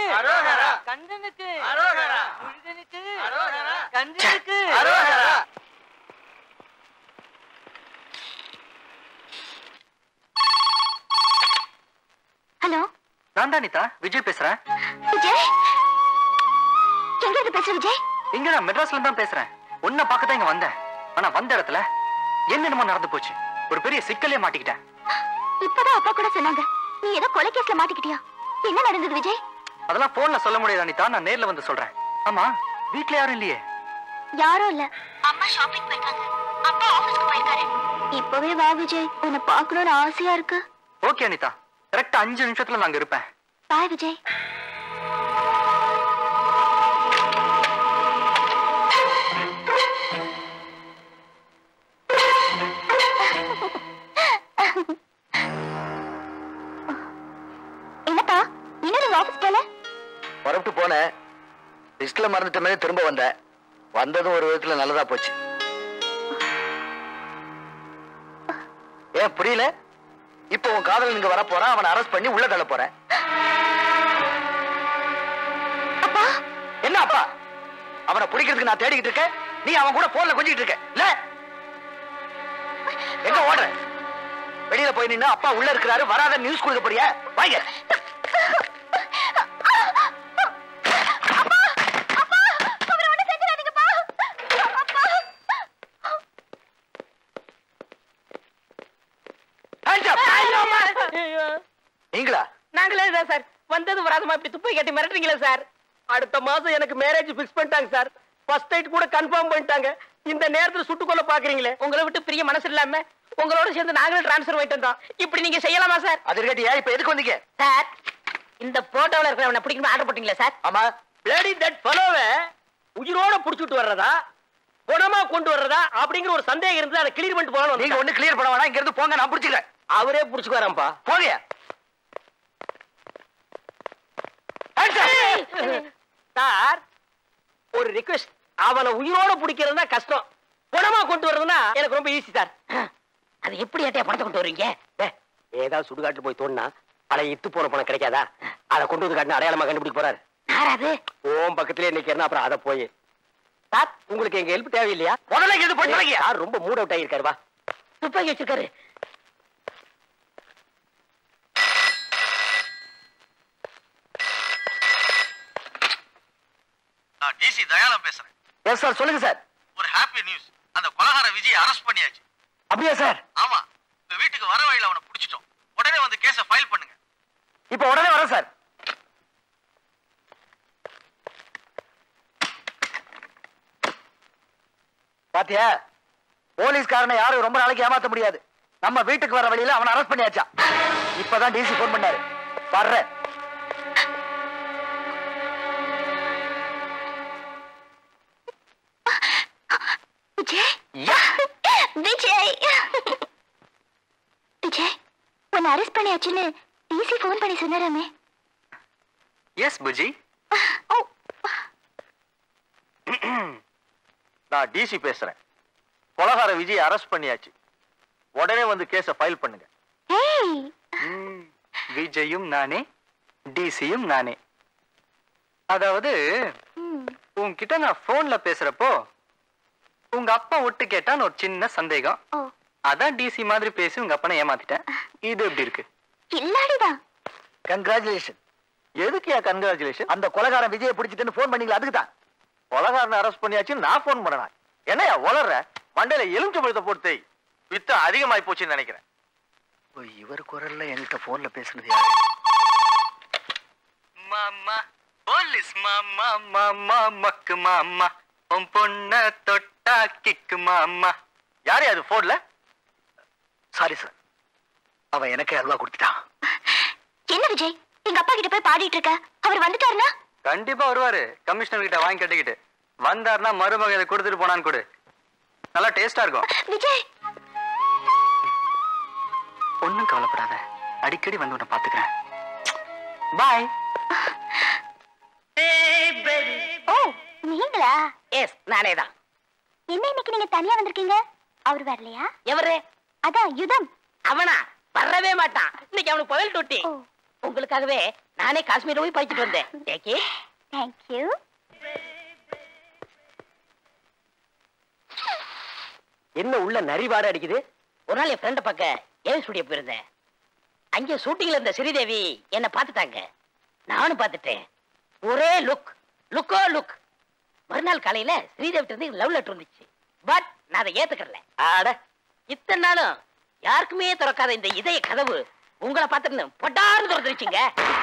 கஞ்சனுக்கு முருகனுக்கு கஞ்சனுக்கு ஹலோ நான் தான் அனிதா விஜய் பேசுறேன் விஜய் எங்க இருந்து பேசுற விஜய் இங்க நான் மெட்ராஸ்ல தான் பேசுறேன் உன்னை பார்க்க தான் இங்க வந்தேன் ஆனா வந்த இடத்துல என்னென்னமோ நடந்து போச்சு ஒரு பெரிய சிக்கலே மாட்டிக்கிட்டேன் இப்பதான் அப்பா கூட சொன்னாங்க நீ ஏதோ கொலை கேஸ்ல மாட்டிக்கிட்டியா என்ன நடந்தது விஜய் அதெல்லாம் போன்ல சொல்ல முடியாது அனிதா நான் நேர்ல வந்து சொல்றேன் ஆமா வீட்ல யாரும் இல்லையே யாரும் இல்ல அம்மா ஷாப்பிங் போயிருக்காங்க அப்பா ஆபீஸ்க்கு போயிருக்காரு இப்பவே வா விஜய் உன்னை பார்க்கணும்னு ஆசையா இருக்கு ஓகே அனிதா கரெக்டா அஞ்சு நிமிஷத்துல நான் அங்க இருப்பேன் பாய் விஜய் என்னப்பா இன்னும் நீங்க ஆபீஸ் போல புறப்பட்டு போனேன் லிஸ்ட்ல மறந்துட்ட மாதிரி திரும்ப வந்தேன் வந்ததும் ஒரு விதத்துல நல்லதா போச்சு ஏன் புரியல இப்போ உன் காதலன் இங்க வர போறான் அவனை அரெஸ்ட் பண்ணி உள்ள தள்ள போறேன் என்ன அப்பா அவனை பிடிக்கிறதுக்கு நான் தேடிக்கிட்டு இருக்கேன் நீ அவன் கூட போன்ல கொஞ்சிட்டு இருக்க இல்ல எங்க ஓடுற வெளியில போய் நின்னு அப்பா உள்ள இருக்கிறாரு வராத நியூஸ் கொடுக்க போறியா வாங்க Hands up! நீங்களா நாங்களே தான் சார் வந்தது வராதமா இப்படி துப்பை கட்டி மிரட்டுறீங்களா சார் அடுத்த மாசம் எனக்கு மேரேஜ் ஃபிக்ஸ் பண்ணிட்டாங்க சார் ஃபர்ஸ்ட் நைட் கூட கன்ஃபார்ம் பண்ணிட்டாங்க இந்த நேரத்துல சுட்டுக்கொள்ள பாக்குறீங்களே உங்களை விட்டு பிரிய மனசு இல்லாம உங்களோட சேர்ந்து நாங்களும் டிரான்ஸ்ஃபர் போயிட்டு வந்தோம் இப்படி நீங்க செய்யலாமா சார் அது இருக்கட்டியா இப்ப எதுக்கு வந்தீங்க சார் இந்த போட்டோல இருக்கிறவனை பிடிக்கணும் ஆர்டர் போட்டீங்களா சார் ஆமா பிளடி தட் ஃபலோவை உயிரோட புடிச்சிட்டு வர்றதா குணமா கொண்டு வர்றதா அப்படிங்கிற ஒரு சந்தேகம் இருந்து அதை கிளியர் பண்ணிட்டு போகணும் நீங்க ஒண்ணு கிளியர் பண்ண வேணாம் இங்க இருந்து போங்க நான் புடிச்சுக்கிறேன் அவரே புடிச்சுக்கு வரான்ப்பா போங்க சார் ஒரு ரிக்வெஸ்ட் அவனை உயிரோட பிடிக்கிறதுனா கஷ்டம் குணமா கொண்டு வர்றதுன்னா எனக்கு ரொம்ப ஈஸி சார் அது எப்படி ஏட்டையா பணத்தை கொண்டு வருவீங்க டேய், ஏதாவது சுடுகாட்டுல போய் தோணுனா பழைய இத்து போன பணம் கிடைக்காதா அதை கொண்டு வந்து காட்டின அடையாளமா கண்டுபிடிக்க போறாரு யாராது ஓம் பக்கத்திலே நிக்கிறேன் அப்புறம் அதை போய் சார் உங்களுக்கு எங்க ஹெல்ப் தேவையில்லையா முதல்ல இங்க இருந்து போய் தொலைங்க. சார் ரொம்ப மூட் அவுட் ஆகியிருக்காரு வா துப்பாக்கி வச்சிருக்காரு நான் டிசி தயாளம் பேசுறேன் எஸ் சார் சொல்லுங்க சார் ஒரு ஹாப்பி நியூஸ் அந்த கொலகார விஜய் அரெஸ்ட் பண்ணியாச்சு அப்படியா சார் ஆமா உங்க வீட்டுக்கு வர வழியில அவனை பிடிச்சிட்டோம் உடனே வந்து கேஸ ஃபைல் பண்ணுங்க இப்ப உடனே வரேன் சார் பாத்தியா போலீஸ்காரனை யாரும் ரொம்ப நாளைக்கு ஏமாத்த முடியாது நம்ம வீட்டுக்கு வர வழியில அவனை அரெஸ்ட் பண்ணியாச்சா இப்பதான் டிசி போன் பண்ணாரு வர்றேன் விஜய் விஜய் விஜய் உன்னை அரெஸ்ட் பண்ணியாச்சுன்னு டிசி ஃபோன் பண்ணி சொன்னாராமே எஸ் புஜி நான் டிசி பேசுறேன் கொலகார விஜய் அரெஸ்ட் பண்ணியாச்சு உடனே வந்து கேஸ ஃபைல் பண்ணுங்க ஏய் விஜயும் நானே டிசியும் நானே அதாவது உன்கிட்ட நான் போன்ல பேசுறப்போ உங்க அப்பா ஒட்டு கேட்டான்னு ஒரு சின்ன சந்தேகம் ஓ அதான் டிசி மாதிரி பேசி உங்க அப்பனை ஏமாத்திட்டேன் இது எப்படி இருக்கு கில்லாடிதான் கங்க்ராச்சுலேஷன் எதுக்கு கங்க்ராச்சுலேஷன் அந்த கொலகாரன் விஜயை பிடிச்சிட்டுன்னு போன் பண்ணீங்களா அதுக்கு தான் கொலகாரனை அரெஸ்ட் பண்ணியாச்சு நான் போன் பண்ணனா என்னையா வளர்ற மண்டையில எலுமிச்சை பழத்தை போட்டு வித்து அதிகமாயி போச்சுன்னு நினைக்கிறேன் இவர் குரல்ல என்கிட்ட போன்ல பேசுனது யாரு மாமா போலீஸ் மாமா மாமா மக்கு மாமா உன் பொண்ண தொட்டா கிக்கு மாமா யாரு அது போன்ல சாரி சார் அவன் எனக்கே அல்வா கொடுத்துட்டான் என்ன விஜய் எங்க அப்பா கிட்ட போய் பாடிட்டு இருக்க அவர் வந்துட்டாருன்னா கண்டிப்பா வருவாரு கமிஷனர் கிட்ட வாங்கி கட்டிக்கிட்டு வந்தாருன்னா மருமக இதை கொடுத்துட்டு போனான்னு கொடு நல்லா டேஸ்டா இருக்கும் விஜய் ஒண்ணும் கவலைப்படாத அடிக்கடி வந்து உன்னை பாத்துக்கிறேன் பாய் ஓ நீங்களா எஸ் நானே தான் என்ன இன்னைக்கு நீங்க தனியா வந்திருக்கீங்க அவர் வரலையா எவரு அதான் யுதம் அவனா வரவே மாட்டான் இன்னைக்கு அவனுக்கு புயல் தொட்டி ஓ உங்களுக்காகவே நானே காஷ்மீர் போய் படிச்சுட்டு வந்தேன் டேக் இட் தேங்க்யூ என்ன உள்ள நரிவாடை அடிக்குது ஒரு நாள் என் ஃப்ரெண்டை பார்க்க ஏவி ஸ்டுடியோ போயிருந்தேன் அங்கே ஷூட்டிங்ல இருந்த ஸ்ரீதேவி என்னை பார்த்துட்டாங்க நானும் பார்த்துட்டேன் ஒரே லுக் லுக்கோ லுக் மறுநாள் காலையில ஸ்ரீதேவி இருந்து லவ் லெட்டர் வந்துச்சு பட் நான் அதை ஏத்துக்கல ஆட இத்தனை நாளும் யாருக்குமே திறக்காத இந்த இதய கதவு உங்களை பார்த்துட்டு பொட்டார்னு திறந்துருச்சுங்க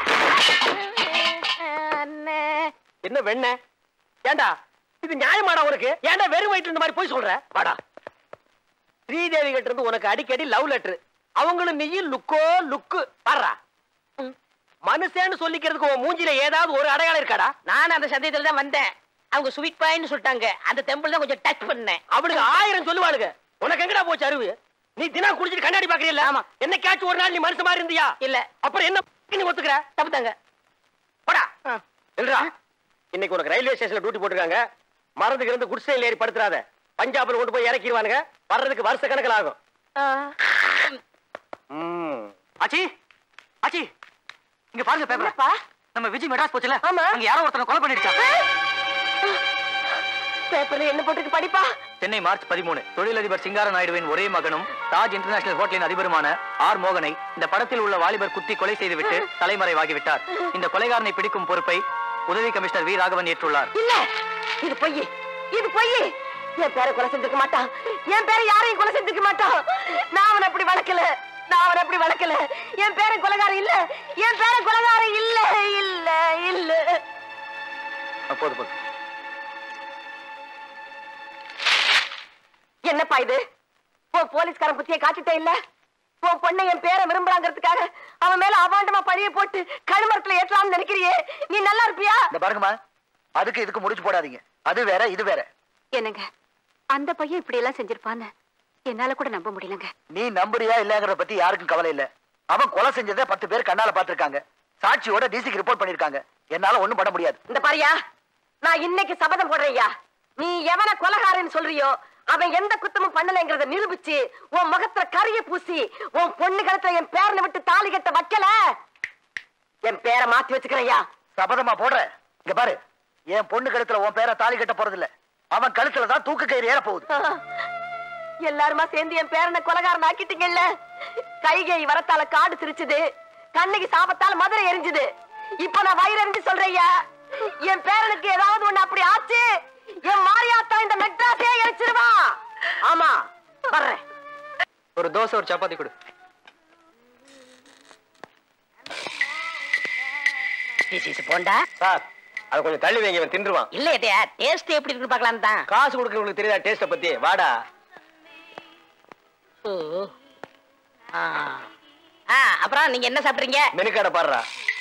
என்ன வெண்ண ஏண்டா இது நியாயமாடா உனக்கு ஏன்டா வெறும் வயிற்று இந்த மாதிரி போய் சொல்ற வாடா ஸ்ரீதேவி கிட்ட இருந்து உனக்கு அடிக்கடி லவ் லெட்டர் அவங்களும் நீயும் லுக்கோ லுக்கு பாடுறா மனுஷன்னு சொல்லிக்கிறதுக்கு உன் மூஞ்சில ஏதாவது ஒரு அடையாளம் இருக்காடா நானும் அந்த சந்தேகத்துல தான் வந்தேன் அவங்க ஸ்வீட் பாயின்னு சொல்லிட்டாங்க அந்த டெம்பிள் தான் கொஞ்சம் டச் பண்ணேன் அவனுக்கு ஆயிரம் சொல்லுவாளுங்க உனக்கு எங்கடா போச்சு அறிவு நீ தினம் குடிச்சிட்டு கண்ணாடி பாக்குறீல்ல ஆமா என்ன கேட்ச் ஒரு நாள் நீ மனுஷன் மாதிரி இருந்தியா இல்ல அப்புறம் என்ன நீ ஒத்துக்கிற தப்புதாங்க போடா இல்லடா இன்னைக்கு உனக்கு ரயில்வே ஸ்டேஷன்ல டியூட்டி போட்டுருக்காங்க மறந்துக்கு இருந்து குடிசையில் ஏறி படுத்துறாத பஞ்சாப்ல கொண்டு போய் இறக்கிடுவானுங்க வர்றதுக்கு வருஷ கணக்கில் ஆகும் ஆச்சி ஆச்சி இங்க பாருங்க பேப்பர் நம்ம விஜய் மெட்ராஸ் போச்சுல அங்க யாரோ ஒருத்தனை கொலை பண்ணிருக்கா பேப்பர்ல என்ன போட்டிருக்கு படிப்பா சென்னை மார்ச் பதிமூணு தொழிலதிபர் சிங்கார நாயுடுவின் ஒரே மகனும் தாஜ் இன்டர்நேஷனல் ஹோட்டலின் அதிபருமான ஆர் மோகனை இந்த படத்தில் உள்ள வாலிபர் குத்தி கொலை செய்துவிட்டு தலைமறைவாகிவிட்டார் இந்த கொலைகாரனை பிடிக்கும் பொறுப்பை உதவி கமிஷனர் வி ராகவன் ஏற்றுள்ளார் இல்ல இது பொய் இது பொய் என் பேரை கொலை செஞ்சிருக்க மாட்டான் என் பேரை யாரையும் கொலை செஞ்சிருக்க மாட்டான் நான் அவனை அப்படி வளர்க்கல நான் அவனை அப்படி வளர்க்கல என் பேரன் கொலைகாரன் இல்ல என் பேரன் கொலைகாரன் இல்ல இல்ல இல்ல போதும் போதும் என்னப்பா இது போ போலீஸ்காரன் புத்திய காட்டிட்டே இல்ல போ பொண்ணை என் பேரை விரும்புறாங்கிறதுக்காக அவன் மேல அபாண்டமா பழிய போட்டு கழுமரத்துல ஏற்றலாம்னு நினைக்கிறியே நீ நல்லா இருப்பியா இந்த பாருங்கம்மா அதுக்கு இதுக்கு முடிச்சு போடாதீங்க அது வேற இது வேற என்னங்க அந்த பையன் இப்படி எல்லாம் செஞ்சிருப்பான்னு என்னால கூட நம்ப முடியலங்க நீ நம்புறியா இல்லங்கறத பத்தி யாருக்கும் கவலை இல்ல அவன் கொலை செஞ்சதை பத்து பேர் கண்ணால பாத்திருக்காங்க சாட்சியோட டிசிக்கு ரிப்போர்ட் பண்ணிருக்காங்க என்னால ஒண்ணும் பண்ண முடியாது இந்த பாரியா நான் இன்னைக்கு சபதம் போடுறையா நீ எவன கொலகாரன்னு சொல்றியோ அவன் எந்த குத்தமும் பண்ணலைங்கிறத நிரூபிச்சு உன் முகத்துல கரிய பூசி உன் பொண்ணு கழுத்துல என் பேரனை விட்டு தாலி கட்ட வைக்கல என் பேரை மாத்தி வச்சுக்கிறையா சபதமா போடுற இங்க பாரு என் பொண்ணு கழுத்துல உன் பேரை தாலி கட்ட போறது இல்ல அவன் கழுத்துல தான் தூக்கு கயிறு ஏற போகுது எல்லாருமா சேர்ந்து என் பேரனை கொலகாரன் ஆக்கிட்டீங்கல்ல கைகை வரத்தால காடு சிரிச்சுது கண்ணுக்கு சாபத்தால மதுரை எரிஞ்சுது இப்ப நான் வயிறு எரிஞ்சு சொல்றையா என் பேரனுக்கு ஏதாவது ஒண்ணு அப்படி ஆச்சு என் மாரியாத்தா இந்த மெட்ராஸே எரிச்சிருவா ஆமா வர்றேன் ஒரு தோசை ஒரு சப்பாத்தி கொடு திஸ் இஸ் போண்டா சார் அதை கொஞ்சம் தள்ளி வைங்க இவன் தின்றுவான் இல்ல ஏட்டையா டேஸ்ட் எப்படி இருக்குன்னு பார்க்கலாம் தான் காசு கொடுக்கறவங்களுக்கு தெரியுதா டேஸ்ட பத்தி வாடா ஓ. ஆ. ஆ, அப்புறம் நீங்க என்ன சாப்பிடுறீங்க மெனுக்காட பாடுறா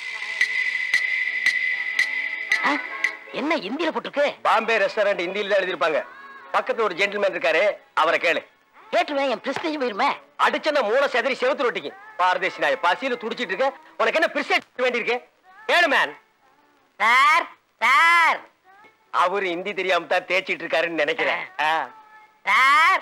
ஆ, என்ன இந்தியில போட்டிருக்கு பாம்பே ரெஸ்டாரண்ட் ஹிந்தியில தான் எழுதிருப்பாங்க பக்கத்துல ஒரு ஜென்டில்மேன் இருக்காரு அவரை கேளு கேட்டுருவேன் என் பிரஸ்டேஜ் போயிருமே அடிச்ச மூளை செதறி செவுத்து ரொட்டிக்கு பாரதேசி நாய் பசியில துடிச்சிட்டு இருக்க உனக்கு என்ன பிரிசேட் வேண்டியிருக்கு கேளு மேன் சார் சார் அவரு ஹிந்தி தெரியாம தான் தேய்ச்சிட்டு இருக்காருன்னு நினைக்கிறேன் ஆ. சார்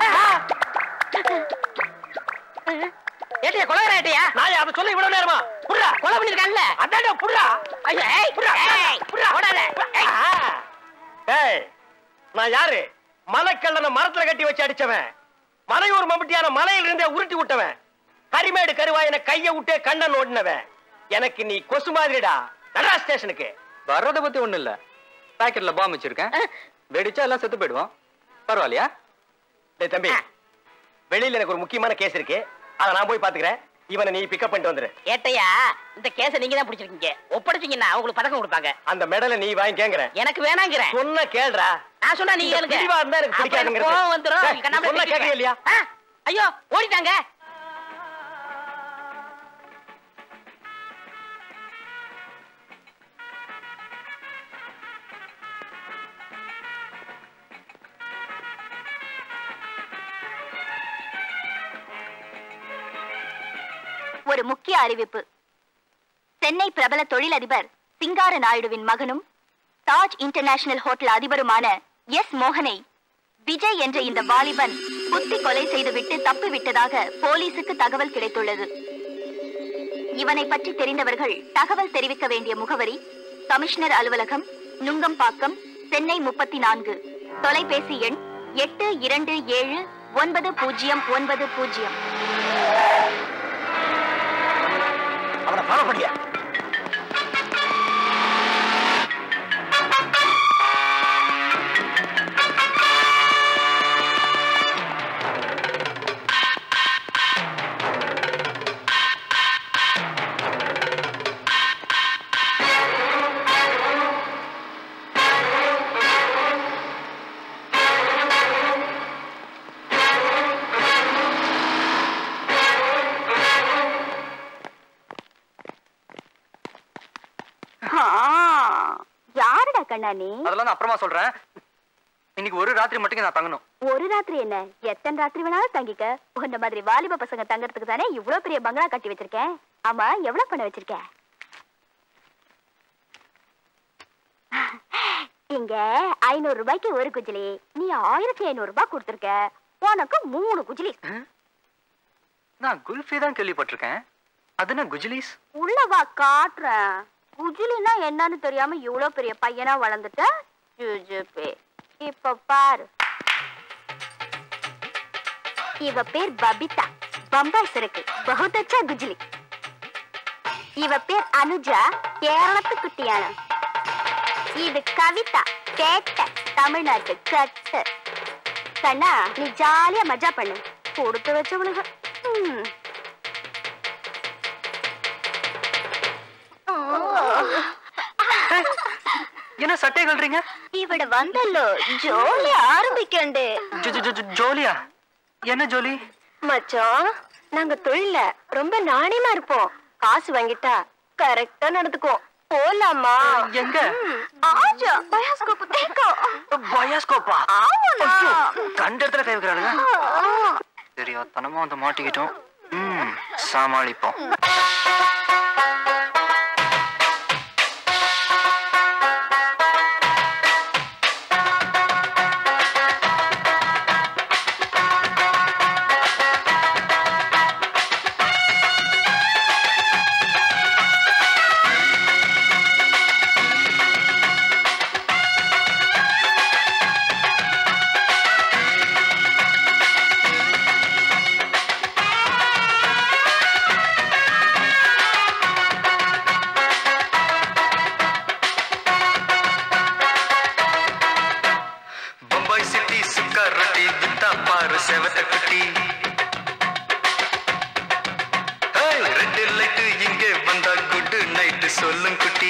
ஏட்டையா கொலகார ஏட்டையா நாய் அதை சொல்ல இவ்வளவு நேரமா புடுறா கொலை பண்ணிருக்கான்ல அதான்டா புடுறா ஐயோ, ஏய், புடுறா ஏய், புடுறா ஓடாத. ஏய். ஆ. ஏய் நான் யாரு மலைக்கல்லனை மரத்துல கட்டி வச்சு அடிச்சவன் மலையூர் மம்பட்டியான மலையில இருந்தே உருட்டி விட்டவன் கரிமேடு கருவாயன கைய விட்டே கண்ணன் ஓடினவன் எனக்கு நீ கொசு மாதிரிடா நடா ஸ்டேஷனுக்கு வர்றத பத்தி ஒண்ணும் இல்ல பாக்கெட்ல பாம் வச்சிருக்கேன் வெடிச்சா எல்லாம் செத்து போயிடுவோம் பரவாயில்லையா டேய் தம்பி வெளியில எனக்கு ஒரு முக்கியமான கேஸ் இருக்கு அதை நான் போய் பாத்துக்கிறேன் இவனை நீ பிக்கப் பண்ணிட்டு வந்துரு ஏட்டையா இந்த கேஸ நீங்க தான் பிடிச்சிருக்கீங்க ஒப்படைச்சீங்கன்னா உங்களுக்கு பதக்கம் கொடுப்பாங்க அந்த மெடலை நீ வாங்கி கேங்குறேன் எனக்கு வேணாங்கிறேன் சொன்ன கேள்றா நான் சொன்னா நீங்க இந்த கேளுங்க பிடிவா இருந்தா எனக்கு அப்புறம் எனக்கு பிடிக்காதுங்கிறது. கோவம் வந்துரும் டேய், கண்ணாமூச்சி சொன்னா தூக்கிடுவேன். கேட்கறியா இல்லையா? ஆ, ஐயோ ஓடிட்டாங்க ஒரு முக்கிய அறிவிப்பு சென்னை பிரபல தொழிலதிபர் சிங்கார நாயுடுவின் மகனும் தாஜ் இன்டர்நேஷனல் ஹோட்டல் அதிபருமான எஸ் மோகனை விஜய் என்ற இந்த வாலிபன் குத்தி கொலை செய்துவிட்டு தப்பிவிட்டதாக போலீசுக்கு தகவல் கிடைத்துள்ளது இவனை பற்றி தெரிந்தவர்கள் தகவல் தெரிவிக்க வேண்டிய முகவரி கமிஷனர் அலுவலகம் நுங்கம்பாக்கம் சென்னை முப்பத்தி நான்கு தொலைபேசி எண் எட்டு இரண்டு ஏழு ஒன்பது பூஜ்ஜியம் ஒன்பது பூஜ்ஜியம் அவனை ஃபாலோ பண்ணியா யாருடா கண்ணா நீ அதெல்லாம் நான் அப்புறமா சொல்றேன் இன்னைக்கு ஒரு ராத்திரி மட்டும் நான் தங்கணும் ஒரு ராத்திரி என்ன எத்தனை ராத்திரி வேணாலும் தங்கிக்க உன்ன மாதிரி வாலிப பசங்க தங்கறதுக்கு தானே இவ்வளவு பெரிய பங்களா கட்டி வச்சிருக்கேன் ஆமா எவ்வளவு பண்ண வச்சிருக்க இங்க ஐநூறு ரூபாய்க்கு ஒரு குஜிலி நீ ஆயிரத்தி ஐநூறு ரூபாய் கொடுத்துருக்க உனக்கு மூணு குஜிலி நான் குல்ஃபி தான் கேள்விப்பட்டிருக்கேன் அது என்ன குஜிலிஸ் உள்ள வா காட்டுறேன் குஜிலினா என்னன்னு தெரியாம இவ்வளவு பெரிய பையனா வளர்ந்துட்ட ஜுஜுபே. இப்ப பாரு இவ பேர் பபிதா பம்பாய் சிறக்கு பகுத் அச்சா குஜிலி இவ பேர் அனுஜா கேரளத்து குட்டியான இது கவிதா கேட்ட தமிழ்நாட்டு கட்டு கண்ணா நீ ஜாலியா மஜா பண்ணு கொடுத்து வச்சவளுக ம். என்ன சட்டை கல்றீங்க ഇവിടെ വന്നല്ലോ ജോലി ആരംഭിക്കണ്ടേ ஜோ- ஜோ- ஜோ- ஜோலியா என்ன ஜோலி மச்சான் நாங்க தொழில ரொம்ப நாணயமா இருப்போம் காசு வாங்கிட்டா கரெக்டா நடந்துக்குவோம் போலாமா எங்க ஆஜா பயாஸ்கோப் தேக்கோ பயாஸ்கோப்பா ஆமாண்ணா. கண்ட இடத்துல கை வைக்கிறானுங்க சரியா தனமா வந்து மாட்டிக்கிட்டோம் ம் சமாளிப்போம் பம்பாய் சிட்டி சுக்கா ரொட்டி வித்தா பாரு செவத்த குட்டி ரெட் லைட் இங்கே வந்தா குட் நைட் சொல்லும் குட்டி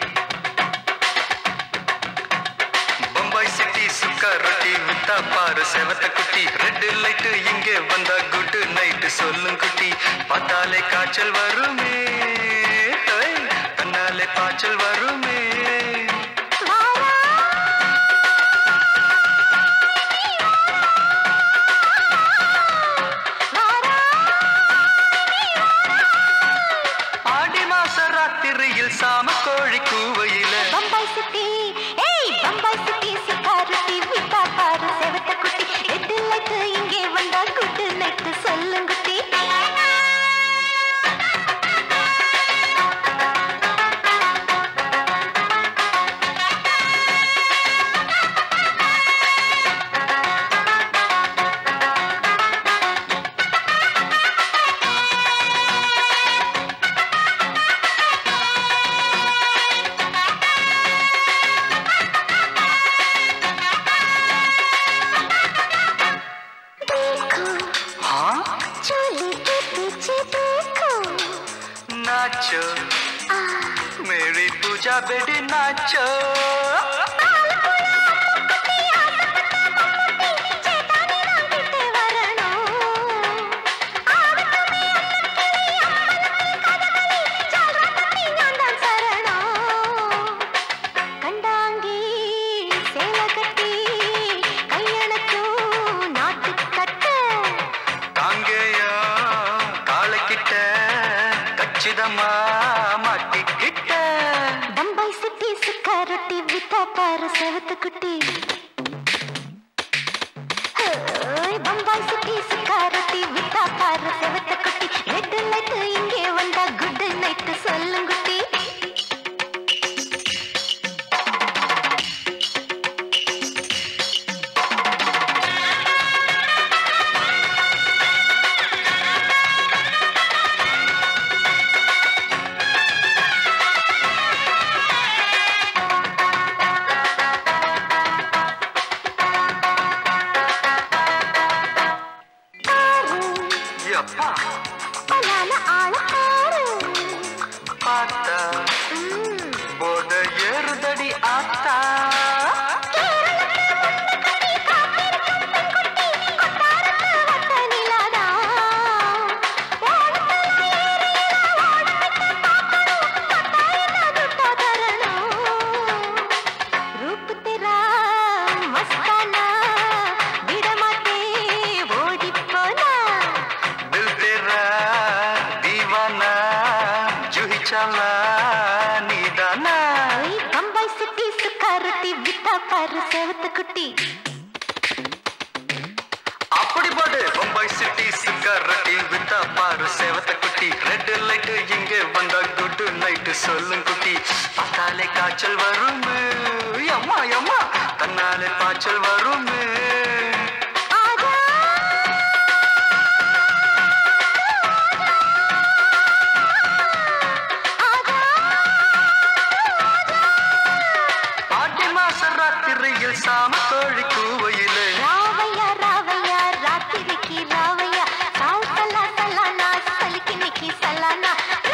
பம்பாய் சிட்டி சுக்கா ரொட்டி வித்தா பாரு செவத்த குட்டி ரெட் லைட் இங்கே வந்தா குட் நைட் சொல்லும் குட்டி பார்த்தாலே காய்ச்சல் வருமே ஏய், தன்னாலே பாய்ச்சல் வருமே ஆடி மாச ராத்திரியில் சாம கோழி கூவையில பம்பாய் சிட்டி ஏய் பம்பாய் சிட்டி சிக்காரட்டி விட்டா பாரு செவத்த குட்டி எட்டு லைட்டு இங்கே வந்தா குட்டு நைட்டு சொல்லுங்குட்டி हाँ चोली के पीछे देखो नाचो मेरी पूजा बेटी नाचो கண்டாங்கி சேலை கட்டி கையணக்கும் நாட்டு கட்ட தாங்கேயா காலக்கிட்ட கச்சிதமா மாட்டிக்கிட்ட பம்பாய் சிட்டி சுக்கா ரொட்டி வித்தா பாரு செவத்து குட்டி ஹோய், பம்பாய் சிட்டி சுக்கா ரொட்டி வித்தா பாரு செவத்து குட்டி ரெட் லைட் இங்கே வந்தா குட் பாரு செவத்து குட்டி அப்படி போடு பம்பாய் சிட்டி சிக்காரட்டி வித்தா பாரு சேவத்த குட்டி ரெட் லைட் இங்கே வந்தா குட் நைட் சொல்லும் குட்டி பார்த்தாலே காய்ச்சல் வருமே அம்மா அம்மா தன்னாலே பாய்ச்சல் வருமே பாட்டி மாச ராத்திரியில் சாம கோழி கூவையிலே ராவையா ராவையா ராத்திரிக்கு ராவையா சாவு சல்லா சல்லானா சலிக்கு நிக்கி சல்லானா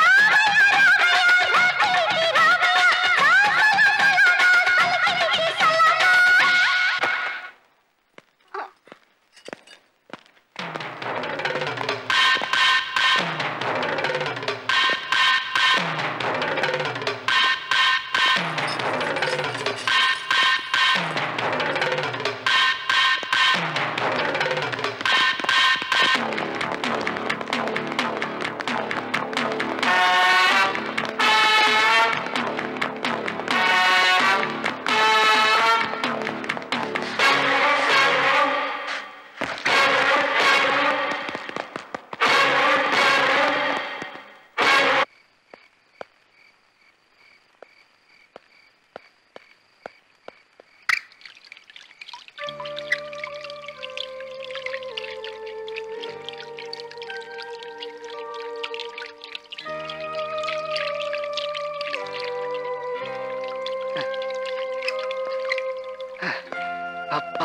அப்பா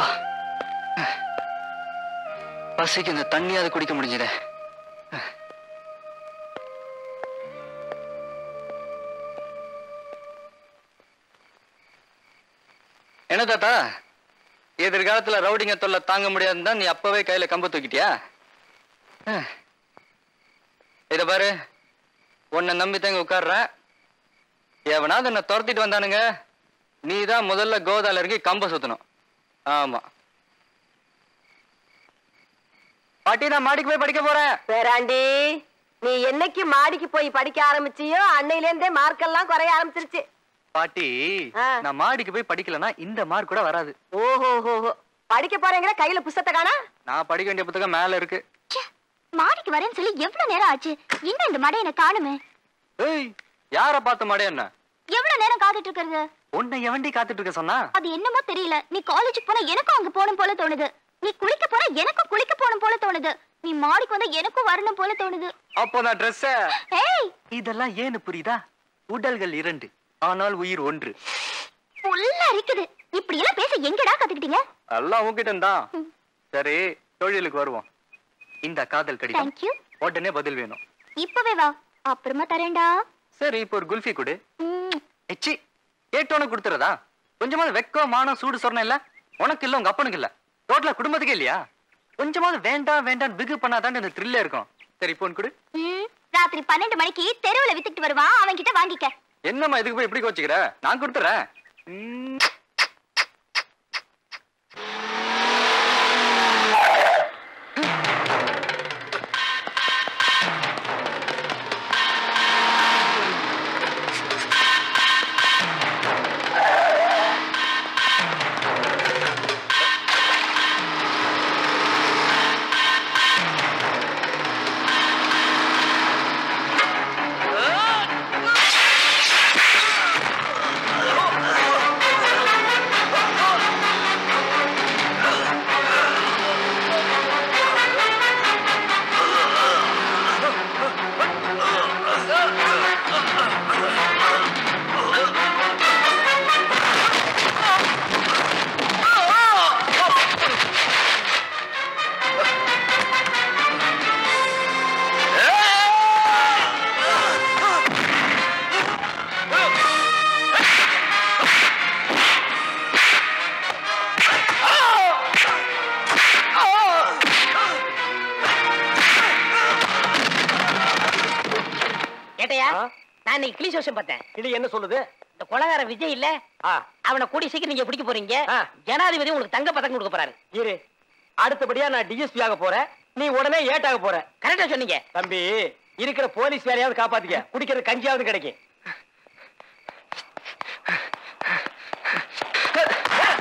பசிக்கு இந்த தண்ணியாவது குடிக்க முடிஞ்சதே என்ன தாத்தா எதிர்காலத்துல ரவுடிங்க தொல்லை தாங்க முடியாதுன்னு தான் நீ அப்பவே கையில கம்பு தூக்கிட்டியா அஹ். இத பாரு உன்னை நம்பி தாங்க உட்கார்றேன் எவனாவது என்னை துரத்திட்டு வந்தானுங்க நீ தான் முதல்ல கோதால இறங்கி கம்ப சுத்தணும் ஆமா பாட்டி நான் மாடிக்கு போய் படிக்க போறேன் பேராண்டி நீ என்னைக்கு மாடிக்கு போய் படிக்க ஆரம்பிச்சியோ அன்னையில இருந்தே மார்க்கெல்லாம் குறைய ஆரம்பிச்சிருச்சு பாட்டி ஆ. நான் மாடிக்கு போய் படிக்கலனா இந்த மார்க் கூட வராது ஓஹோ ஹோ படிக்க போறேங்கிற கையில புஸ்தத்தை காணா நான் படிக்க வேண்டிய புத்தகம் மேல இருக்கு மாடிக்கு வரேன்னு சொல்லி எவ்வளவு நேரம் ஆச்சு இன்னும் இந்த மடை என்ன காணுமே ஏய் யார பார்த்த மாடே என்ன எவ்வளவு நேரம் காத்துட்டு இருக்கிறது உன்னை எவண்டி காத்துட்டு இருக்க சொன்னா அது என்னமோ தெரியல நீ காலேஜுக்கு போனா எனக்கும் அங்க போகணும் போல தோணுது நீ குளிக்க போனா எனக்கும் குளிக்க போகணும் போல தோணுது நீ மாடிக்கு வந்தா எனக்கும் வரணும் போல தோணுது அப்போ நான் ட்ரெஸ் ஏய் இதெல்லாம் ஏன்னு புரியுதா உடல்கள் இரண்டு ஆனால் உயிர் ஒன்று புல்லா இருக்குது இப்படி எல்லாம் பேச எங்கடா கத்துக்கிட்டீங்க எல்லாம் உன்கிட்ட தான் சரி தொழிலுக்கு வருவோம் இந்த காதல் கடிதம் தேங்க்யூ உடனே பதில் வேணும் இப்பவே வா அப்புறமா தரேன்டா சரி இப்போ ஒரு குல்ஃபி கொடு ம், எச்சி கேட்டோன்னு கொடுத்துறதா கொஞ்சமாவது வெக்கம் மானம் சூடு சொரணம் இல்ல உனக்கு இல்ல உங்க அப்பனுக்கு இல்ல டோட்டலா குடும்பத்துக்கே இல்லையா கொஞ்சமாவது வேண்டாம் வேண்டாம் பிகு பண்ணாதான் இந்த த்ரில்ல இருக்கும் சரி போன் கொடு ம், ராத்திரி பன்னெண்டு மணிக்கு தெருவுல வித்துக்கிட்டு வருவான் அவன் கிட்ட வாங்கிக்க என்னம்மா இதுக்கு போய் எப்படி கோச்சுக்கிற நான் கொடுத்துறேன் ம். ஏட்டையா நான் இன்னைக்கு கிளி சோஷம் பார்த்தேன் இது என்ன சொல்லுது இந்த கொலகார விஜய் இல்ல ஆ, அவனை கூடி சீக்கிரம் நீங்க பிடிக்க போறீங்க ஆ. ஜனாதிபதி உங்களுக்கு தங்க பதக்கம் கொடுக்க போறாரு இரு அடுத்தபடியா நான் டிஎஸ்பி ஆக போறேன் நீ உடனே ஏட்டாக போற கரெக்டா சொன்னீங்க தம்பி இருக்கிற போலீஸ் வேலையாவது காப்பாத்திக்க குடிக்கிறது கஞ்சியாவது கிடைக்கும்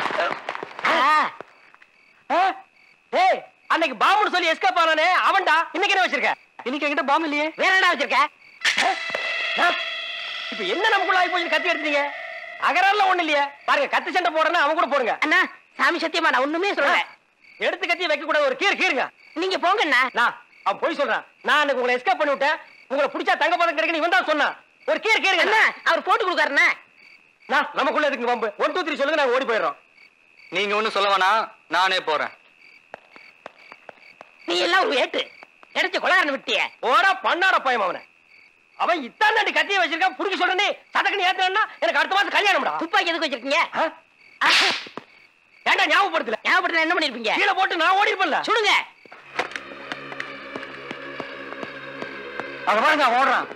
ராத்திரி எஸ்கேப் ஆனானே அவன்டா இன்னைக்கு என்ன வச்சிருக்க இன்னைக்கு என்கிட்ட பாம்பு இல்லையே வேற என்ன வச்சிருக்க ஆ? இப்ப என்ன நமக்குள்ள ஆகி போச்சு கத்தி எடுத்தீங்க அகரால ஒண்ணு இல்லையே பாருங்க கத்தி சண்டை போடுறேன்னா அவன் கூட போடுங்க அண்ணா சாமி சத்தியமா நான் ஒண்ணுமே சொல்லல எடுத்து கத்தி வைக்க கூடாது ஒரு கீர் கீருங்க நீங்க போங்க அண்ணா நான் அவன் போய் சொல்றான் நான் அன்னைக்கு உங்களை எஸ்கேப் பண்ணி விட்டேன் உங்களை பிடிச்சா தங்க பதம் கிடைக்கணும் இவன் தான் சொன்னான் ஒரு கீர் கீருங்க அண்ணா அவர் போட்டு கொடுக்காருண்ணா நான் நமக்குள்ள எதுக்கு வம்பு ஒன் டூ த்ரீ சொல்லுங்க நாங்க ஓடி போயிடுறோம் நீங்க ஒண்ணும் சொல்ல வேணாம் நானே போறேன் நீ எல்லாம் ஒரு ஏட்டு கிடைச்ச கொலாரன் விட்டிய ஓடா பண்ணாட பயம் அவனை அவன் இத்தான் தாண்டி கத்தியை வச்சிருக்கான் புடிக்க சொல்றனே சதக்கு ஏத்தனா எனக்கு அடுத்த மாசம் கல்யாணம்டா துப்பாக்கி எதுக்கு வச்சிருக்கீங்க ஏன்டா ஞாபகப்படுத்தல ஞாபகப்படுத்த என்ன பண்ணிருப்பீங்க கீழே போட்டு நான் ஓடி இருப்பேன்ல சுடுங்க அங்க பாருங்க அவன் ஓடுறான்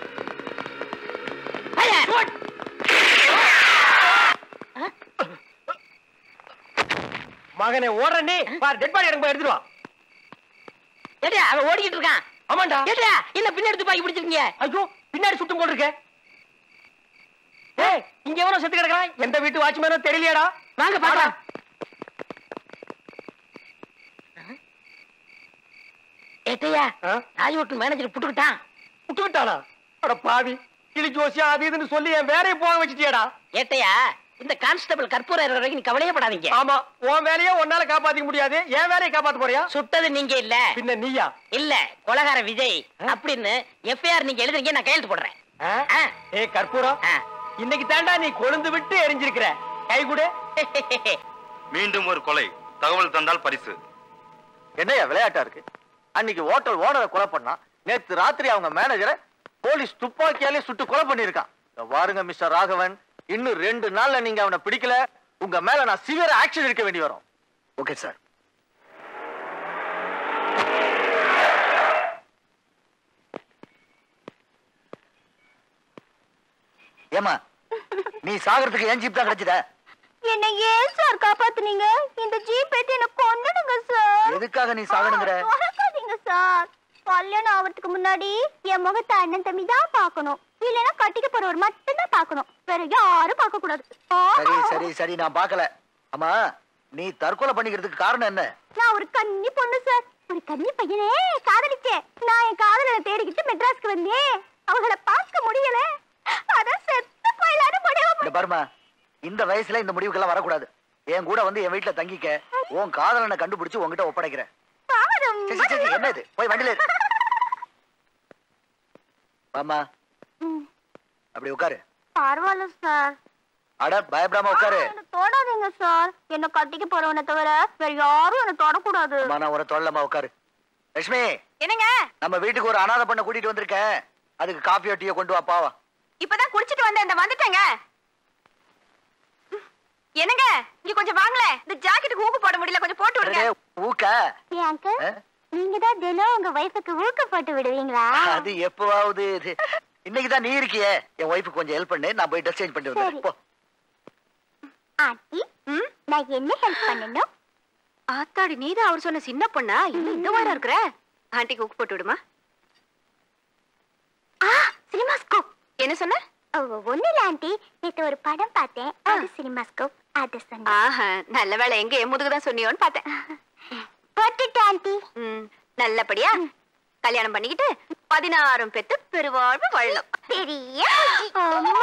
மகனே ஓடுறனே பாரு டெட் பாடி எனக்கு போய் எடுத்துட்டு வா ஏடியா அவன் ஓடிக்கிட்டு இருக்கான் ஆமாண்டா ஏடியா என்ன பின்னாடி துப்பாக்கி பிடிச்சிருக்கீங்க ஐயோ பின்னாடி சுட்டும் போல் இருக்க ஏய் இங்க எவனோ செத்து கிடக்குறான் எந்த வீட்டு வாட்ச்மேனோ தெரியலையாடா வாங்க பாக்கலாம் ஏட்டையா நாய் ஓட்டு மேனேஜர் புட்டுக்கிட்டான் விட்டுக்கிட்டானா அட பாவி கிளி ஜோசியா அது இதுன்னு சொல்லி என் வேலையை போக வச்சிட்டியாடா ஏட்டையா இந்த கான்ஸ்டபிள் கற்பூர வரைக்கும் நீ கவலையப்படாதீங்க ஆமா உன் வேலையை உன்னால காப்பாத்திக்க முடியாது என் வேலையை காப்பாத்த போறியா சுட்டது நீங்க இல்ல பின்ன நீயா இல்ல கொலகார விஜய் அப்படின்னு எஃப்ஐஆர் நீங்க எழுதுறீங்க நான் கையெழுத்து போடுறேன் ஆ. ஏ கற்பூரம் ஆ. இன்னைக்கு தாண்டா நீ கொழுந்து விட்டு எரிஞ்சிருக்கிற கை கொடு மீண்டும் ஒரு கொலை தகவல் தந்தால் பரிசு என்னையா விளையாட்டா இருக்கு அன்னைக்கு ஹோட்டல் ஓனரை கொலை பண்ணான் நேத்து ராத்திரி அவங்க மேனேஜரை போலீஸ் துப்பாக்கியாலே சுட்டு கொலை பண்ணிருக்கான் இதோ பாருங்க மிஸ்டர் ராகவன் இன்னும் ரெண்டு நாள்ல நீங்க அவனை பிடிக்கல உங்க மேல நான் சிவியர் ஆக்ஷன் எடுக்க வேண்டி வரும் ஓகே சார் ஏமா நீ சாகிறதுக்கு ஏன் ஜீப் தான் கிடைச்சதா என்ன ஏன் சார் காப்பாத்துனீங்க இந்த ஜீப் ஏத்தி என்ன கொன்னுடுங்க சார் எதுக்காக நீ சாகணுங்கிற மறக்காதீங்க சார் கல்யாணம் ஆவறதுக்கு முன்னாடி என் முகத்தை அண்ணன் தம்பி தான் பார்க்கணும் இல்லைன்னா கட்டிக்க போறவர் மட்டும் தான் பார்க்கணும் வேற யாரும் பார்க்க கூடாது சரி சரி சரி நான் பார்க்கல ஆமா நீ தற்கொலை பண்ணிக்கிறதுக்கு காரணம் என்ன நான் ஒரு கன்னி பொண்ணு சார் ஒரு கன்னி பையனே காதலிச்சேன் நான் என் காதலனை தேடிக்கிட்டு மெட்ராஸ்க்கு வந்தேன் அவங்கள பார்க்க முடியல அதான் செத்து போயிடலான்னு முடிவு இந்த பாருமா இந்த வயசுல இந்த முடிவுக்கெல்லாம் வரக்கூடாது என் கூட வந்து என் வீட்டுல தங்கிக்க உன் காதலனை கண்டுபிடிச்சு உன்கிட்ட ஒப்படைக்கிறேன் பாவம். சரி, சரி, சரி, என்ன இது போய் வண்டியில ஏறு. வாம்மா ம், அப்படி உட்காரு பரவாயில்ல சார் அட பயப்படாம உட்காரு என்ன தொடாதீங்க சார் என்ன கட்டிக்க போறவனை தவிர வேற யாரும் என்ன தொடக்கூடாது அம்மா, நான் ஒரு தொல்லமா உட்காரு லட்சுமி என்னங்க நம்ம வீட்டுக்கு ஒரு அனாதை பண்ண கூட்டிட்டு வந்திருக்கேன் அதுக்கு காஃபியோ டீயோ கொண்டு வா பாவா இப்பதான் குடிச்சிட்டு வந்தேன் இந்த வந்துட்டேங்க என்னங்க இங்க கொஞ்சம் வாங்களேன் இந்த ஜாக்கெட்டுக்கு ஊக்கு போட முடியல கொஞ்சம் போட்டு விடுங்க அடடே, ஊக்க ஏன் அங்கிள் ஆ? நீங்க தான் தினம் உங்க வைஃபுக்கு ஊக்கப்பட்டு விடுவீங்களா அது எப்பவாவது இது இன்னைக்குதான் நீ இருக்கியே என் ஒய்ஃபுக்கு கொஞ்சம் ஹெல்ப் பண்ணு நான் போய் ட்ரெஸ் சேஞ்ச் பண்ணிட்டு சரி. வந்துடுறேன் போ ஆண்டி நான் என்ன ஹெல்ப் பண்ணணும் ஆத்தாடி நீதான் அவர் சொன்ன சின்ன பொண்ணா இன்னும் இந்த வாரம் இருக்கிற ஆண்டிக்கு ஊக்கு போட்டு விடுமா ஆ சினிமாஸ்கோப் என்ன சொன்ன ஒண்ணு இல்ல ஆண்டி நேத்து ஒரு படம் பார்த்தேன் அது சினிமாஸ்கோப் அது சொன்னேன் ஆஹா நல்ல வேளை எங்க என் முதுகு தான் சொன்னியோன்னு பார்த்தேன் போட்டுட்டு ஆண்டி ம், நல்லபடியா கல்யாணம் பண்ணிக்கிட்டு பதினாறும் பெத்து பெருவாழ்வு வாழலாம் பெரிய அம்மா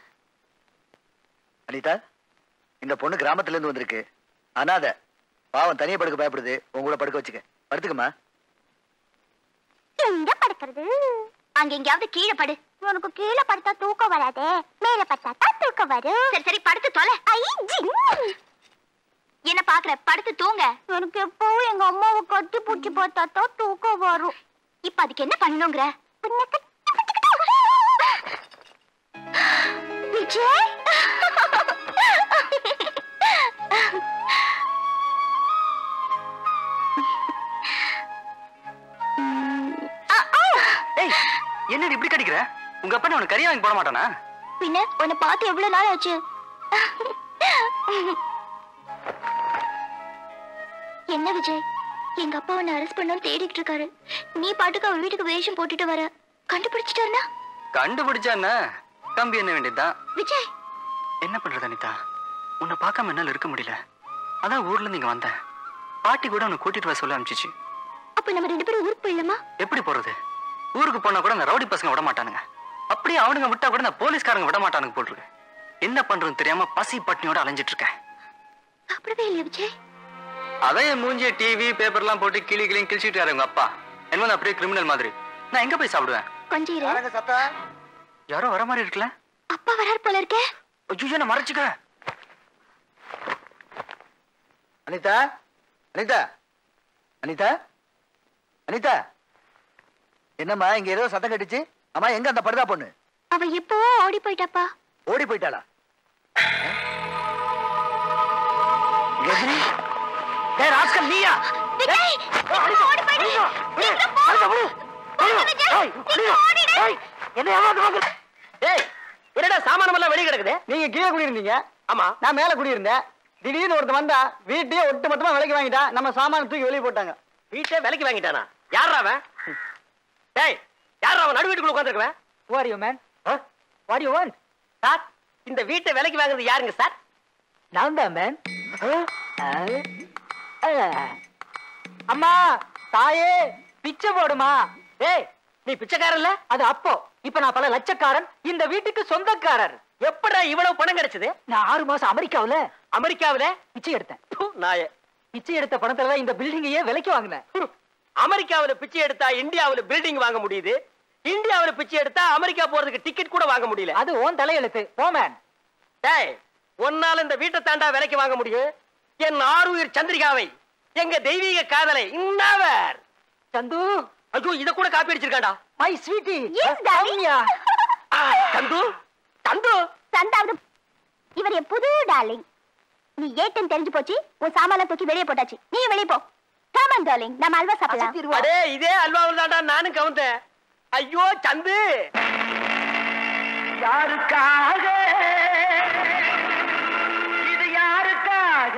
அனிதா இந்த பொண்ணு கிராமத்துல இருந்து வந்திருக்கு அனாதை பாவம் தனியா படுக்க பயப்படுது உங்க கூட படுக்க வச்சுக்க படுத்துக்கமா எங்க படுக்கிறது அங்க எங்கயாவது கீழே படு உனக்கு கீழே படுத்தா தூக்கம் வராதே மேல படுத்தா தான் தூக்கம் வரும் சரி சரி படுத்து தொலை ஐ ஜிங் என்ன பாக்குற படுத்து தூங்க எனக்கு எப்பவும் எங்க அம்மாவை கட்டி பூச்சி பார்த்தா தான் தூக்கம் வரும் இப்ப அதுக்கு என்ன பண்ணணுங்கிற உன்னை கட்டி பிடிச்சுக்கிட்டு. விஜய் ஏய் என்னடி இப்படி கடிக்கிற உங்க அப்பா உனக்கு கறி வாங்கி போட மாட்டானா பின்ன உன்னை பார்த்து எவ்வளவு நாள் ஆச்சு என்ன விஜய் எங்க அப்பா உன்னை அரெஸ்ட் பண்ணணும்னு தேடிட்டு இருக்காரு நீ பாட்டுக்கு அவர் வீட்டுக்கு வேஷம் போட்டுட்டு வர கண்டுபிடிச்சிட்டாருனா கண்டுபிடிச்சா என்ன கம்பி என்ன வேண்டியதுதான் விஜய் என்ன பண்றது அனிதா உன்னை பார்க்காம என்னால இருக்க முடியல அதான் ஊர்ல இருந்து இங்க வந்தேன் பாட்டி கூட உன்னை கூட்டிட்டு வர சொல்ல அனுப்பிச்சிச்சு அப்ப நம்ம ரெண்டு பேரும் ஊருக்கு போயிடலாமா எப்படி போறது ஊருக்கு போனா கூட இந்த ரவுடி பசங்க விட மாட்டானுங்க அப்படியே அவனுங்க விட்டா கூட இந்த போலீஸ்காரங்க விட மாட்டானுங்க போட்டுருக்கு என்ன பண்றதுன்னு தெரியாம பசி பட்னியோட அலைஞ்சிட்டு இருக்கேன் சாப்பிடவே இல்லையா விஜய் அதான் என் மூஞ்சிய டிவி பேப்பர்லாம் போட்டு கிளி கிளியும் கிழிச்சிட்டு உங்க அப்பா என்ன வந்து அப்படியே கிரிமினல் மாதிரி நான் எங்க போய் சாப்பிடுவேன் கொஞ்சம் இரு சத்தம் யாரோ வர மாதிரி இருக்குல்ல அப்பா வராரு போல இருக்கே ஐயோ நான் மறைச்சுக்க அனிதா அனிதா அனிதா அனிதா என்னம்மா இங்க ஏதோ சத்தம் கட்டுச்சு அம்மா எங்க அந்த படுதா பொண்ணு அவ எப்போ ஓடி போயிட்டாப்பா ஓடி போயிட்டாளா கஜினி டேய் ராஸ்கல் நீயா விஜய் ஓடி போயிடு சீக்கிரம் போ போங்க விஜய் சீக்கிரம் ஓடிடு என்ன ஏமாந்து வாங்க ஏய் என்னடா சாமானம் எல்லாம் வெளிய கிடக்குது நீங்க கீழே குடியிருந்தீங்க ஆமா நான் மேல குடியிருந்தேன் திடீர்னு ஒருத்தன் வந்தா வீட்டையே ஒட்டு மொத்தமா விலைக்கு வாங்கிட்டா நம்ம சாமான தூக்கி வெளியே போட்டாங்க வீட்டை விலைக்கு வாங்கிட்டானா யாரா அவன் டேய் யாரா அவன் நடு வீட்டுக்குள்ள உட்காந்துருக்கவன் what you man what you want sir இந்த வீட்டை விலைக்கு வாங்குறது யாருங்க சார் நான் தான் மேன் அம்மா தாயே பிச்சை போடுமா ஏய் நீ பிச்சைக்காரன் இல்ல அது அப்போ இப்ப நான் பல லட்சக்காரன் இந்த வீட்டுக்கு சொந்தக்காரர் எப்படா இவ்வளவு பணம் கிடைச்சது நான் ஆறு மாசம் அமெரிக்காவுல அமெரிக்காவில பிச்சை எடுத்தேன் ப்பு, நாயே பிச்சை எடுத்த பணத்துல தான் இந்த பில்டிங்கையே விலைக்கு வாங்கினேன் ம். அமெரிக்காவுல பிச்சை எடுத்தா இந்தியாவுல பில்டிங் வாங்க முடியுது இந்தியாவுல பிச்சை எடுத்தா அமெரிக்கா போறதுக்கு டிக்கெட் கூட வாங்க முடியல அது ஓன் தலையெழுத்து போ மேன் டேய் உன்னால இந்த வீட்டை தாண்டா விலைக்கு வாங்க முடியும் என் ஆறுயிர் சந்திரிகாவை எங்க தெய்வீக காதலை இன்னவர் சந்து ஐயோ இத கூட காப்பி அடிச்சிருக்காடா மை ஸ்வீட்டி எஸ் டார்லிங் தந்து தந்து சந்தாவது இவர் என் புது டார்லிங் நீ ஏட்டன் தெரிஞ்சு போச்சு உன் சாமான தூக்கி வெளியே போட்டாச்சு நீ வெளியே போ காமன் டார்லிங் நம்ம அல்வா சாப்பிடலாம் அடே இதே அல்வாவில் தாண்டா நானும் கவுந்தேன் ஐயோ சந்து யாருக்காக இது யாருக்காக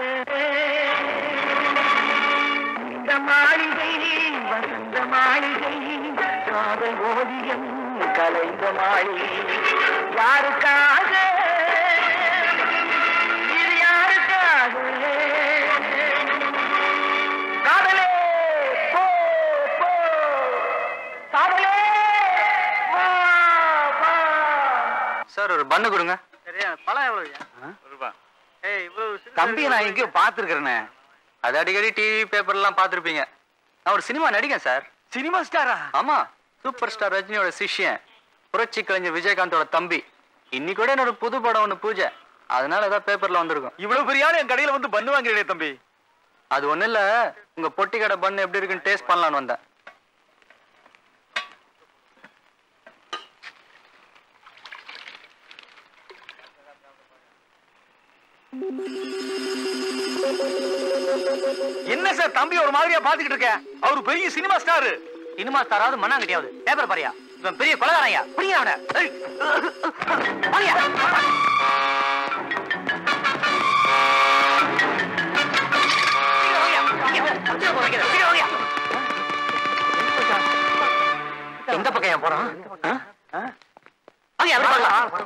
இந்த மாளிகை வசந்த மாளிகை காதல் ஓவியம் கலைந்த மாளிகை யாருக்காக இது யாருக்காக காதலே போ போ காதலே வா வா சார் ஒரு பண்ணு கொடுங்க பழம் எவ்வளவு ஏய் இவ்வளவு தம்பி நான் எங்கேயோ பார்த்துருக்கிறேனே அது அடிக்கடி டிவி பேப்பர்லாம் பார்த்துருப்பீங்க நான் ஒரு சினிமா நடிகன் சார் சினிமா ஸ்டாரா ஆமா சூப்பர் ஸ்டார் ரஜினியோட சிஷ்யன் புரட்சி கலைஞர் விஜயகாந்தோட தம்பி இன்னைக்கு கூட என்னோட புது படம் ஒன்று பூஜை அதனால ஏதாவது பேப்பர்ல வந்திருக்கும் இவ்வளவு பெரிய ஆளு என் கடையில வந்து பண்ணு வாங்குறீங்களே தம்பி அது ஒண்ணும் இல்ல உங்க பொட்டி கடை பண்ணு எப்படி இருக்குன்னு டேஸ்ட் பண்ணலாம்னு வந்தேன் என்ன சார் தம்பி ஒரு மாதிரியா பாத்துக்கிட்டு இருக்க அவர் பெரிய சினிமா ஸ்டார் சினிமா ஸ்டாராவது மண்ணாங்கட்டியாவது பேப்பர் பாரியா இவன் பெரிய கொலகாரையா புரியுங்க அவனை ஏய். வாங்கய்யா. சீக்கிரம் வாங்கய்யா. வாங்கய்யா. சீக்கிரம் போ, வைக்கிறேன். சீக்கிரம் வாங்கய்யா. எந்த பக்கம் ஏன் போறான் ஆ? வாங்கய்யா, அப்படி பார்க்கலாம்.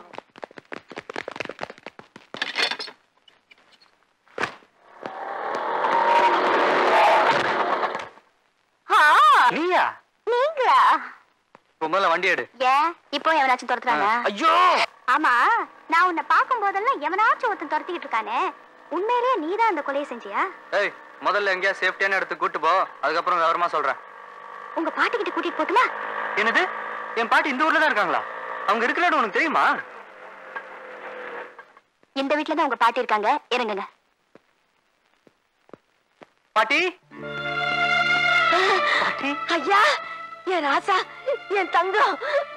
ஆ, நீயா நீங்களா இப்போ முதல்ல வண்டி எடு ஏன் இப்போ எவனாச்சும் துரத்துறாங்க ஐயோ ஆமா நான் உன்னை பார்க்கும் போதெல்லாம் எவனாச்சும் ஒருத்தன் துரத்திக்கிட்டு இருக்கானே உண்மையிலேயே நீதான் அந்த கொலையை செஞ்சியா ஏய் முதல்ல எங்கேயா சேஃப்டியான இடத்துக்கு கூட்டு போ அதுக்கப்புறம் விவரமா சொல்றேன் உங்க பாட்டுக்கிட்ட கூட்டிட்டு போட்டுமா என்னது என் பாட்டி இந்த ஊர்ல தான் இருக்காங்களா அவங்க இருக்கிற இடம் உனக்கு தெரியுமா இந்த வீட்ல தான் உங்க பாட்டி இருக்காங்க இறங்குங்க பாட்டி ஐயா என் ராசா என் தங்கம்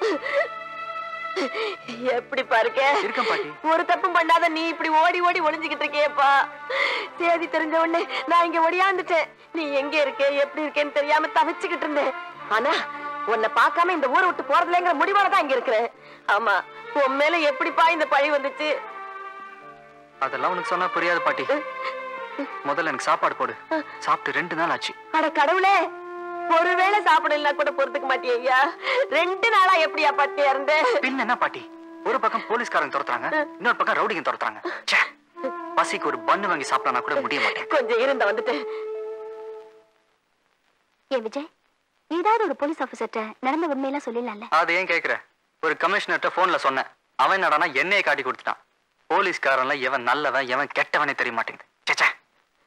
எப்படி பாருக்க இருக்கேன் பாட்டி ஒரு தப்பும் பண்ணாத நீ இப்படி ஓடி ஓடி ஒளிஞ்சுக்கிட்டு இருக்கியேப்பா சேதி தெரிஞ்ச உடனே நான் இங்க ஒடியாந்துட்டேன் நீ எங்க இருக்க எப்படி இருக்கேன்னு தெரியாம தவிச்சுக்கிட்டு இருந்தேன் ஆனா உன்னை பார்க்காம இந்த ஊரை விட்டு போறதுலங்கிற முடிவோட தான் இங்க இருக்கிறேன் ஆமா உன் மேல எப்படிப்பா இந்த பழி வந்துச்சு அதெல்லாம் உனக்கு சொன்னா புரியாது பாட்டி முதல்ல எனக்கு சாப்பாடு போடு சாப்பிட்டு ரெண்டு நாள் ஆச்சு அட கடவுளே ஒருவேளை சாப்பிடலாம் கூட பொறுத்துக்க மாட்டியா ரெண்டு நாளா எப்படியா பட்டியா இருந்த பின்ன என்ன பாட்டி ஒரு பக்கம் போலீஸ்காரங்க துரத்துறாங்க இன்னொரு பக்கம் ரவுடிங்க துரத்துறாங்க ச்சே, பசிக்கு ஒரு பண்ணு வாங்கி சாப்பிடலாம் கூட முடிய மாட்டேன் கொஞ்சம் இருந்த வந்துட்டு ஏ விஜய் ஏதாவது ஒரு போலீஸ் ஆபீசர்ட்ட நடந்த உண்மையெல்லாம் சொல்லிடலாம்ல அது ஏன் கேக்குற ஒரு கமிஷனர்கிட்ட போன்ல சொன்னேன் அவன் என்னடானா என்னைய காட்டி கொடுத்துட்டான் போலீஸ்காரன்ல எவன் நல்லவன் எவன் கெட்டவனே தெரிய மாட்டேங்குது ச்சே, ச்சே.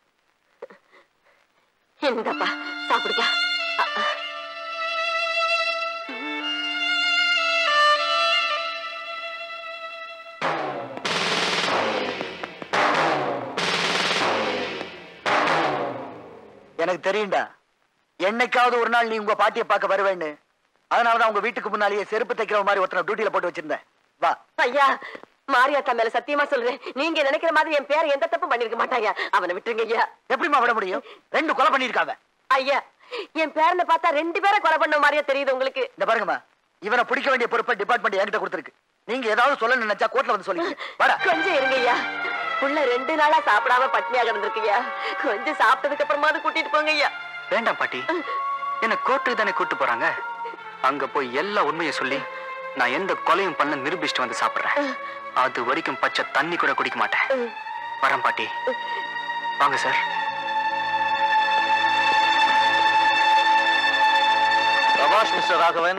இந்தப்பா சாப்பிடுப்பா அ, அ. எனக்கு தெரியும்டா என்னைக்காவது ஒரு நாள் நீ உங்க பாட்டியை பார்க்க வருவேன்னு அதனாலதான் உங்க வீட்டுக்கு முன்னாலேயே செருப்பு தைக்கிற மாதிரி ஒருத்தனை டியூட்டில போட்டு வச்சிருந்தேன் வா ஐயா மாரியாத்தா மேல சத்தியமா சொல்றேன் நீங்க நினைக்கிற மாதிரி என் பேரை எந்த தப்பும் பண்ணிருக்க மாட்டாங்க அவனை விட்டுருங்க ஐயா எப்படிம்மா விட முடியும் ரெண்டு கொலை பண்ணிருக்காங்க ஐயா என் பேரனை பார்த்தா ரெண்டு பேரை கொலை பண்ண மாதிரியா தெரியுது உங்களுக்கு இந்த பாருங்கம்மா இவனை பிடிக்க வேண்டிய பொறுப்பை டிபார்ட்மெண்ட் என்கிட்ட கொடுத்துருக்கு நீங்க ஏதாவது சொல்ல நினைச்சா கோர்ட்ல வந்து சொல்லுங்க வாடா கொஞ்சம் இருங்க ஐயா புள்ள ரெண்டு நாளா சாப்பிடாம பட்னியா கிடந்திருக்குய்யா கொஞ்சம் சாப்பிட்டதுக்கு அப்புறமாவது கூட்டிட்டு போங்க ஐயா வேண்டாம் பாட்டி என்ன கோர்ட்டுக்கு தானே கூட்டு போறாங்க அங்க போய் எல்லா உண்மையை சொல்லி நான் எந்த கொலையும் பண்ண நிரூபிச்சுட்டு வந்து சாப்பிடுறேன் அது வரைக்கும் பச்சை தண்ணி கூட குடிக்க மாட்டேன் வரேன் பாட்டி வாங்க சார் சபாஷ் மிஸ்டர் ராகவன்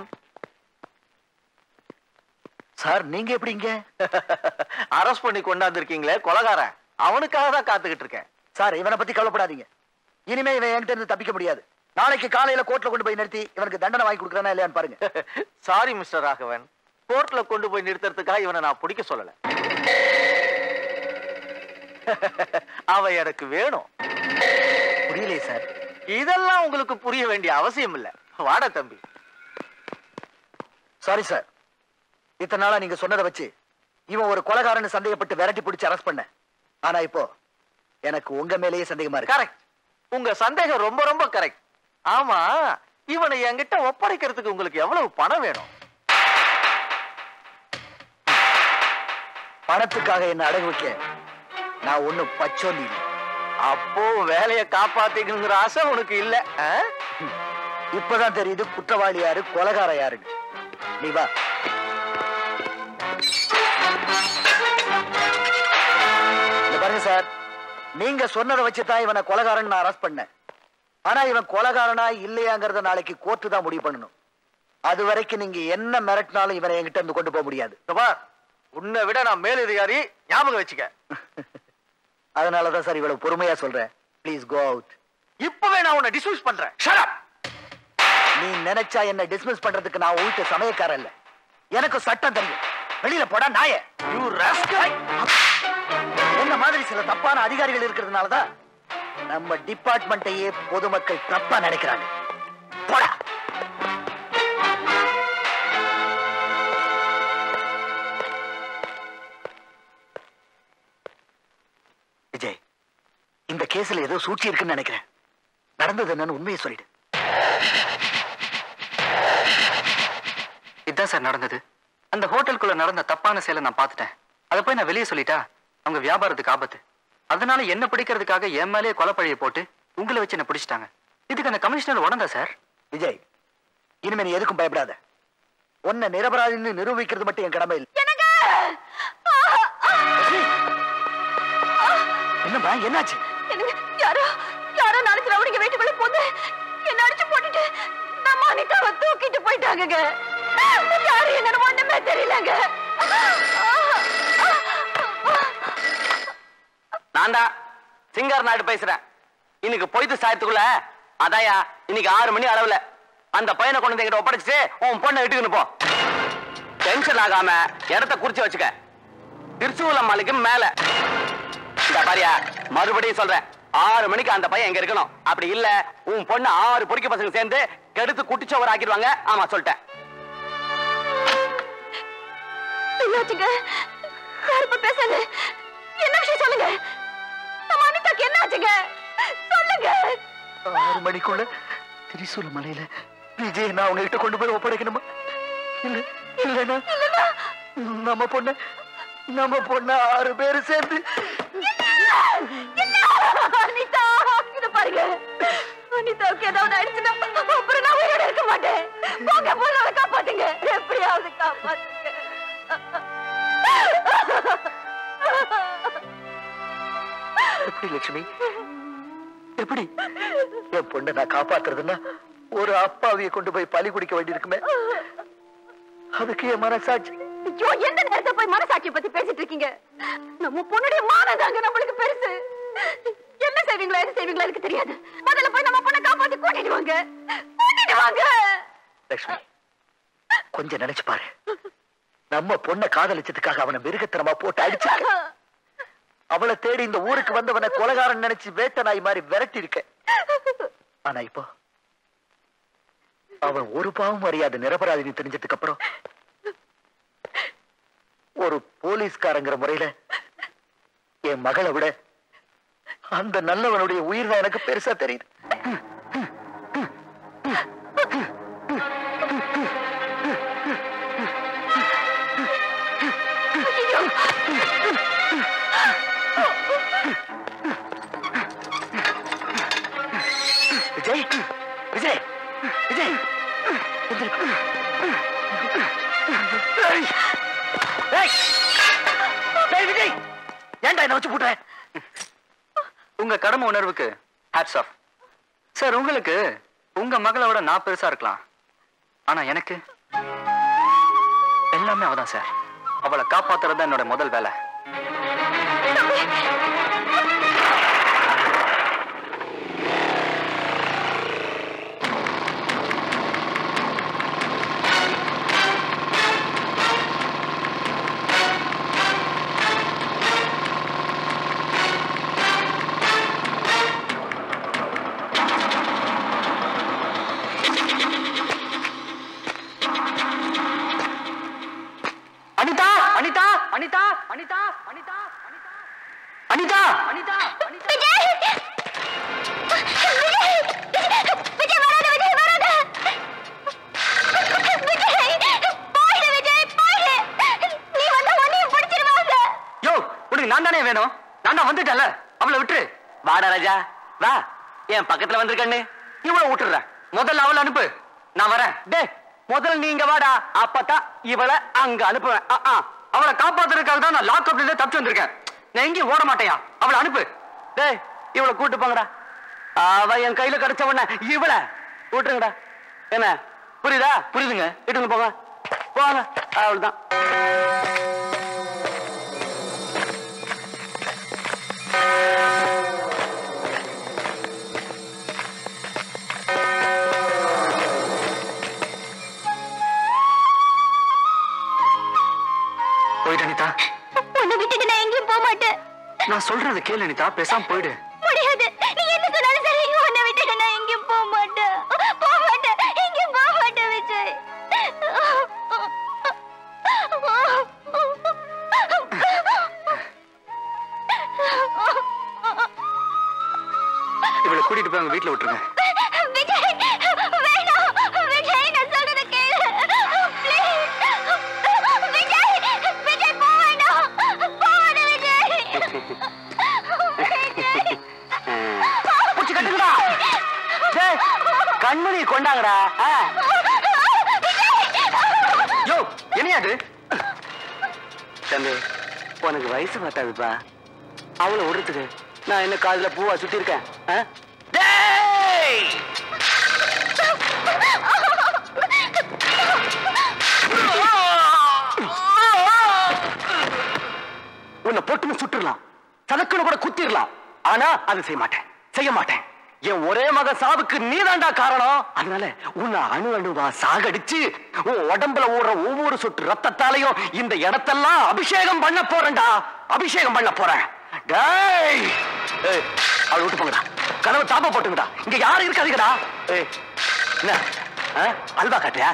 சார் நீங்க எப்படி இங்க அரெஸ்ட் பண்ணி கொண்டாந்துருக்கீங்களே கொலகாரன் அவனுக்காக தான் காத்துக்கிட்டு இருக்கேன் சார் இவனை பத்தி கவலைப்படாதீங்க இனிமே இவன் என்கிட்ட இருந்து தப்பிக்க முடியாது நாளைக்கு காலையில கோர்ட்ல கொண்டு போய் நிறுத்தி இவனுக்கு தண்டனை வாங்கி கொடுக்கறானா இல்லையான்னு பாருங்க சாரி மிஸ்டர் ராகவன் கோர்ட்ல கொண்டு போய் நிறுத்துறதுக்காக இவனை நான் பிடிக்க சொல்லல அவ எனக்கு வேணும் புரியலையே சார் இதெல்லாம் உங்களுக்கு புரிய வேண்டிய அவசியம் இல்ல வாட தம்பி சாரி சார் இத்தனை நாளா நீங்க சொன்னதை வச்சு இவன் ஒரு கொலைகாரன்னு சந்தேகப்பட்டு விரட்டி பிடிச்சு அரெஸ்ட் பண்ண ஆனா இப்போ எனக்கு உங்க மேலேயே சந்தேகமா இருக்கு கரெக்ட் உங்க சந்தேகம் ரொம்ப ரொம்ப கரெக்ட் ஆமா இவனை என்கிட்ட ஒப்படைக்கிறதுக்கு உங்களுக்கு எவ்வளவு பணம் வேணும் பணத்துக்காக என்ன அடகு வைக்க நான் ஒண்ணும் பச்சோந்தி இல்லை அப்போ வேலையை காப்பாத்திக்கணுங்கிற ஆசை உனக்கு இல்ல ஆ? இப்பதான் தெரியுது குற்றவாளி யாரு கொலகார யாருன்னு நீ வா இங்க பாருங்க சார் நீங்க சொன்னதை வச்சு தான் இவனை கொலகாரன் நான் அரெஸ்ட் பண்ணேன் ஆனா இவன் கொலகாரனா இல்லையாங்கிறத நாளைக்கு கோர்ட்டு தான் முடிவு பண்ணணும் அது வரைக்கும் நீங்க என்ன மிரட்டினாலும் இவனை என்கிட்ட இருந்து கொண்டு போக முடியாது இதோ பார், உன்னை விட நான் மேலதிகாரி ஞாபகம் வச்சுக்க அதனாலதான் சார் இவ்வளவு பொறுமையா சொல்றேன் ப்ளீஸ் கோ அவுட் இப்பவே நான் உன்னை டிஸ்மிஸ் பண்றேன் Shut up. நீ நினைச்சா என்ன டிஸ்மிஸ் பண்றதுக்கு நான் வீட்டு சமயக்காரன் இல்ல எனக்கு சட்டம் தெரியும் வெளியில போடா நாயே You rascal. என்ன மாதிரி சில தப்பான அதிகாரிகள் இருக்கிறதுனால தான் நம்ம டிபார்ட்மெண்ட்டையே பொதுமக்கள் தப்பா நினைக்கிறாங்க போடா விஜய் இந்த கேஸ்ல ஏதோ சூழ்ச்சி இருக்குன்னு நினைக்கிறேன் நடந்தது என்னன்னு உண்மையை சொல்லிடு இதுதான் சார் நடந்தது அந்த ஹோட்டலுக்குள்ள நடந்த தப்பான செயலை நான் பார்த்துட்டேன் அதை போய் நான் வெளியே சொல்லிட்டா அவங்க வியாபாரத்துக்கு ஆபத்து அதனால என்ன பிடிக்கிறதுக்காக என் மேலேயே கொலைப்பழியை போட்டு உங்களை வச்சு என்ன பிடிச்சிட்டாங்க இதுக்கு அந்த கமிஷனர் உடந்தா சார் விஜய் இனிமே நீ எதுக்கும் பயப்படாத உன்னை நிரபராதின்னு நிரூபிக்கிறது மட்டும் என் கடமை இல்லை என்னம்மா என்னாச்சு எனக்கு யாரோ யாரோ நாளைக்கு ரவுடிங்க வீட்டுக்குள்ள போந்து என்ன அடிச்சு போட்டுட்டு நம்ம அனிதாவை தூக்கிட்டு போயிட்டாங்கங்க யாரு என்னன்னு ஒண்ணுமே தெரியலங்க நான் தான் சிங்கார் நாடு பேசுறேன் இன்னைக்கு பொய்த்து சாயத்துக்குள்ள அதாயா இன்னைக்கு ஆறு மணி அளவுல அந்த பையனை கொண்டு வந்து என்கிட்ட ஒப்படைச்சிட்டு உன் பொண்ணை இட்டுக்கின்னு போ டென்ஷன் ஆகாம இடத்த குறிச்சு வச்சுக்க திருச்சூலம் மலைக்கு மேல இந்த பாரியா மறுபடியும் சொல்றேன் ஆறு மணிக்கு அந்த பையன் எங்க இருக்கணும் அப்படி இல்ல உன் பொண்ணு ஆறு பொறிக்க பசங்க சேர்ந்து கெடுத்து குட்டிச்சவர் ஆக்கிடுவாங்க ஆமா சொல்லிட்டேன் என்னாச்சுங்க யார் இப்ப பேசுறது என்ன விஷயம் சொல்லுங்க நம்ம அனிதாக்கு என்ன ஆச்சுங்க சொல்லுங்க ஆறு மணிக்குள்ள திரிசூல மலையில விஜய் நான் உங்ககிட்ட கொண்டு போய் ஒப்படைக்கணுமா இல்ல இல்லைன்னா நம்ம பொண்ணு நம்ம பொண்ணு ஆறு பேரு சேர்ந்து அனிதா இது பாருங்க அனிதாவுக்கு ஏதாவது ஆயிடுச்சுன்னா அப்புறம் நான் உயிரோட இருக்க மாட்டேன் போங்க போங்க காப்பாத்துங்க எப்படியாவது காப்பாத்துங்க எப்படி லட்சுமி எப்படி என் பொண்ணை நான் காப்பாத்துறதுன்னா ஒரு அப்பாவியை கொண்டு போய் பலி குடிக்க வேண்டியிருக்குமே அதுக்கு என் மனசாட்சி ஐயோ எந்த நேரத்தை போய் மனசாட்சியை பத்தி பேசிட்டு இருக்கீங்க நம்ம பொண்ணுடைய மானம் தாங்க நம்மளுக்கு பெருசு என்ன செய்வீங்களா எது செய்வீங்களா எனக்கு தெரியாது முதல்ல போய் நம்ம பொண்ணை காப்பாத்தி கூட்டிட்டு வாங்க கூட்டிட்டு வாங்க லட்சுமி கொஞ்சம் நினைச்சு பாரு நம்ம பொண்ணை காதலிச்சதுக்காக அவனை மிருகத்தனமா போட்டு அடிச்சிருக்க அவளை தேடி இந்த ஊருக்கு வந்தவனை கொலகாரன் நினைச்சு வேட்ட நாய் மாதிரி விரட்டி இருக்க ஆனா இப்போ அவன் ஒரு பாவம் அறியாத நிரபராதினு தெரிஞ்சதுக்கு அப்புறம் ஒரு போலீஸ்காரங்கிற முறையில என் மகளை விட அந்த நல்லவனுடைய உயிர் தான் எனக்கு பெருசா தெரியுது விஜய் விஜய் விஜய் எந்திரி. ஏய். ஏய். ஏய், விஜய் ஏன்டா என்ன வச்சு போட்டுற உங்க கடமை உணர்வுக்கு ஹேட்ஸ் ஆஃப் சார் உங்களுக்கு உங்க மகளை விட நான் பெருசா இருக்கலாம் ஆனா எனக்கு எல்லாமே அவதான் சார் அவளை காப்பாத்துறது தான் என்னோட முதல் வேலை அனிதா அனிதா அனிதா அனிதா அனிதா அனிதா அனிதா விஜய் விஜய் விஜய் வராத விஜய் வராத விஜய் போயிடு விஜய் போயிடு நீ வந்தா உன்னையும் பிடிச்சிருவாங்க யோ உனக்கு நான் தானே வேணும் நான் தான் வந்துட்டேன்ல அவளை விட்டுரு வாடா ராஜா வா என் பக்கத்துல வந்திருக்கண்ணு இவளை விட்டுறேன் முதல்ல அவளை அனுப்பு நான் வரேன் டே முதல்ல நீங்க வாடா அப்பதான் இவளை அங்க அனுப்புவேன் ஆ, ஆ. அவளை காப்பாத்துறதுக்காக தான் நான் லாக்அப்ல இருந்து தப்பிச்சு வந்திருக்கேன் நான் எங்கேயும் ஓட மாட்டேயா அவளை அனுப்பு டேய் இவளை கூட்டு போங்கடா அவ என் கையில கிடைச்ச உடனே இவளை விட்டுருங்கடா என்ன புரியுதா புரியுதுங்க இட்டுங்க போங்க போங்க அவ்வளவுதான் போயிட்டு அனிதா உன்னை விட்டுட்டு நான் எங்கேயும் போக மாட்டேன் நான் சொல்றத கேளு அனிதா பேசாம போயிடு முடியாது நீ என்ன சொன்னாலும் சரி உன்னை விட்டுட்டு நான் எங்கேயும் போக மாட்டேன் போக மாட்டேன் எங்கேயும் போக மாட்டேன் விஜய் இவளை கூட்டிட்டு போய் அவங்க வீட்டுல விட்டுருங்க விஜய் வேணாம் விஜய் நான் சொல்றத கேளு ப்ளீஸ் விஜய் விஜய் போ வேண்டாம் போகாத விஜய் புடிச்சு கட்டுங்கடா டேய், கண்மணி கொண்டாங்கடா ஆ. யோ என்னையாது தம்பி உனக்கு வயசு பார்த்தாதுப்பா அவளை விடுறதுக்கு நான் என்ன காதுல பூவா சுத்தி இருக்கேன் ஆ? டேய்! உன்னை பொட்டுன்னு சுட்டுறலாம் சதக்குன்னு கூட குத்திரலாம் ஆனா அது செய்ய மாட்டேன் செய்ய மாட்டேன் என் ஒரே மக சாவுக்கு நீதாண்டா காரணம் அதனால உன்னை அணு அணுவா சாகடிச்சு உன் உடம்புல ஓடுற ஒவ்வொரு சொட்டு ரத்தத்தாலையும் இந்த இடத்தெல்லாம் அபிஷேகம் பண்ண போறேன்டா அபிஷேகம் பண்ண போறேன் டேய் ஏய் அவளை விட்டு போங்கடா கதவை தாப்பா போட்டுங்கடா இங்க யாரும் இருக்காதீங்கடா ஏய் என்ன ஆ? அல்வா காட்டியா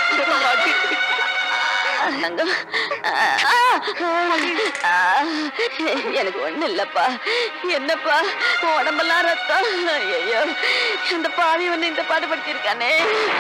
தங்கம் எனக்கு ஒண்ணு இல்லப்பா என்னப்பா உன் உடம்பெல்லாம் ரத்தம் ஐயோ இந்த பாவி வந்து இந்த பாடுபடுத்தி இருக்கானே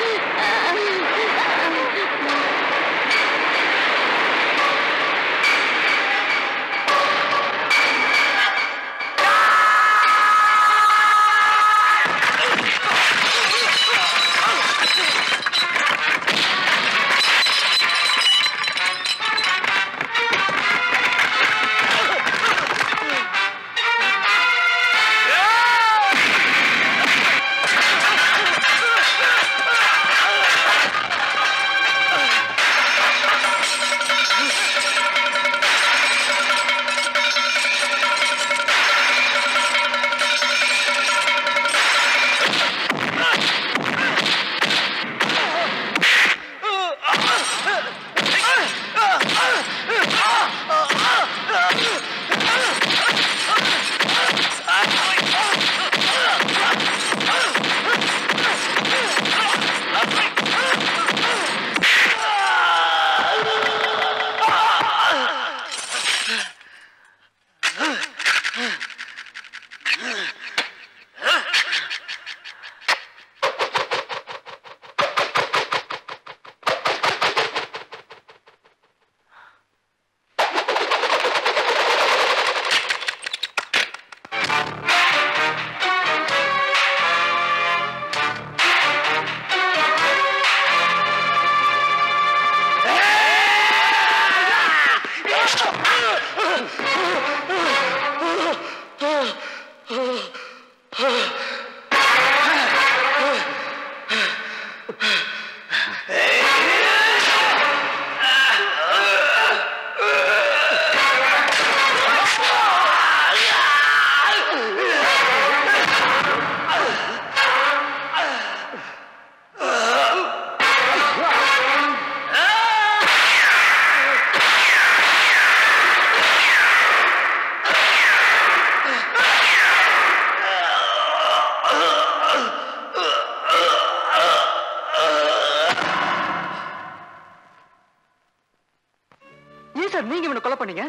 ஏன் சார் நீங்க இவனை கொலை பண்ணீங்க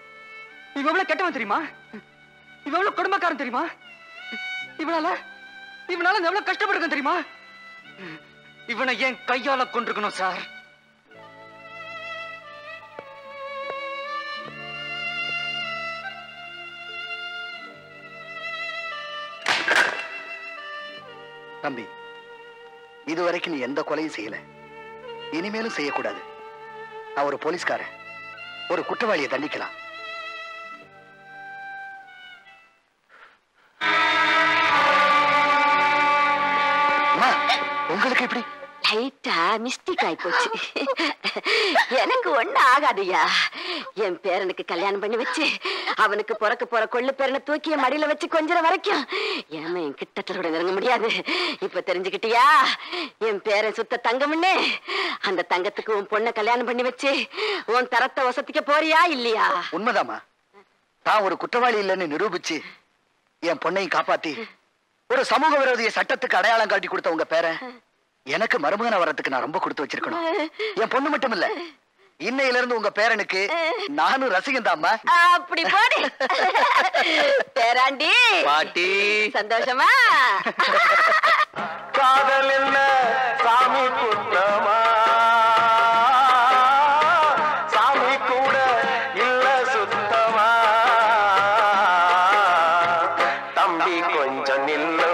இவன் எவ்வளவு கெட்டவன் தெரியுமா இவன் எவ்வளவு குடும்பக்காரன் தெரியுமா இவனால இவனால நான் எவ்வளவு கஷ்டப்பட்டிருக்கேன் தெரியுமா இவனை ஏன் கையால கொண்டிருக்கணும் சார் தம்பி இதுவரைக்கும் நீ எந்த கொலையும் செய்யல இனிமேலும் செய்யக்கூடாது நான் ஒரு போலீஸ்காரன் ஒரு குற்றவாளியை தண்டிக்கலாம் அம்மா, உங்களுக்கு எப்படி லைட்டா மிஸ்டேக் ஆயி போச்சு எனக்கு ஒண்ணு ஆகாதுயா என் பேரனுக்கு கல்யாணம் பண்ணி வச்சு அவனுக்கு பிறக்க போற கொள்ளு பேரனை தூக்கி என் மடியில வச்சு கொஞ்சற வரைக்கும் ஏமா என் கிட்டத்துல கூட நெருங்க முடியாது இப்ப தெரிஞ்சுக்கிட்டியா என் பேரன் சுத்த தங்கம்னு அந்த தங்கத்துக்கு உன் பொண்ணை கல்யாணம் பண்ணி வச்சு உன் தரத்தை வசதிக்க போறியா இல்லையா உண்மைதாம்மா தான் ஒரு குற்றவாளி இல்லைன்னு நிரூபிச்சு என் பொண்ணையும் காப்பாத்தி ஒரு சமூக விரோதிய சட்டத்துக்கு அடையாளம் காட்டி கொடுத்த உங்க பேரன் எனக்கு மருமகன வர்றதுக்கு நான் ரொம்ப கொடுத்து வச்சிருக்கணும் என் பொண்ணு மட்டும் இல்ல இன்னையில இருந்து உங்க பேரனுக்கு நானும் ரசிகன் தாம்மா அப்படி போடி பேராண்டி பாட்டி சந்தோஷமா காதல் என்ன சாமி குத்தமா சாமி கூட இல்ல சுத்தமா தம்பி கொஞ்சம் நில்லு